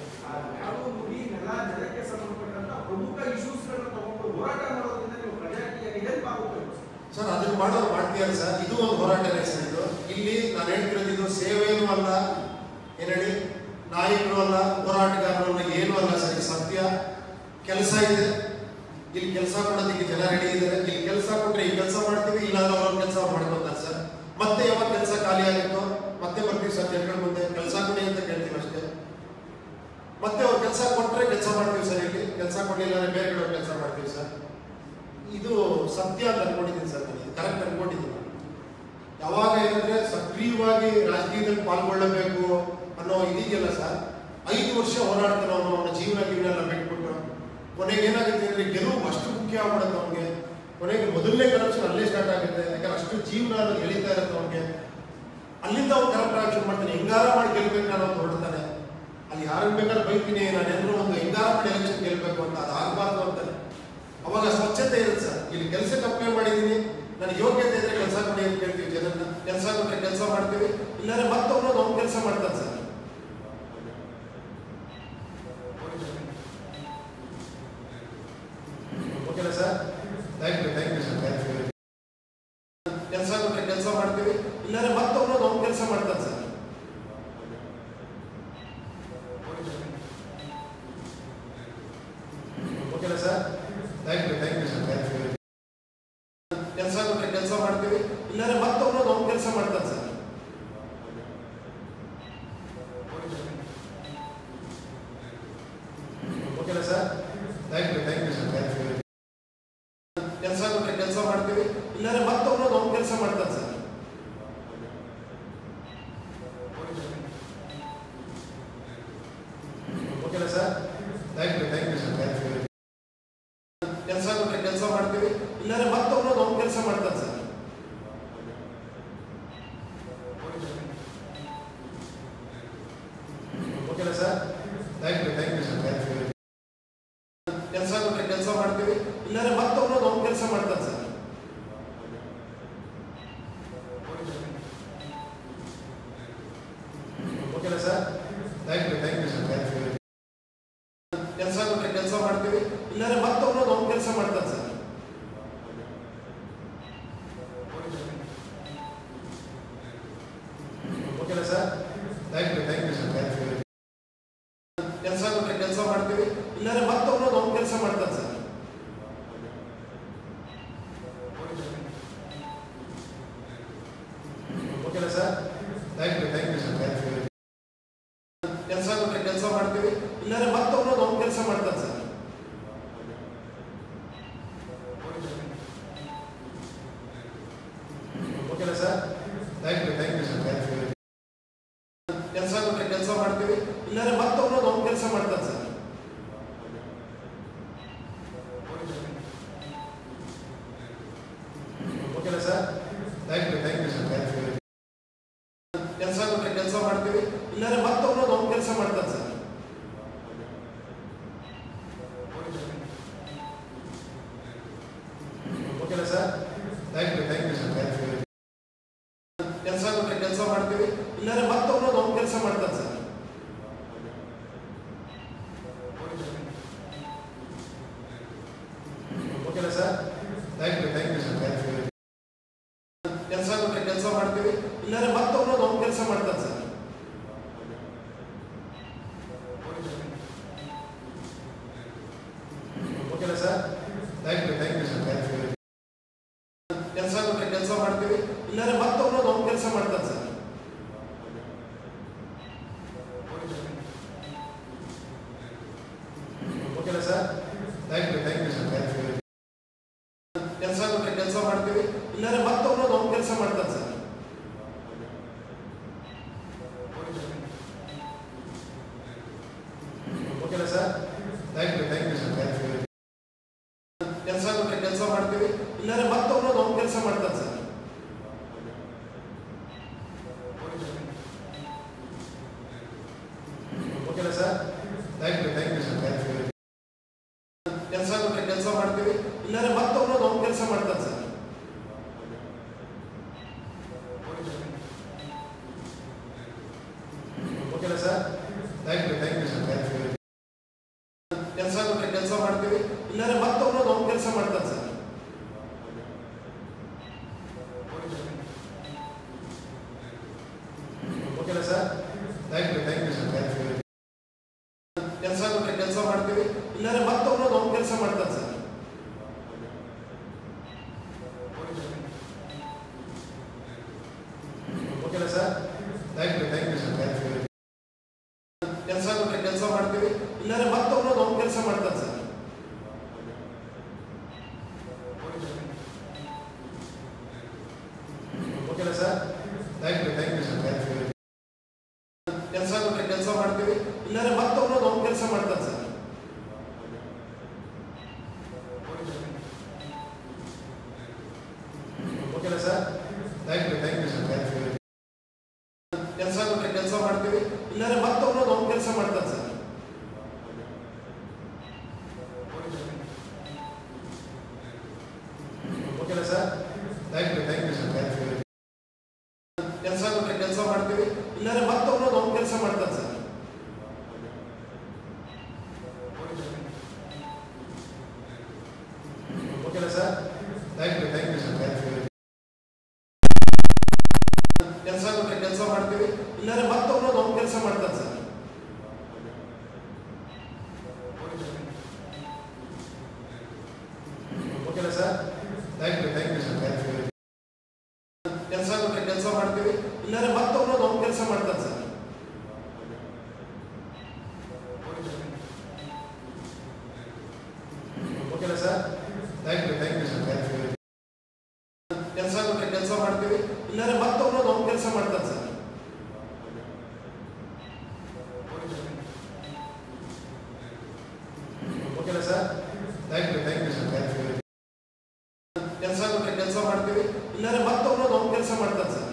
ಯಾವ ನುಡಿ ನೆಲ ಜನಕ್ಕೆ ಸಂಬಂಧಪಟ್ಟಂತ ಪ್ರಮುಖ ಇಶ್ಯೂಸ್ಗಳನ್ನ ತಗೊಂಡು ಹೋರಾಟ ಮಾಡೋದ್ರಿಂದ ನೀವು ಪ್ರಜಾಕೀಯಕ್ಕೆ ಹೆಲ್ಪ್ ಆಗುತ್ತೆ ಸರ್ ಅದನ್ನ ಮಾಡೋರು ಮಾಡ್ತೀಯಲ್ಲ ಸರ್ ಇದು ಒಂದು ಹೋರಾಟನೇ ಸರ್ ಇದು ಇಲ್ಲಿ ನಾನು ಹೇಳ್ತಿರೋದು ಇದು ಸೇವೆನೂ ಅಲ್ಲ ಏನ್ ಹೇಳಿ ನಾಯಕರು ಅಲ್ಲ ಹೋರಾಟಗಾರರು ಅಲ್ಲ ಏನೂ ಅಲ್ಲ ಸರ್ ಇದು ಸತ್ಯ ಕೆಲಸ ಇದೆ ಇಲ್ಲಿ ಕೆಲಸ ಕೊಡೋದಕ್ಕೆ ಜನ ರೆಡಿ ಇದ್ದಾರೆ ಇಲ್ಲಿ ಕೆಲಸ ಕೊಟ್ರೆ ಈ ಕೆಲಸ ಮಾಡ್ತೀವಿ ಇಲ್ಲಾಂದ್ರೆ ಅವ್ರ ಕೆಲಸ ಅವ್ರು ಮಾಡ್ಕೊತಾರೆ ಸರ್ ಮತ್ತೆ ಯಾವಾಗ ಕೆಲಸ ಖಾಲಿ ಆಗುತ್ತೋ ಮತ್ತೆ ಬರ್ತೀವಿ ಸರ್ ಜನಗಳ ಮುಂದೆ ಕೆಲಸ ಕೊಡಿ ಅಂತ ಕೇಳ್ತೀವಿ ಅಷ್ಟೇ ಮತ್ತೆ ಅವ್ರು ಕೆಲಸ ಕೊಟ್ರೆ ಕೆಲಸ ಮಾಡ್ತೀವಿ ಸರ್ ಇಲ್ಲಿ ಕೆಲಸ ಕೊಡಲಿಲ್ಲ ಅಂದ್ರೆ ಬೇರೆ ಕಡೆ ಕೆಲಸ ಮಾಡ್ತೀವಿ ಸರ್ ಇದು ಸತ್ಯ ಅಂತ ಅನ್ಕೊಂಡಿದ್ದೀನಿ ಸರ್ ನಾನು ಕರೆಕ್ಟ್ ಅನ್ಕೊಂಡಿದ್ದೀನಿ ಯಾವಾಗ ಏನಂದ್ರೆ ಸಕ್ರಿಯವಾಗಿ ರಾಜಕೀಯದಲ್ಲಿ ಪಾಲ್ಗೊಳ್ಳಬೇಕು ಅನ್ನೋ ಇದೀಗೆಲ್ಲ ಸರ್ ಐದು ವರ್ಷ ಹೋರಾಡ್ತಾನೆ ಅವನು ಅವನ ಜೀವನ ಗೀವನ ಎಲ್ಲ ಬಿಟ್ಬಿಟ್ಟು ಕೊನೆಗೆ ಏನಾಗುತ್ತೆ ಅಂದ್ರೆ ಗೆಲುವು ಅಷ್ಟು ಮುಖ್ಯ ಆಗ್ಬಿಡುತ್ತೆ ಅವನಿಗೆ ಕೊನೆಗೆ ಮೊದಲನೇ ಕರಪ್ಷನ್ ಅಲ್ಲೇ ಸ್ಟಾರ್ಟ್ ಆಗುತ್ತೆ ಯಾಕಂದ್ರೆ ಅಷ್ಟು ಜೀವನ ಅನ್ನೋದು ಎಳಿತಾ ಇರುತ್ತೆ ಅವನಿಗೆ ಅಲ್ಲಿಂದ ಅವ್ನು ಕರೆಕ್ಟ್ ಆಕ್ಷನ್ ಮಾಡ್ತಾನೆ ಹೆಂಗಾರ ಮಾಡಿ ಗೆಲ್ಬೇಕು ಅನ್ನೋದು ಹೊರಡ್ತಾನೆ ಅಲ್ಲಿ ಯಾರನ್ನ ಬೇಕಾದ್ರೆ ಬೈತೀನಿ ನಾನು ಎಲ್ಲರೂ ಒಂದು ಹೆಂಗಾರ ಮಾಡಿ ಎಲೆಕ್ಷನ್ ಗೆಲ್ಬೇಕು ಅಂತ ಅದು ಆಗಬಾರ್ದು ಅಂತಾನೆ ಅವಾಗ ಸ್ವಚ್ಛತೆ ಇರುತ್ತೆ ಸರ್ ಇಲ್ಲಿ ಕೆಲಸಕ್ಕೆ ಅಪ್ಲೈ ಮಾಡಿದ್ದೀನಿ ನನಗೆ ಯೋಗ್ಯತೆ ಇದ್ರೆ ಕೆಲಸ ಕೊಡಿ ಅಂತ ಕೇಳ್ತೀವಿ ಜನರನ್ನ ಕೆಲಸ ಕೊಟ್ಟರೆ ಕೆಲಸ ಮಾಡ್ತೀವಿ ಇಲ್ಲಾಂದ್ರೆ ಮತ್ತೊಬ್ಬರು ಅವ್ನು ಕೆಲಸ ಮಾಡ್ತಾನೆ ಸರ್ ಓಕೆನಾ sir thank you thank you sir thank you ಕೆಲಸ ಕೊಟ್ಟರೆ ಕೆಲಸ ಮಾಡ್ತೀವಿ ಇಲ್ಲಾಂದ್ರೆ ಮತ್ತೊಬ್ಬರು ಅವ್ನು ಕೆಲಸ ಮಾಡ್ತಾನೆ ಸರ್ ಕೆಲಸ ಮಾಡ್ತೀವಿ ಇಲ್ಲಾಂದ್ರೆ ಮತ್ತೊಬ್ಬರು ಅವ್ನ ಕೆಲಸ ಮಾಡ್ತಾನೆ ಸರ್ ಓಕೆನಾ sir thank you thank you sir thank you ಕೆಲಸ ಕೊಟ್ಟರೆ ಕೆಲಸ ಮಾಡ್ತೀವಿ ಇಲ್ಲಾಂದ್ರೆ ಮತ್ತೊಬ್ಬರು ಅವ್ನ ಕೆಲಸ ಮಾಡ್ತಾನೆ ಸರ್ ಓಕೆನಾ sir thank you thank you sir thank you ಕೆಲಸ ಕೊಟ್ಟರೆ ಕೆಲಸ ಮಾಡ್ತೀವಿ ಇಲ್ಲಾಂದ್ರೆ ಮತ್ತೊಬ್ಬರು ಅವ್ನ ಕೆಲಸ ಮಾಡ್ತಾನೆ ಸರ್ ಓಕೆನಾ sir thank you thank you sir thank you ಕೆಲಸ ಕೊಟ್ಟರೆ ಕೆಲಸ ಮಾಡ್ತೀವಿ ಇಲ್ಲಾಂದ್ರೆ ಮತ್ತೊಬ್ಬರು ಅವ್ನ ಕೆಲಸ ಮಾಡ್ತಾನೆ ಸರ್ ಓಕೆನಾ sir thank you thank you sir thank you ಕೆಲಸ ಕೊಟ್ಟರೆ ಕೆಲಸ ಮಾಡ್ತೀವಿ ಇಲ್ಲಾಂದ್ರೆ ಮತ್ತೊಬ್ಬರು ಅವ್ನ ಕೆಲಸ ಮಾಡ್ತಾನೆ ಸರ್ ಓಕೆನಾ sir thank you thank you sir thank you ಕೆಲಸ ಕೊಟ್ಟರೆ ಕೆಲಸ ಮಾಡ್ತೀವಿ ಇಲ್ಲಾಂದ್ರೆ ಮತ್ತೊಬ್ಬರು ಅವ್ನ ಕೆಲಸ ಮಾಡ್ತಾನೆ ಸರ್ ಓಕೆನಾ sir thank you thank you sir thank you ಕೆಲಸ ಕೊಟ್ಟರೆ ಕೆಲಸ ಮಾಡ್ತೀವಿ ಇಲ್ಲಾಂದ್ರೆ ಮತ್ತೊಬ್ಬರು ಅವ್ನ ಕೆಲಸ ಮಾಡ್ತಾನೆ ಸರ್ ಓಕೆನಾ sir thank you thank you sir thank you ಕೆಲಸ ಕೊಟ್ಟರೆ ಕೆಲಸ ಮಾಡ್ತೀವಿ ಇಲ್ಲಾಂದ್ರೆ ಮತ್ತೊಬ್ಬರು ಅವ್ನ ಕೆಲಸ ಮಾಡ್ತಾನೆ ಸರ್ ಓಕೆನಾ sir thank you thank you sir thank you ಕೆಲಸ ಕೊಟ್ಟರೆ ಕೆಲಸ ಮಾಡ್ತೀವಿ ಇಲ್ಲಾಂದ್ರೆ ಮತ್ತೊಬ್ಬರು ಅವ್ನ ಕೆಲಸ ಮಾಡ್ತಾನೆ ಸರ್ ಓಕೆನಾ sir thank you thank you sir thank you ಕೆಲಸ ಕೊಟ್ಟರೆ ಕೆಲಸ ಮಾಡ್ತೀವಿ ಇಲ್ಲಾಂದ್ರೆ ಮತ್ತೊಬ್ಬರು ಅವ್ನ ಕೆಲಸ ಮಾಡ್ತಾನೆ ಸರ್ ಓಕೆನಾ sir thank you thank you sir thank you ಕೆಲಸ ಕೊಟ್ಟರೆ ಕೆಲಸ ಮಾಡ್ತೀವಿ ಇಲ್ಲಾಂದ್ರೆ ಮತ್ತೊಬ್ಬರು ಅವ್ನ ಕೆಲಸ ಮಾಡ್ತಾನೆ ಸರ್ ಓಕೆನಾ sir thank you thank you sir thank you ಕೆಲಸ ಕೊಟ್ಟರೆ ಕೆಲಸ ಮಾಡ್ತೀವಿ ಇಲ್ಲಾಂದ್ರೆ ಮತ್ತೊಬ್ಬರು ಅವ್ನ ಕೆಲಸ ಮಾಡ್ತಾನೆ ಸರ್ ಓಕೆನಾ sir thank you thank you sir thank you ಕೆಲಸ ಕೊಟ್ಟರೆ ಕೆಲಸ ಮಾಡ್ತೀವಿ ಇಲ್ಲಾಂದ್ರೆ ಮತ್ತೊಬ್ಬರು ಅವ್ನ ಕೆಲಸ ಮಾಡ್ತಾನೆ ಸರ್ ಓಕೆನಾ sir thank you thank you sir thank you ಕೆಲಸ ಕೊಟ್ಟರೆ ಕೆಲಸ ಮಾಡ್ತೀವಿ ಇಲ್ಲಾಂದ್ರೆ ಮತ್ತೊಬ್ಬರು ಅವ್ನ ಕೆಲಸ ಮಾಡ್ತಾನೆ ಸರ್ ಓಕೆನಾ sir thank you thank you sir thank you ಕೆಲಸ ಕೊಟ್ಟರೆ ಕೆಲಸ ಮಾಡ್ತೀವಿ ಇಲ್ಲಾಂದ್ರೆ ಮತ್ತೊಬ್ಬರು ಅವ್ನ ಕೆಲಸ ಮಾಡ್ತಾನೆ ಸರ್ ಓಕೆನಾ sir thank you thank you sir thank you ಕೆಲಸ ಕೊಟ್ಟರೆ ಕೆಲಸ ಮಾಡ್ತೀವಿ ಇಲ್ಲಾಂದ್ರೆ ಮತ್ತೊಬ್ಬರು ಅವ್ನ ಕೆಲಸ ಮಾಡ್ತಾನೆ ಸರ್ ಓಕೆನಾ sir thank you thank you sir thank you ಕೆಲಸ ಕೊಟ್ಟರೆ ಕೆಲಸ ಮಾಡ್ತೀವಿ ಇಲ್ಲಾಂದ್ರೆ ಮತ್ತೊಬ್ಬರು ಅವ್ನ ಕೆಲಸ ಮಾಡ್ತಾನೆ ಸರ್ ಓಕೆನಾ sir thank you thank you sir thank you ಕೆಲಸ ಕೊಟ್ಟರೆ ಕೆಲಸ ಮಾಡ್ತೀವಿ ಇಲ್ಲಾಂದ್ರೆ ಮತ್ತೊಬ್ಬರು ಅವ್ನ ಕೆಲಸ ಮಾಡ್ತಾನೆ ಸರ್ ಓಕೆನಾ sir thank you thank you sir thank you ಕೆಲಸ ಕೊಟ್ಟರೆ ಕೆಲಸ ಮಾಡ್ತೀವಿ ಇಲ್ಲಾಂದ್ರೆ ಮತ್ತೊಬ್ಬರು ಅವ್ನ ಕೆಲಸ ಮಾಡ್ತಾನೆ ಸರ್ ಓಕೆನಾ sir thank you thank you sir thank you ಕೆಲಸ ಕೊಟ್ಟರೆ ಕೆಲಸ ಮಾಡ್ತೀವಿ ಇಲ್ಲಾಂದ್ರೆ ಮತ್ತೊಬ್ಬರು ಅವ್ನ ಕೆಲಸ ಮಾಡ್ತಾನೆ ಸರ್ ಓಕೆನಾ sir thank you thank you sir thank you ಕೆಲಸ ಕೊಟ್ಟರೆ ಕೆಲಸ ಮಾಡ್ತೀವಿ ಇಲ್ಲಾಂದ್ರೆ ಮತ್ತೊಬ್ಬರು ಅವ್ನ ಕೆಲಸ ಮಾಡ್ತಾನೆ ಸರ್ ಓಕೆನಾ sir thank you thank you sir thank you ಕೆಲಸ ಕೊಟ್ಟರೆ ಕೆಲಸ ಮಾಡ್ತೀವಿ ಇಲ್ಲಾಂದ್ರೆ ಮತ್ತೊಬ್ಬರು ಅವ್ನ ಕೆಲಸ ಮಾಡ್ತಾನೆ ಸರ್ ಓಕೆನಾ sir thank you thank you sir thank you ಮಾಡ್ತೀವಿ ಇಲ್ಲಾಂದ್ರೆ ಮತ್ತೊಬ್ಬರು ಅವ್ನ ಕೆಲಸ ಮಾಡ್ತಾನೆ ಸರ್ ಓಕೆನಾ sir thank you thank you sir thank you ಕೆಲಸ ಕೊಟ್ಟರೆ ಕೆಲಸ ಮಾಡ್ತೀವಿ ಇಲ್ಲಾಂದ್ರೆ ಮತ್ತೊಬ್ಬರು ಅವ್ನ ಕೆಲಸ ಮಾಡ್ತಾನೆ ಸರ್ ಓಕೆನಾ sir thank you thank you sir thank you ಕೆಲಸ ಕೊಟ್ಟರೆ ಕೆಲಸ ಮಾಡ್ತೀವಿ ಇಲ್ಲಾಂದ್ರೆ ಮತ್ತೊಬ್ಬರು ಅವ್ನ ಕೆಲಸ ಮಾಡ್ತಾನೆ ಸರ್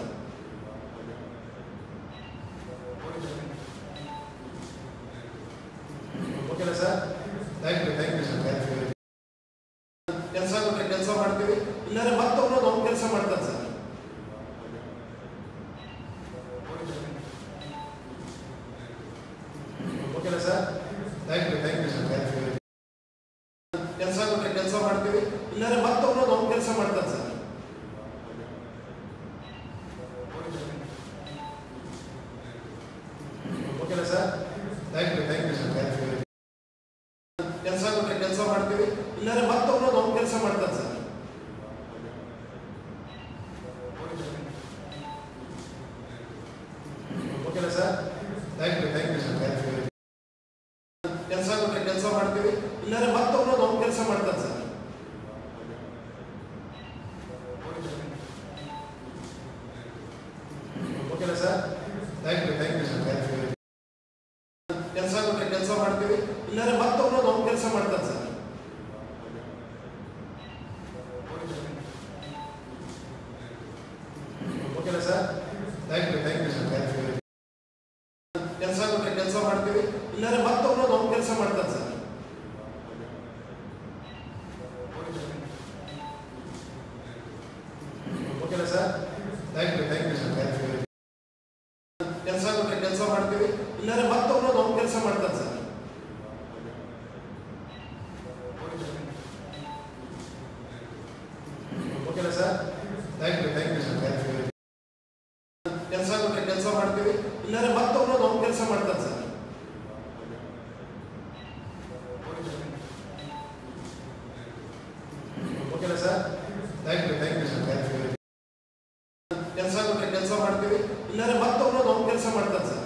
ಓಕೆನಾ sir thank you thank you sir thank you ಕೆಲಸ ಕೊಟ್ಟರೆ ಕೆಲಸ ಮಾಡ್ತೀವಿ ಇಲ್ಲಾಂದ್ರೆ ಮತ್ತೊಬ್ಬರು ಅವ್ನ ಕೆಲಸ ಮಾಡ್ತಾನೆ ಸರ್ ಓಕೆನಾ sir thank you thank you sir thank you ಕೆಲಸ ಕೊಟ್ಟರೆ ಕೆಲಸ ಮಾಡ್ತೀವಿ ಇಲ್ಲಾಂದ್ರೆ ಮತ್ತೊಬ್ಬರು ಅವ್ನ ಕೆಲಸ ಮಾಡ್ತಾನೆ ಸರ್ ಓಕೆನಾ sir thank you thank you sir thank you ಕೆಲಸ ಕೊಟ್ಟರೆ ಕೆಲಸ ಮಾಡ್ತೀವಿ ಇಲ್ಲಾಂದ್ರೆ ಮತ್ತೊಬ್ಬರು ಅವ್ನ ಕೆಲಸ ಮಾಡ್ತಾನೆ ಸರ್ ಓಕೆನಾ sir thank you thank you sir thank you ಕೆಲಸ ಕೊಟ್ಟರೆ ಕೆಲಸ ಮಾಡ್ತೀವಿ ಇಲ್ಲಾಂದ್ರೆ ಮತ್ತೊಬ್ಬರು ಅವ್ನ ಕೆಲಸ ಮಾಡ್ತಾನೆ ಸರ್ ಓಕೆನಾ sir thank you thank you sir thank you ಕೆಲಸ ಕೊಟ್ಟರೆ ಕೆಲಸ ಮಾಡ್ತೀವಿ ಇಲ್ಲಾಂದ್ರೆ ಮತ್ತೊಬ್ಬರು ಅವ್ನ ಕೆಲಸ ಮಾಡ್ತಾನೆ ಸರ್ ಓಕೆನಾ sir thank you thank you sir thank you ಕೆಲಸ ಕೊಟ್ಟರೆ ಕೆಲಸ ಮಾಡ್ತೀವಿ ಇಲ್ಲಾಂದ್ರೆ ಮತ್ತೊಬ್ಬರು ಅವ್ನ ಕೆಲಸ ಮಾಡ್ತಾನೆ ಸರ್ ಓಕೆನಾ sir thank you thank you sir thank you ಕೆಲಸ ಕೊಟ್ಟರೆ ಕೆಲಸ ಮಾಡ್ತೀವಿ ಇಲ್ಲಾಂದ್ರೆ ಮತ್ತೊಬ್ಬರು ಅವ್ನ ಕೆಲಸ ಮಾಡ್ತಾನೆ ಸರ್ ಓಕೆನಾ sir thank you thank you sir thank you ಕೆಲಸ ಕೊಟ್ಟರೆ ಕೆಲಸ ಮಾಡ್ತೀವಿ ಇಲ್ಲಾಂದ್ರೆ ಮತ್ತೊಬ್ಬರು ಅವ್ನ ಕೆಲಸ ಮಾಡ್ತಾನೆ ಸರ್ ಓಕೆನಾ sir thank you thank you sir thank you ಕೆಲಸ ಕೊಟ್ಟರೆ ಕೆಲಸ ಮಾಡ್ತೀವಿ ಇಲ್ಲಾಂದ್ರೆ ಮತ್ತೊಬ್ಬರು ಅವ್ನ ಕೆಲಸ ಮಾಡ್ತಾನೆ ಸರ್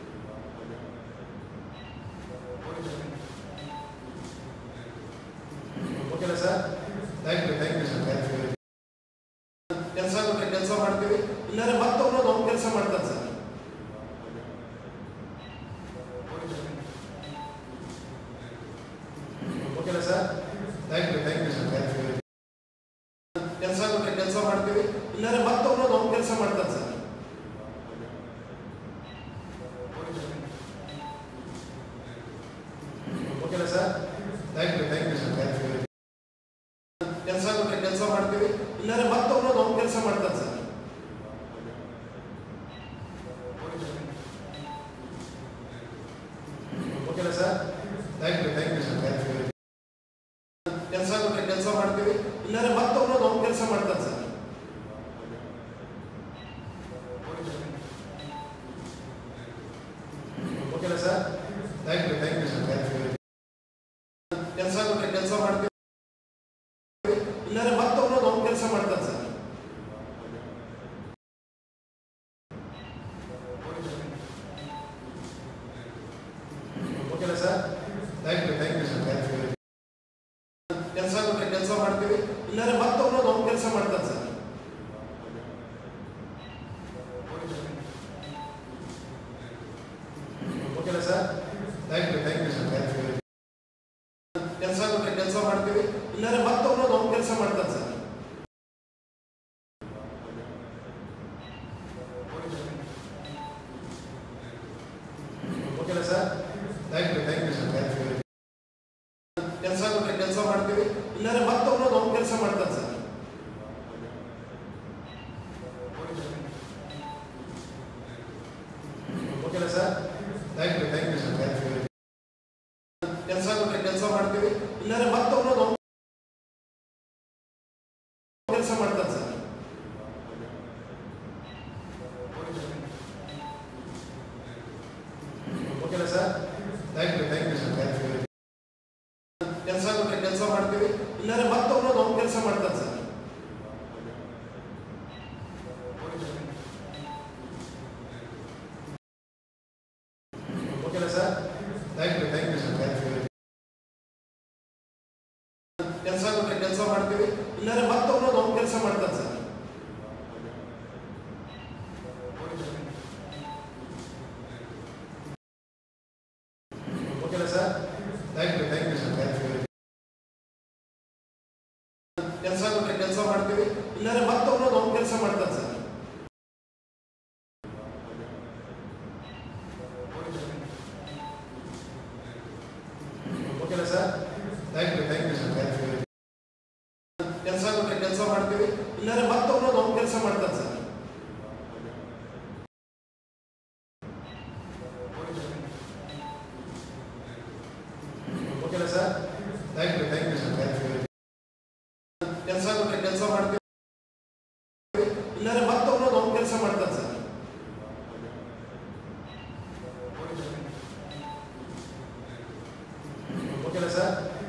ಓಕೆನಾ sir thank you thank you sir thank you ಕೆಲಸ ಕೊಟ್ಟರೆ ಕೆಲಸ ಮಾಡ್ತೀವಿ ಇಲ್ಲಾಂದ್ರೆ ಮತ್ತೊಬ್ಬರು ಅವ್ನ ಕೆಲಸ ಮಾಡ್ತಾನೆ ಸರ್ ಓಕೆನಾ sir thank you thank you sir thank you ಕೆಲಸ ಕೊಟ್ಟರೆ ಕೆಲಸ ಮಾಡ್ತೀವಿ ಇಲ್ಲಾಂದ್ರೆ ಮತ್ತೊಬ್ಬರು ಅವ್ನ ಕೆಲಸ ಮಾಡ್ತಾನೆ ಸರ್ ಓಕೆನಾ sir thank you thank you sir thank you ಕೆಲಸ ಕೊಟ್ಟರೆ ಕೆಲಸ ಮಾಡ್ತೀವಿ ಇಲ್ಲಾಂದ್ರೆ ಮತ್ತೊಬ್ಬರು ಅವ್ನ ಕೆಲಸ ಮಾಡ್ತಾನೆ ಸರ್ ಓಕೆನಾ sir thank you thank you sir thank you ಕೆಲಸ ಕೊಟ್ಟರೆ ಕೆಲಸ ಮಾಡ್ತೀವಿ ಇಲ್ಲಾಂದ್ರೆ ಮತ್ತೊಬ್ಬರು ಅವ್ನ ಕೆಲಸ ಮಾಡ್ತಾನೆ ಸರ್ ಓಕೆನಾ sir thank you thank you sir thank you ಕೆಲಸ ಕೊಟ್ಟರೆ ಕೆಲಸ ಮಾಡ್ತೀವಿ ಇಲ್ಲಾಂದ್ರೆ ಮತ್ತೊಬ್ಬರು ಅವ್ನ ಕೆಲಸ ಮಾಡ್ತಾನೆ ಸರ್ ಕೆಲಸ ಮಾಡ್ತಾನೆ ಸರ್ ಓಕೆನಾ sir thank you thank you sir thank you ಕೆಲಸ ಕೊಟ್ಟರೆ ಕೆಲಸ ಮಾಡ್ತೀವಿ ಇಲ್ಲಾಂದ್ರೆ ಮತ್ತೊಬ್ಬರು ಅವ್ನು ಕೆಲಸ ಮಾಡ್ತಾನೆ ಸರ್ ಓಕೆನಾ sir thank you thank you sir thank you ಕೆಲಸ ಕೊಟ್ಟರೆ ಕೆಲಸ ಮಾಡ್ತೀವಿ ಇಲ್ಲಾಂದ್ರೆ ಮತ್ತೊಬ್ಬರು ಅವ್ನು ಕೆಲಸ ಮಾಡ್ತಾನೆ ಸರ್ ಓಕೆನಾ ಸರ್